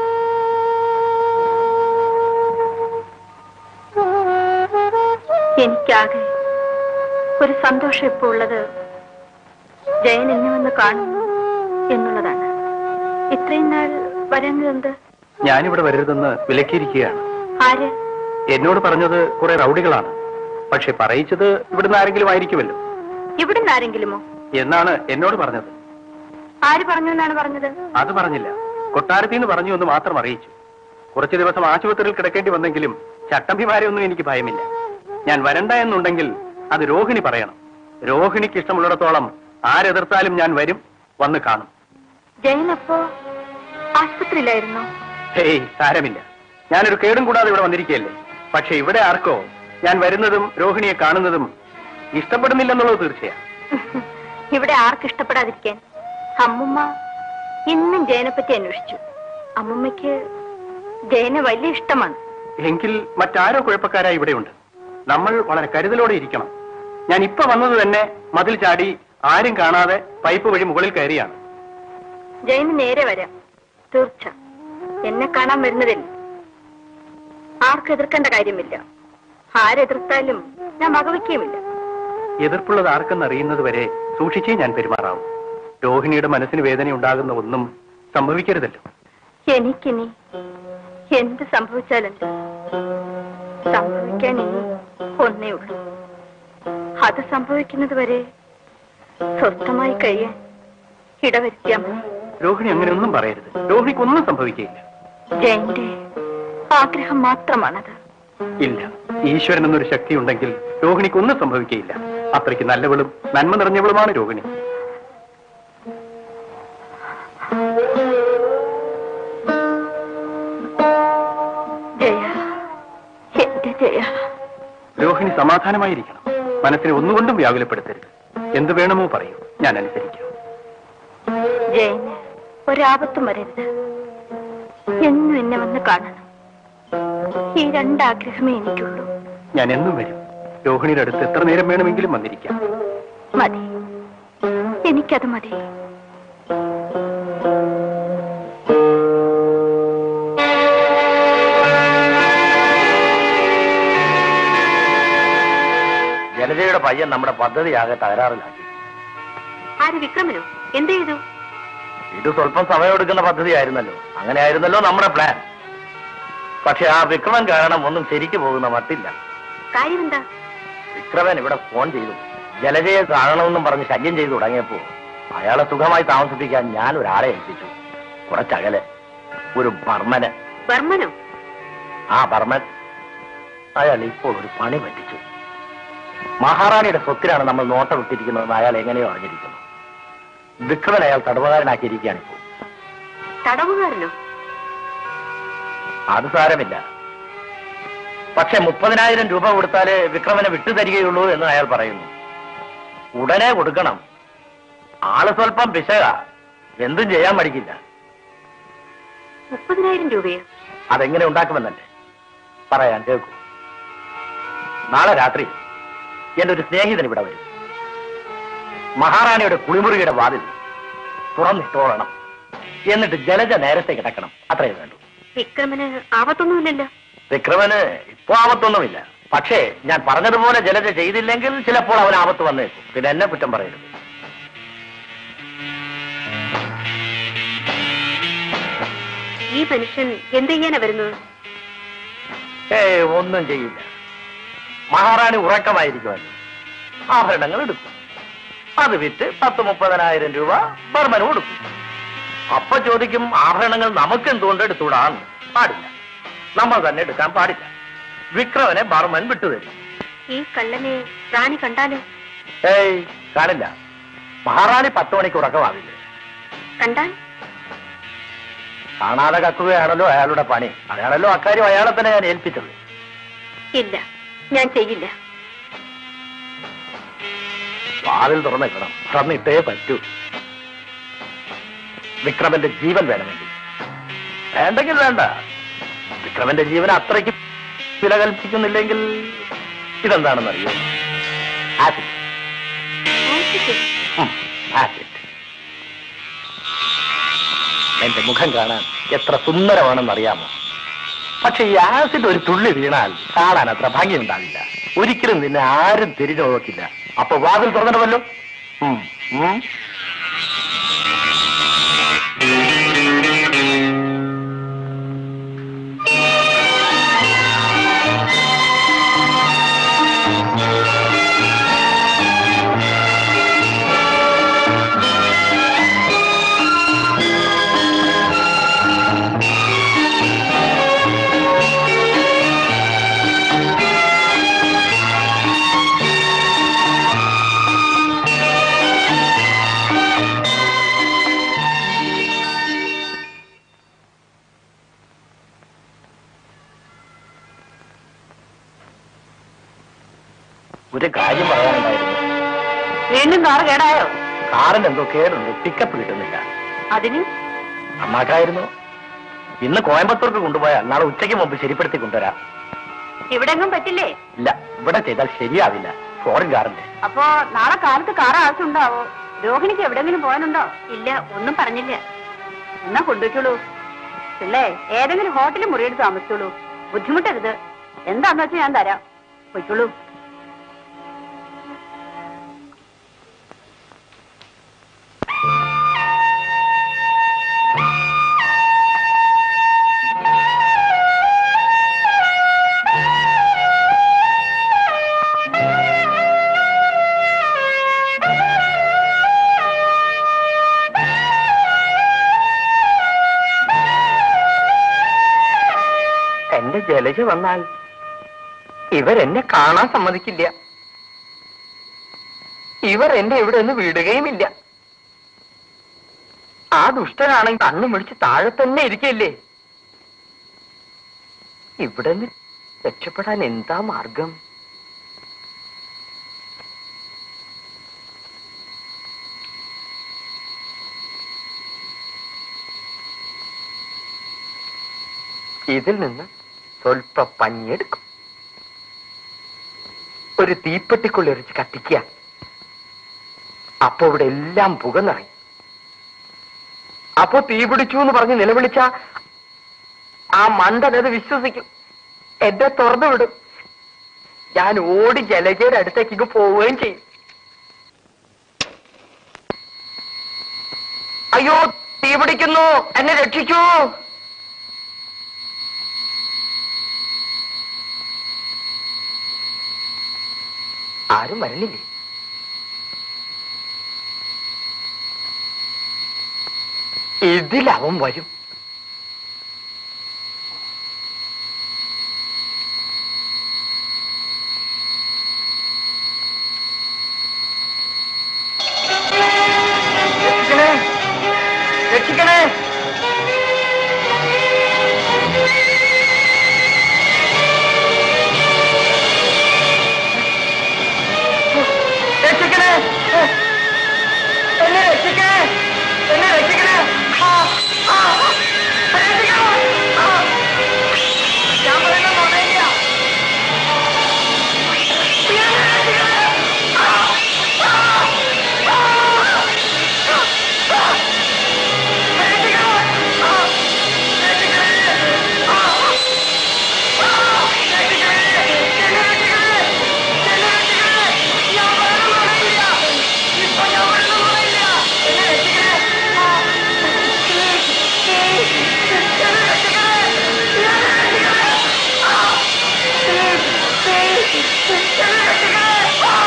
എനിക്കാകെ ഒരു സന്തോഷം ഇപ്പോൾ ഉള്ളത് ജയൻ എന്നെ വന്ന് കാണുന്നു എന്നുള്ളതാണ് ഇത്രയും നാൾ വരങ്ങുന്നത് ഞാനിവിടെ വരരുതെന്ന് വിലക്കിയിരിക്കുകയാണ് ആര് എന്നോട് പറഞ്ഞത് കുറെ റൗഡികളാണ് പക്ഷെ പറയിച്ചത് ഇവിടുന്ന് ആരെങ്കിലും ആയിരിക്കുമല്ലോ ഇവിടുന്ന് ആരെങ്കിലുമോ എന്നാണ് എന്നോട് പറഞ്ഞത് ആര് പറഞ്ഞു എന്നാണ് പറഞ്ഞത് അത് പറഞ്ഞില്ല കൊട്ടാരത്തിൽ നിന്ന് പറഞ്ഞു എന്ന് മാത്രം അറിയിച്ചു കുറച്ചു ദിവസം ആശുപത്രിയിൽ കിടക്കേണ്ടി വന്നെങ്കിലും ചട്ടമ്പിമാരെ ഒന്നും എനിക്ക് ഭയമില്ല ഞാൻ വരണ്ട എന്നുണ്ടെങ്കിൽ അത് രോഹിണി പറയണം രോഹിണിക്ക് ഇഷ്ടമുള്ളിടത്തോളം ആരെതിർത്താലും ഞാൻ വരും വന്ന് കാണും ജയനപ്പോ ആശുപത്രിയിലായിരുന്നു ഹേയ് സാരമില്ല ഞാനൊരു കേടും കൂടാതെ ഇവിടെ വന്നിരിക്കുകയല്ലേ പക്ഷെ ഇവിടെ ആർക്കോ ഞാൻ വരുന്നതും രോഹിണിയെ കാണുന്നതും ഇഷ്ടപ്പെടുന്നില്ലെന്നുള്ളത് തീർച്ചയാണ് ഇവിടെ ആർക്ക് ഇഷ്ടപ്പെടാതിരിക്കാൻ അമ്മുമ്മ ഇന്നും ജയനെ പറ്റി അന്വേഷിച്ചു അമ്മുമ്മയ്ക്ക് ജയനെ വലിയ ഇഷ്ടമാണ് എങ്കിൽ മറ്റാരോ കുഴപ്പക്കാരായി ഇവിടെയുണ്ട് നമ്മൾ വളരെ കരുതലോടെ ഇരിക്കണം ഞാൻ ഇപ്പൊ വന്നത് തന്നെ മതിൽ ചാടി ആരും കാണാതെ പൈപ്പ് വഴി മുകളിൽ കയറിയാണ് ജയന് നേരെ വരാം തീർച്ച എന്നെ കാണാൻ വരുന്നതിൽ ആർക്കും എതിർക്കേണ്ട കാര്യമില്ല ആരെതിർത്താലും ഞാൻ വകവയ്ക്കുകയുമില്ല എതിർപ്പുള്ളത് ആർക്കെന്നറിയുന്നത് വരെ സൂക്ഷിച്ചേ ഞാൻ പെരുമാറാവൂ രോഹിണിയുടെ മനസ്സിന് വേദന ഉണ്ടാകുന്ന ഒന്നും സംഭവിക്കരുതല്ലോ എനിക്കിനി എന്ത് സംഭവിച്ചാലെന്ത് സംഭവിക്കാൻ ഇനി ഒന്നേ ഉള്ളൂ അത് സംഭവിക്കുന്നത് വരെ സ്വസ്ഥമായി കഴിയാൻ ഇടവരുത്തിയാൽ മതി രോഹിണി അങ്ങനെയൊന്നും പറയരുത് രോഹിണിക്കൊന്നും സംഭവിക്കുകയില്ല ജയന്റെ ആഗ്രഹം മാത്രമാണത് ഇല്ല ഈശ്വരൻ എന്നൊരു ശക്തി ഉണ്ടെങ്കിൽ രോഹിണിക്കൊന്നും സംഭവിക്കുകയില്ല അത്രയ്ക്ക് നല്ലവളും നന്മ നിറഞ്ഞവളുമാണ് രോഹിണി ജയ എന്റെ ജയ രോഹിണി സമാധാനമായിരിക്കണം മനസ്സിനെ ഒന്നുകൊണ്ടും വ്യാകുലപ്പെടുത്തരുത് എന്ത് വേണമോ പറയൂ ഞാൻ അനുസരിക്കാം ജയന് ഒരാപത്തും വരരുത് എന്നും എന്നെ വന്ന് കാണണം ഈ രണ്ടാഗ്രഹമേ എനിക്കുള്ളൂ ഞാൻ എന്നും വരും രോഹിണിയുടെ അടുത്ത് എത്ര നേരം വേണമെങ്കിലും വന്നിരിക്കാം മതി എനിക്കത് മതി ജലജയുടെ പയ്യൻ നമ്മുടെ പദ്ധതിയാകെ തകരാറിലാക്കി ആര് വിക്രമനോ എന്ത് ചെയ്തു ഇത് സ്വല്പം സമയമെടുക്കുന്ന പദ്ധതിയായിരുന്നല്ലോ അങ്ങനെയായിരുന്നല്ലോ നമ്മുടെ പ്ലാൻ പക്ഷെ ആ വിക്രമൻ കാരണം ഒന്നും ശരിക്കു പോകുന്ന മട്ടില്ല കാര്യമെന്താ വിക്രമൻ ഇവിടെ ഫോൺ ചെയ്തു ജലജയെ കാണണമെന്നും പറഞ്ഞ് ശല്യം ചെയ്തു തുടങ്ങിയപ്പോ അയാളെ സുഖമായി താമസിപ്പിക്കാൻ ഞാൻ ഒരാളെ ഏൽപ്പിച്ചു കുറച്ചകലെ ഒരു ബർമ്മന് ബർമ്മനോ ആ ബർമ്മൻ അയാൾ ഇപ്പോൾ ഒരു പണി പറ്റിച്ചു മഹാറാണിയുടെ സ്വത്തിനാണ് നമ്മൾ നോട്ടം ഇട്ടിരിക്കുന്നതെന്ന് അയാൾ എങ്ങനെയോ അറിഞ്ഞിരിക്കുന്നു വിക്രമൻ അയാൾ തടവുകാരനാക്കിയിരിക്കുകയാണ് ഇപ്പോൾ തടവുകാരനോ അത് സാരമില്ല പക്ഷെ മുപ്പതിനായിരം രൂപ കൊടുത്താലേ വിക്രമനെ വിട്ടുതരികയുള്ളൂ എന്ന് അയാൾ പറയുന്നു ഉടനെ കൊടുക്കണം ആള് സ്വല്പം പിശക എന്തും ചെയ്യാൻ മടിക്കില്ല മുപ്പതിനായിരം രൂപയോ അതെങ്ങനെ ഉണ്ടാക്കുമെന്നല്ലേ പറയാൻ കേൾക്കൂ നാളെ രാത്രി എന്റെ ഒരു സ്നേഹിതൻ ഇവിടെ വരും മഹാറാണിയുടെ കുളിമുറിയുടെ വാതിൽ തുറന്നിട്ടോളണം എന്നിട്ട് ജലജ നേരത്തെ കിടക്കണം അത്രയേ വേണ്ടൂ വിക്രമന് ആപത്തൊന്നുമില്ലല്ലോ വിക്രമന് ഇപ്പോ ആപത്തൊന്നുമില്ല പക്ഷേ ഞാൻ പറഞ്ഞതുപോലെ ജലജ ചെയ്തില്ലെങ്കിൽ ചിലപ്പോൾ അവൻ ആപത്ത് വന്നേക്കും പിന്നെ എന്നെ കുറ്റം പറയരുത് ഈ മനുഷ്യൻ എന്ത് ചെയ്യാനാ വരുന്നത് ഏ ഒന്നും ചെയ്യില്ല മഹാറാണി ഉറക്കമായിരിക്കുമല്ലോ ആഭരണങ്ങൾ എടുക്കും അത് വിറ്റ് പത്ത് മുപ്പതിനായിരം രൂപ ബർമന് കൊടുക്കും അപ്പൊ ചോദിക്കും ആഭരണങ്ങൾ നമുക്ക് എന്തുകൊണ്ട് എടുത്തുകൂടാന്ന് പാടില്ല നമ്മൾ തന്നെ എടുക്കാൻ പാടില്ല വിക്രമനെ ബർമൻ വിട്ടുതരും ഈ കള്ളനെ റാണി കണ്ടാലോ ഏയ് കാണില്ല മഹാറാണി പത്ത് മണിക്ക് ഉറക്കമാവില്ലേ കണ്ടാൽ കാണാതെ കക്കുകയാണല്ലോ അയാളുടെ പണി അതാണല്ലോ അക്കാര്യം അയാളെ തന്നെ ഞാൻ ഏൽപ്പിച്ചത് ഇല്ല ഞാൻ ചെയ്യില്ല വാതിൽ തുറന്നിക്കണം തുറന്നിട്ടേ പറ്റൂ വിക്രമന്റെ ജീവൻ വേണമെങ്കിൽ വേണ്ടെങ്കിൽ വേണ്ട വിക്രമന്റെ ജീവൻ അത്രയ്ക്ക് വില കൽപ്പിക്കുന്നില്ലെങ്കിൽ ഇതെന്താണെന്നറിയോ ആസിഡ് ഉം, ആസിഡ് എന്റെ മുഖം കാണാൻ എത്ര സുന്ദരമാണെന്നറിയാമോ പക്ഷെ ഈ ആസിഡ് ഒരു തുള്ളി വീണാൽ കാണാൻ അത്ര ഭംഗിയുണ്ടാവില്ല ഒരിക്കലും നിന്നെ ആരും തിരിഞ്ഞു നോക്കില്ല അപ്പൊ വാതിൽ തുറന്നിടുമല്ലോ ഉം, ഉം. ഒരു കാര്യം പറയാനുണ്ടായിരുന്നു വീണ്ടും കാറ് കേടായോ കാറിന് എന്തോ കേടുണ്ട് പിക്കപ്പ് കിട്ടുന്നില്ല അതിന് നന്നാക്കായിരുന്നു ഇന്ന് കോയമ്പത്തൂർക്ക് കൊണ്ടുപോയാൽ നാളെ ഉച്ചയ്ക്ക് മുമ്പ് ശരിപ്പെടുത്തി കൊണ്ടുവരാം ഇവിടെങ്ങും പറ്റില്ലേ ഇല്ല ഇവിടെ ചെയ്താൽ ശരിയാവില്ല ഫോറിൻ കാറിന്റെ അപ്പോ നാളെ കാലത്ത് കാർ ആവശ്യമുണ്ടാവോ രോഹിണിക്ക് എവിടെങ്കിലും പോകാനുണ്ടോ ഇല്ല ഒന്നും പറഞ്ഞില്ല എന്നാ കൊണ്ടുവയ്ക്കുള്ളൂ പിള്ളേ ഏതെങ്കിലും ഹോട്ടലിൽ മുറിയെടുത്ത് താമസിച്ചോളൂ ബുദ്ധിമുട്ടരുത് എന്താന്ന് വെച്ചാൽ ഞാൻ തരാം പൊയ്ക്കോളൂ എന്റെ ജലജ വന്നാൽ ഇവരെന്നെ കാണാൻ സമ്മതിക്കില്ല ഇവർ എന്നെ ഇവിടെ നിന്ന് വിടുകയുമില്ല ആ ദുഷ്ടനാണെങ്കിൽ കണ്ണു പിടിച്ച് താഴെ തന്നെ ഇരിക്കല്ലേ ഇവിടെ നിന്ന് രക്ഷപ്പെടാൻ എന്താ മാർഗം ഇതിൽ നിന്ന് സ്വൽപ്പ പഞ്ഞെടുക്കും ഒരു തീപ്പെട്ടിക്കുള്ളിറിച്ച് കത്തിക്കുക അപ്പൊ ഇവിടെ എല്ലാം പുക നിറയും അപ്പോ തീ പിടിച്ചു എന്ന് പറഞ്ഞ് നിലവിളിച്ച ആ മണ്ടൻ അത് വിശ്വസിക്കും എന്നെ തുറന്നു വിടും ഞാൻ ഓടി ജലജയുടെ അടുത്തേക്ക് ഇങ്ങ് പോവുകയും ചെയ്യും അയ്യോ തീ പിടിക്കുന്നു എന്നെ രക്ഷിക്കൂ ആരും വരണില്ലേ ഇതിലവൻ വരും രക്ഷിക്കണേ രക്ഷിക്കണേ രക്ഷിക്കണേ എന്നെ രക്ഷിക്കണേ എന്നെ രക്ഷിക്കണേ ആ, ആ, രക്ഷിക്കണേ. ആ. ഞാൻ പറയുന്നത് നുണയില്ല. എന്നെ രക്ഷിക്കണേ. ആ, ആ, ആ, ആ. രക്ഷിക്കണേ. ആ, രക്ഷിക്കണേ. ആ, ആ, രക്ഷിക്കണേ. എന്നെ രക്ഷിക്കണേ. എന്നെ രക്ഷിക്കണേ. ഞാൻ പറയുന്നത് നുണയില്ല. ഇപ്പൊ ഞാൻ പറയുന്നത് നുണയില്ല. എന്നെ രക്ഷിക്കണേ. ആ, please, please. എന്നെ രക്ഷിക്കണേ. എന്നെ രക്ഷിക്കണേ. ആ, please, please. എന്നെ രക്ഷിക്കണേ. ആ,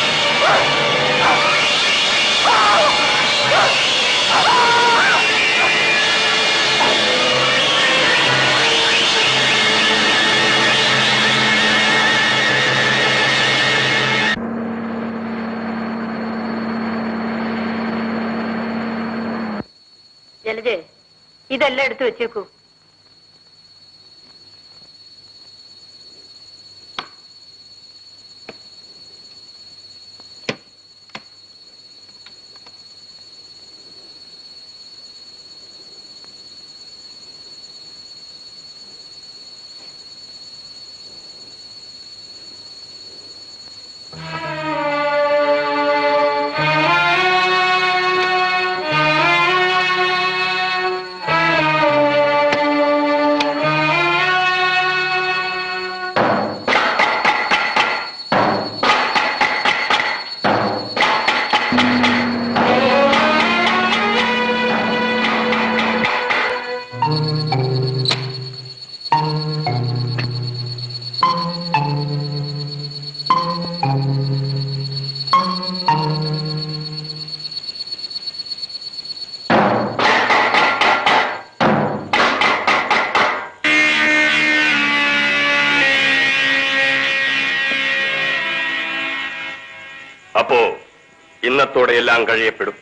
ജലജേ ഇതെല്ലാം എടുത്തു വെച്ചേക്കൂ അപ്പോ ഇന്നത്തോടെ എല്ലാം കഴിയപ്പെടും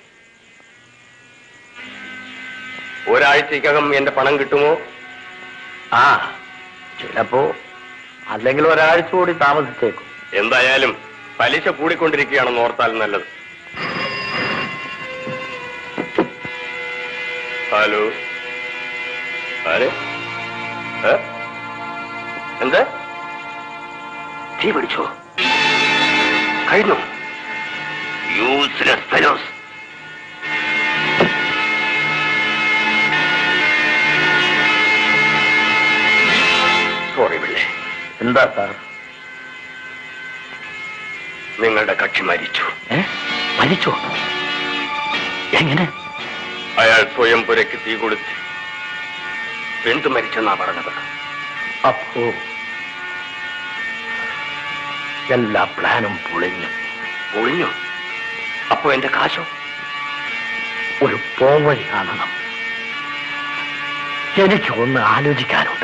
ഒരാഴ്ചക്കകം എന്റെ പണം കിട്ടുമോ ആ ചിലപ്പോ അല്ലെങ്കിൽ ഒരാഴ്ച കൂടി താമസിച്ചേക്കും എന്തായാലും പലിശ കൂടിക്കൊണ്ടിരിക്കുകയാണെന്ന് ഓർത്താൽ നല്ലത് ഹലോ ആര് ഏ? എന്ത് തീ പിടിച്ചോ കഴിഞ്ഞു യൂസ്ലെസ് ഫെലോസ് സോറി പിള്ളേ എന്താ സാർ നിങ്ങളുടെ കക്ഷി മരിച്ചു ഏ മരിച്ചോ എങ്ങനെ അയാൾ സ്വയം പുരയ്ക്ക് തീ കൊടുത്ത് വെന്തു മരിച്ചെന്നാ പറഞ്ഞത് അപ്പോ എല്ലാ പ്ലാനും പൊളിഞ്ഞു ഒളിഞ്ഞു അപ്പോ എന്റെ കാശോ ഒരു പോവഴി കാണണം എനിക്ക് ഒന്ന് ആലോചിക്കാനുണ്ട്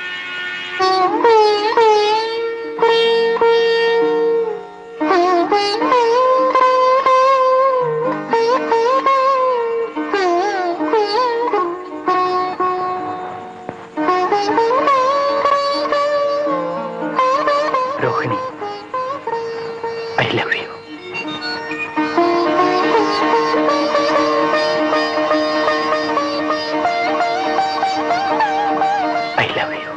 Rohini I love you I love you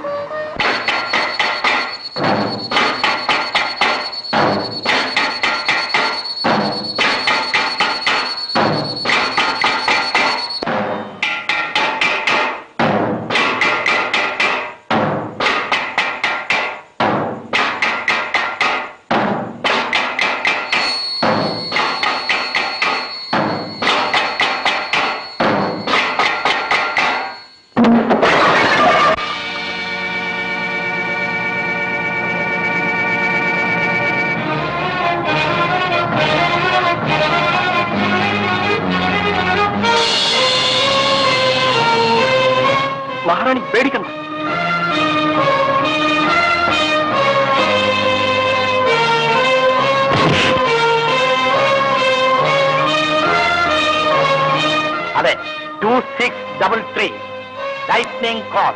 മഹാറാണി പേടിക്കണം അതെ two six double three lightning call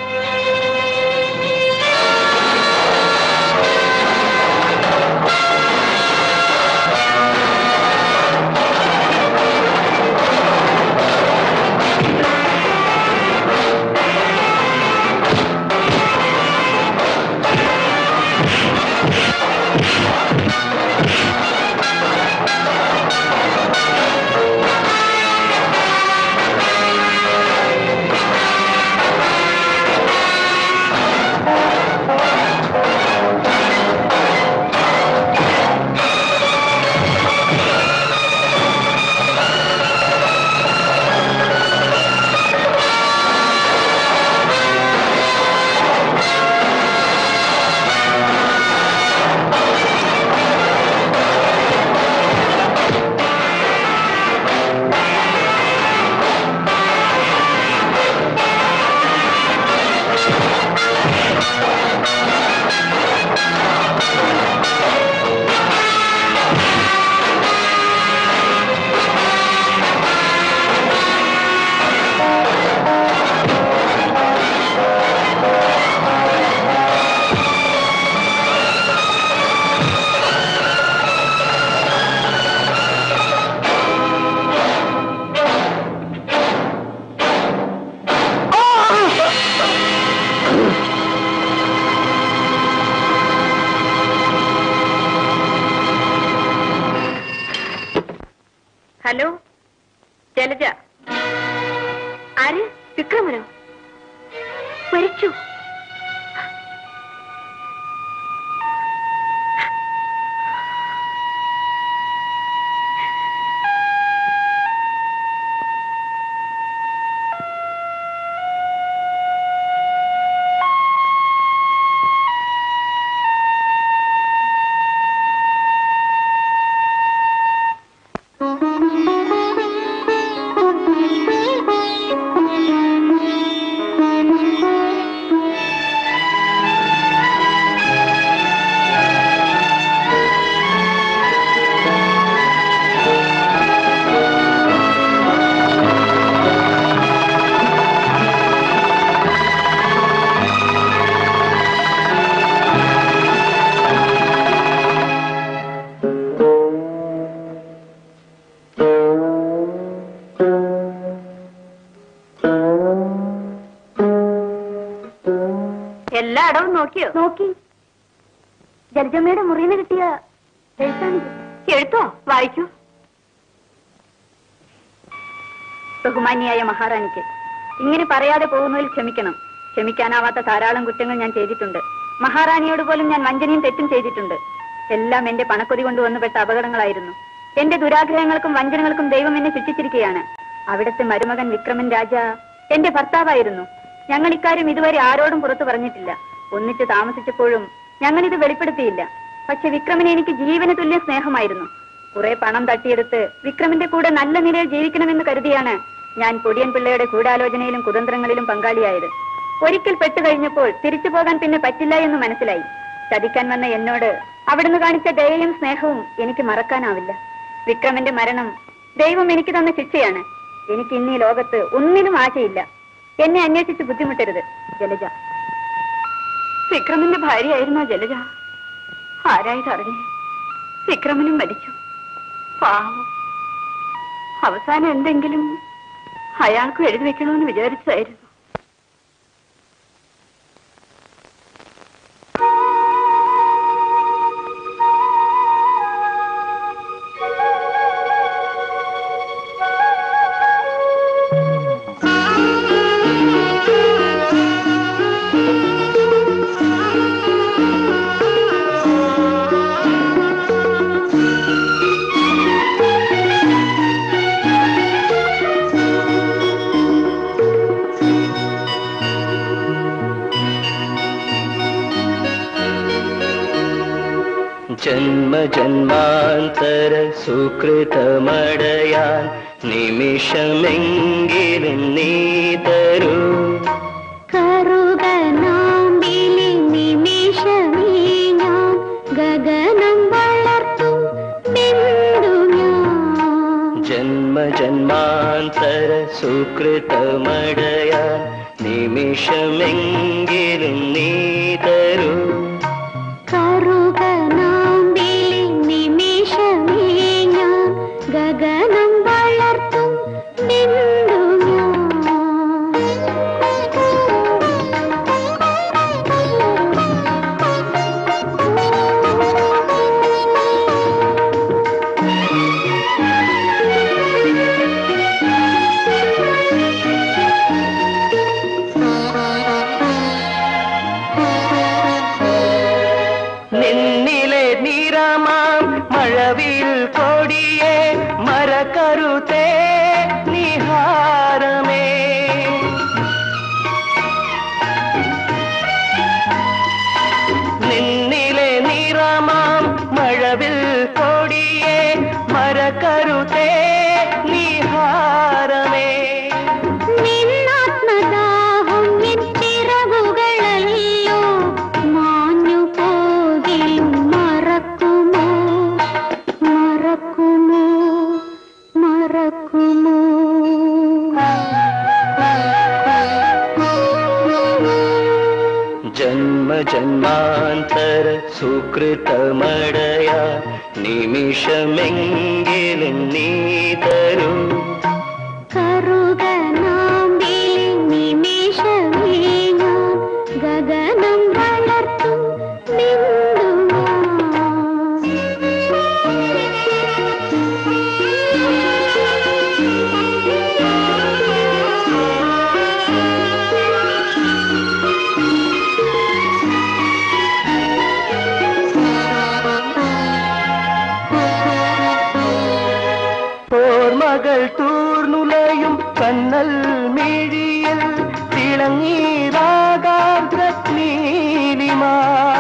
hello Jalaja ആര് വിക്രമനോ മരിച്ചു Thank you. എല്ലാ അടവും നോക്കിയോ നോക്കി ജലജമ്മയുടെ മുറിയിൽ നിന്ന് കിട്ടിയ എഴുത്താണിത് എഴുത്തോ വായിക്കൂ ബഹുമാന്യായ മഹാറാണിക്ക് ഇങ്ങനെ പറയാതെ പോകുന്നതിൽ ക്ഷമിക്കണം ക്ഷമിക്കാനാവാത്ത ധാരാളം കുറ്റങ്ങൾ ഞാൻ ചെയ്തിട്ടുണ്ട് മഹാറാണിയോട് പോലും ഞാൻ വഞ്ചനയും തെറ്റും ചെയ്തിട്ടുണ്ട് എല്ലാം എന്റെ പണക്കൊതി കൊണ്ട് വന്നുപെട്ട അപകടങ്ങളായിരുന്നു എന്റെ ദുരാഗ്രഹങ്ങൾക്കും വഞ്ചനകൾക്കും ദൈവം എന്നെ ശിക്ഷിച്ചിരിക്കുകയാണ് അവിടുത്തെ മരുമകൻ വിക്രമൻ രാജ എന്റെ ഭർത്താവായിരുന്നു ഞങ്ങൾ ഇക്കാര്യം ഇതുവരെ ആരോടും പുറത്തു പറഞ്ഞിട്ടില്ല ഒന്നിച്ച് താമസിച്ചപ്പോഴും ഞങ്ങൾ ഇത് വെളിപ്പെടുത്തിയില്ല പക്ഷെ വിക്രമിന് എനിക്ക് ജീവന തുല്യ സ്നേഹമായിരുന്നു കുറെ പണം തട്ടിയെടുത്ത് വിക്രമിന്റെ കൂടെ നല്ല നിലയിൽ ജീവിക്കണമെന്ന് കരുതിയാണ് ഞാൻ പൊടിയൻ പിള്ളയുടെ ഗൂഢാലോചനയിലും കുതന്ത്രങ്ങളിലും പങ്കാളിയായത് ഒരിക്കൽ പെട്ടു കഴിഞ്ഞപ്പോൾ തിരിച്ചു പോകാൻ പിന്നെ പറ്റില്ല എന്ന് മനസ്സിലായി ചതിക്കാൻ വന്ന എന്നോട് അവിടുന്ന് കാണിച്ച ദയയും സ്നേഹവും എനിക്ക് മറക്കാനാവില്ല വിക്രമന്റെ മരണം ദൈവം എനിക്ക് തന്ന ശിക്ഷയാണ് എനിക്ക് ഇന്നീ ലോകത്ത് ഒന്നിനും ആശയില്ല എന്നെ അന്വേഷിച്ച് ബുദ്ധിമുട്ടരുത് ജലജ വിക്രമന്റെ ഭാര്യയായിരുന്നോ ജലജ ആരായിട്ടറിഞ്ഞ് വിക്രമനും മരിച്ചു പാവം അവസാനം എന്തെങ്കിലും അയാൾക്കും എഴുതി വെക്കണമെന്ന് വിചാരിച്ചതായിരുന്നു ജന്മജന്മാന്തര സുകൃതമടയാൻ നിമിഷമെങ്കിലും നീ തരൂ കറുകനാമ്പിലെ നിമിഷമേ ഞാൻ ഗഗനം വളർത്തും ബിന്ദു ഞാൻ ജന്മജന്മാന്തര സുകൃതമടയാൻ നിമിഷമെങ്കിലും നീ തരൂ കറുകനാമ്പിലെ നിമിഷമേ ഞാൻ ഗഗനം വളർത്തും ബിന്ദു നിന്നിലെ നിറമാം മഴവിൽ കൊടിയെ മരക്കരുത്തേ നിഹാരമേ നിന്നിലെ നിറമാം മഴവിൽ കൊടിയെ മരക്കരുത്തേ നിഹാരമേ നിന്നാത്മദാഹം എൻ ചിറകുകളല്ലോ മാഞ്ഞു പോകിലും മറക്കുമോ മറക്കുമോ മറക്കുമോ ജന്മജന്മാന്തര സുകൃതമടയ നിമിഷമെങ്കിലും നീ തരൂ കറുകനാമ്പിലെ നിമിഷമേ ഞാൻ ഗഗനം വളർത്തും ബിന്ദു ഓർമ്മകൾ തൂർന്നുലയും കണ്ണൽ മിഴിയിൽ തിളങ്ങീരാകാർദ്ര നീലിമാ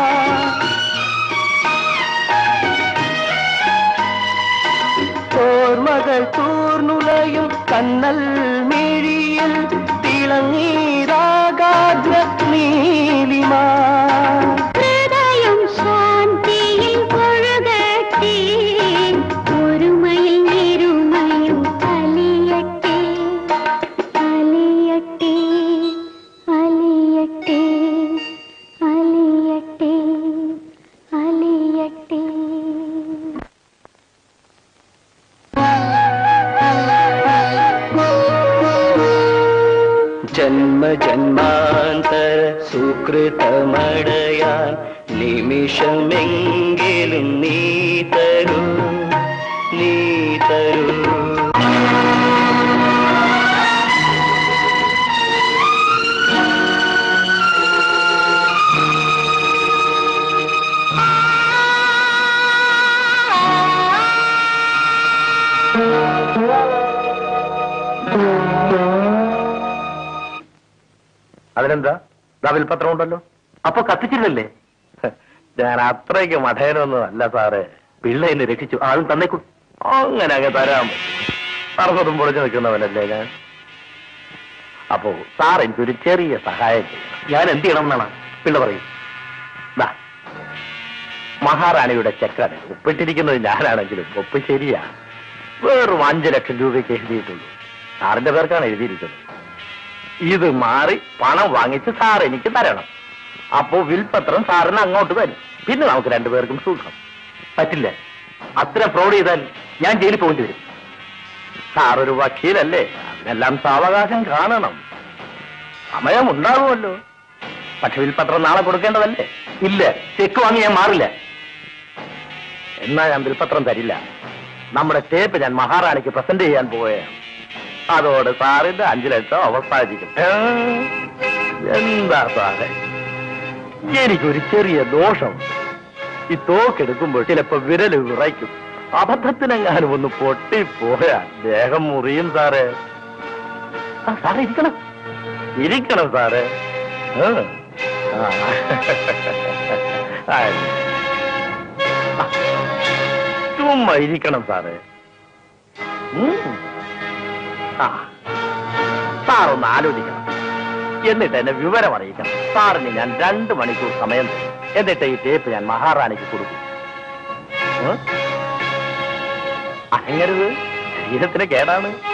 ഓർമ്മകൾ തൂർന്നുലയും കണ്ണൽ മിഴിയിൽ തിളങ്ങീരാകാർദ്ര നീലിമാ ഹൃദയം ശാന്തിയിൽ കൊഴുകട്ടെ ഒരുമയിൽ ഇരുമയും അലിയട്ടെ അലിയട്ടെ അലിയട്ടെ അലിയട്ടെ അലിയട്ടെ ആ ജന്മാന്തര സുകൃതമടയാൻ നിമിഷമെങ്കിലും നീ തരൂ നീ തരൂ അതിനെന്താ ദാ വിൽപത്രം ഉണ്ടല്ലോ അപ്പൊ കത്തിച്ചിരുന്നല്ലേ ഞാൻ അത്രയ്ക്ക് മഠയനൊന്നും അല്ല സാറേ പിള്ള എന്നെ രക്ഷിച്ചു ആളും തന്നേക്കൂ അങ്ങനെ അങ്ങ് തരാം പറന്നതും പൊളിച്ചു നിൽക്കുന്നവനല്ലേ ഞാൻ അപ്പോ സാർ എനിക്കൊരു ചെറിയ സഹായം ചെയ്യണം ഞാൻ എന്ത് ചെയ്യണം എന്നാണ് പിള്ള പറയും ദാ, മഹാറാണിയുടെ ചെക്കാണ് ഒപ്പിട്ടിരിക്കുന്നത് ഞാനാണെങ്കിലും ഒപ്പ് ശരിയാ വെറും അഞ്ചു ലക്ഷം രൂപയ്ക്ക് എഴുതിയിട്ടുള്ളൂ സാറിന്റെ പേർക്കാണ് എഴുതിയിരിക്കുന്നത് ഇത് മാറി പണം വാങ്ങിച്ച് സാർ എനിക്ക് തരണം അപ്പോ വിൽപത്രം സാറിന് അങ്ങോട്ട് തരും പിന്നെ നമുക്ക് രണ്ടുപേർക്കും സുഖം പറ്റില്ല അത്ര ഫ്രോഡ് ചെയ്താൽ ഞാൻ ജയിലിൽ പോകേണ്ടി വരും സാർ ഒരു വക്കീലല്ലേ അതിനെല്ലാം സാവകാശം കാണണം സമയം ഉണ്ടാകുമല്ലോ പക്ഷെ വിൽപത്രം നാളെ കൊടുക്കേണ്ടതല്ലേ ഇല്ല ചെക്ക് വാങ്ങി ഞാൻ മാറില്ല എന്നാ ഞാൻ വിൽപത്രം തരില്ല നമ്മുടെ ടേപ്പ് ഞാൻ മഹാറാണിക്ക് പ്രസന്റ് ചെയ്യാൻ പോവുകയാണ് അതോടെ സാറിന്റെ അഞ്ചു ലക്ഷം അവസാനിക്കും ഏ? എന്താ സാറേ എനിക്കൊരു ചെറിയ ദോഷമുണ്ട് ഈ തോക്കെടുക്കുമ്പോൾ ചിലപ്പോ വിരല് വിറയ്ക്കും അബദ്ധത്തിനെങ്ങാനും ഒന്ന് പൊട്ടിപ്പോയാ ദേഹം മുറിയും സാറേ ആ, സാറേ ഇരിക്കണം ഇരിക്കണം സാറേ ഏ? ആ. ആ. ആ. ചുമ്മാ ഇരിക്കണം സാറേ ഉം. ആ സാറൊന്ന് ആലോചിക്കണം എന്നിട്ട് എന്നെ വിവരം അറിയിക്കണം സാറിന് ഞാൻ രണ്ട് മണിക്കൂർ സമയം തരും എന്നിട്ട് ഈ ടേപ്പ് ഞാൻ മഹാറാണിക്ക് കൊടുക്കും ഉം? അനങ്ങരുത് ശരീരത്തിന് കേടാണ്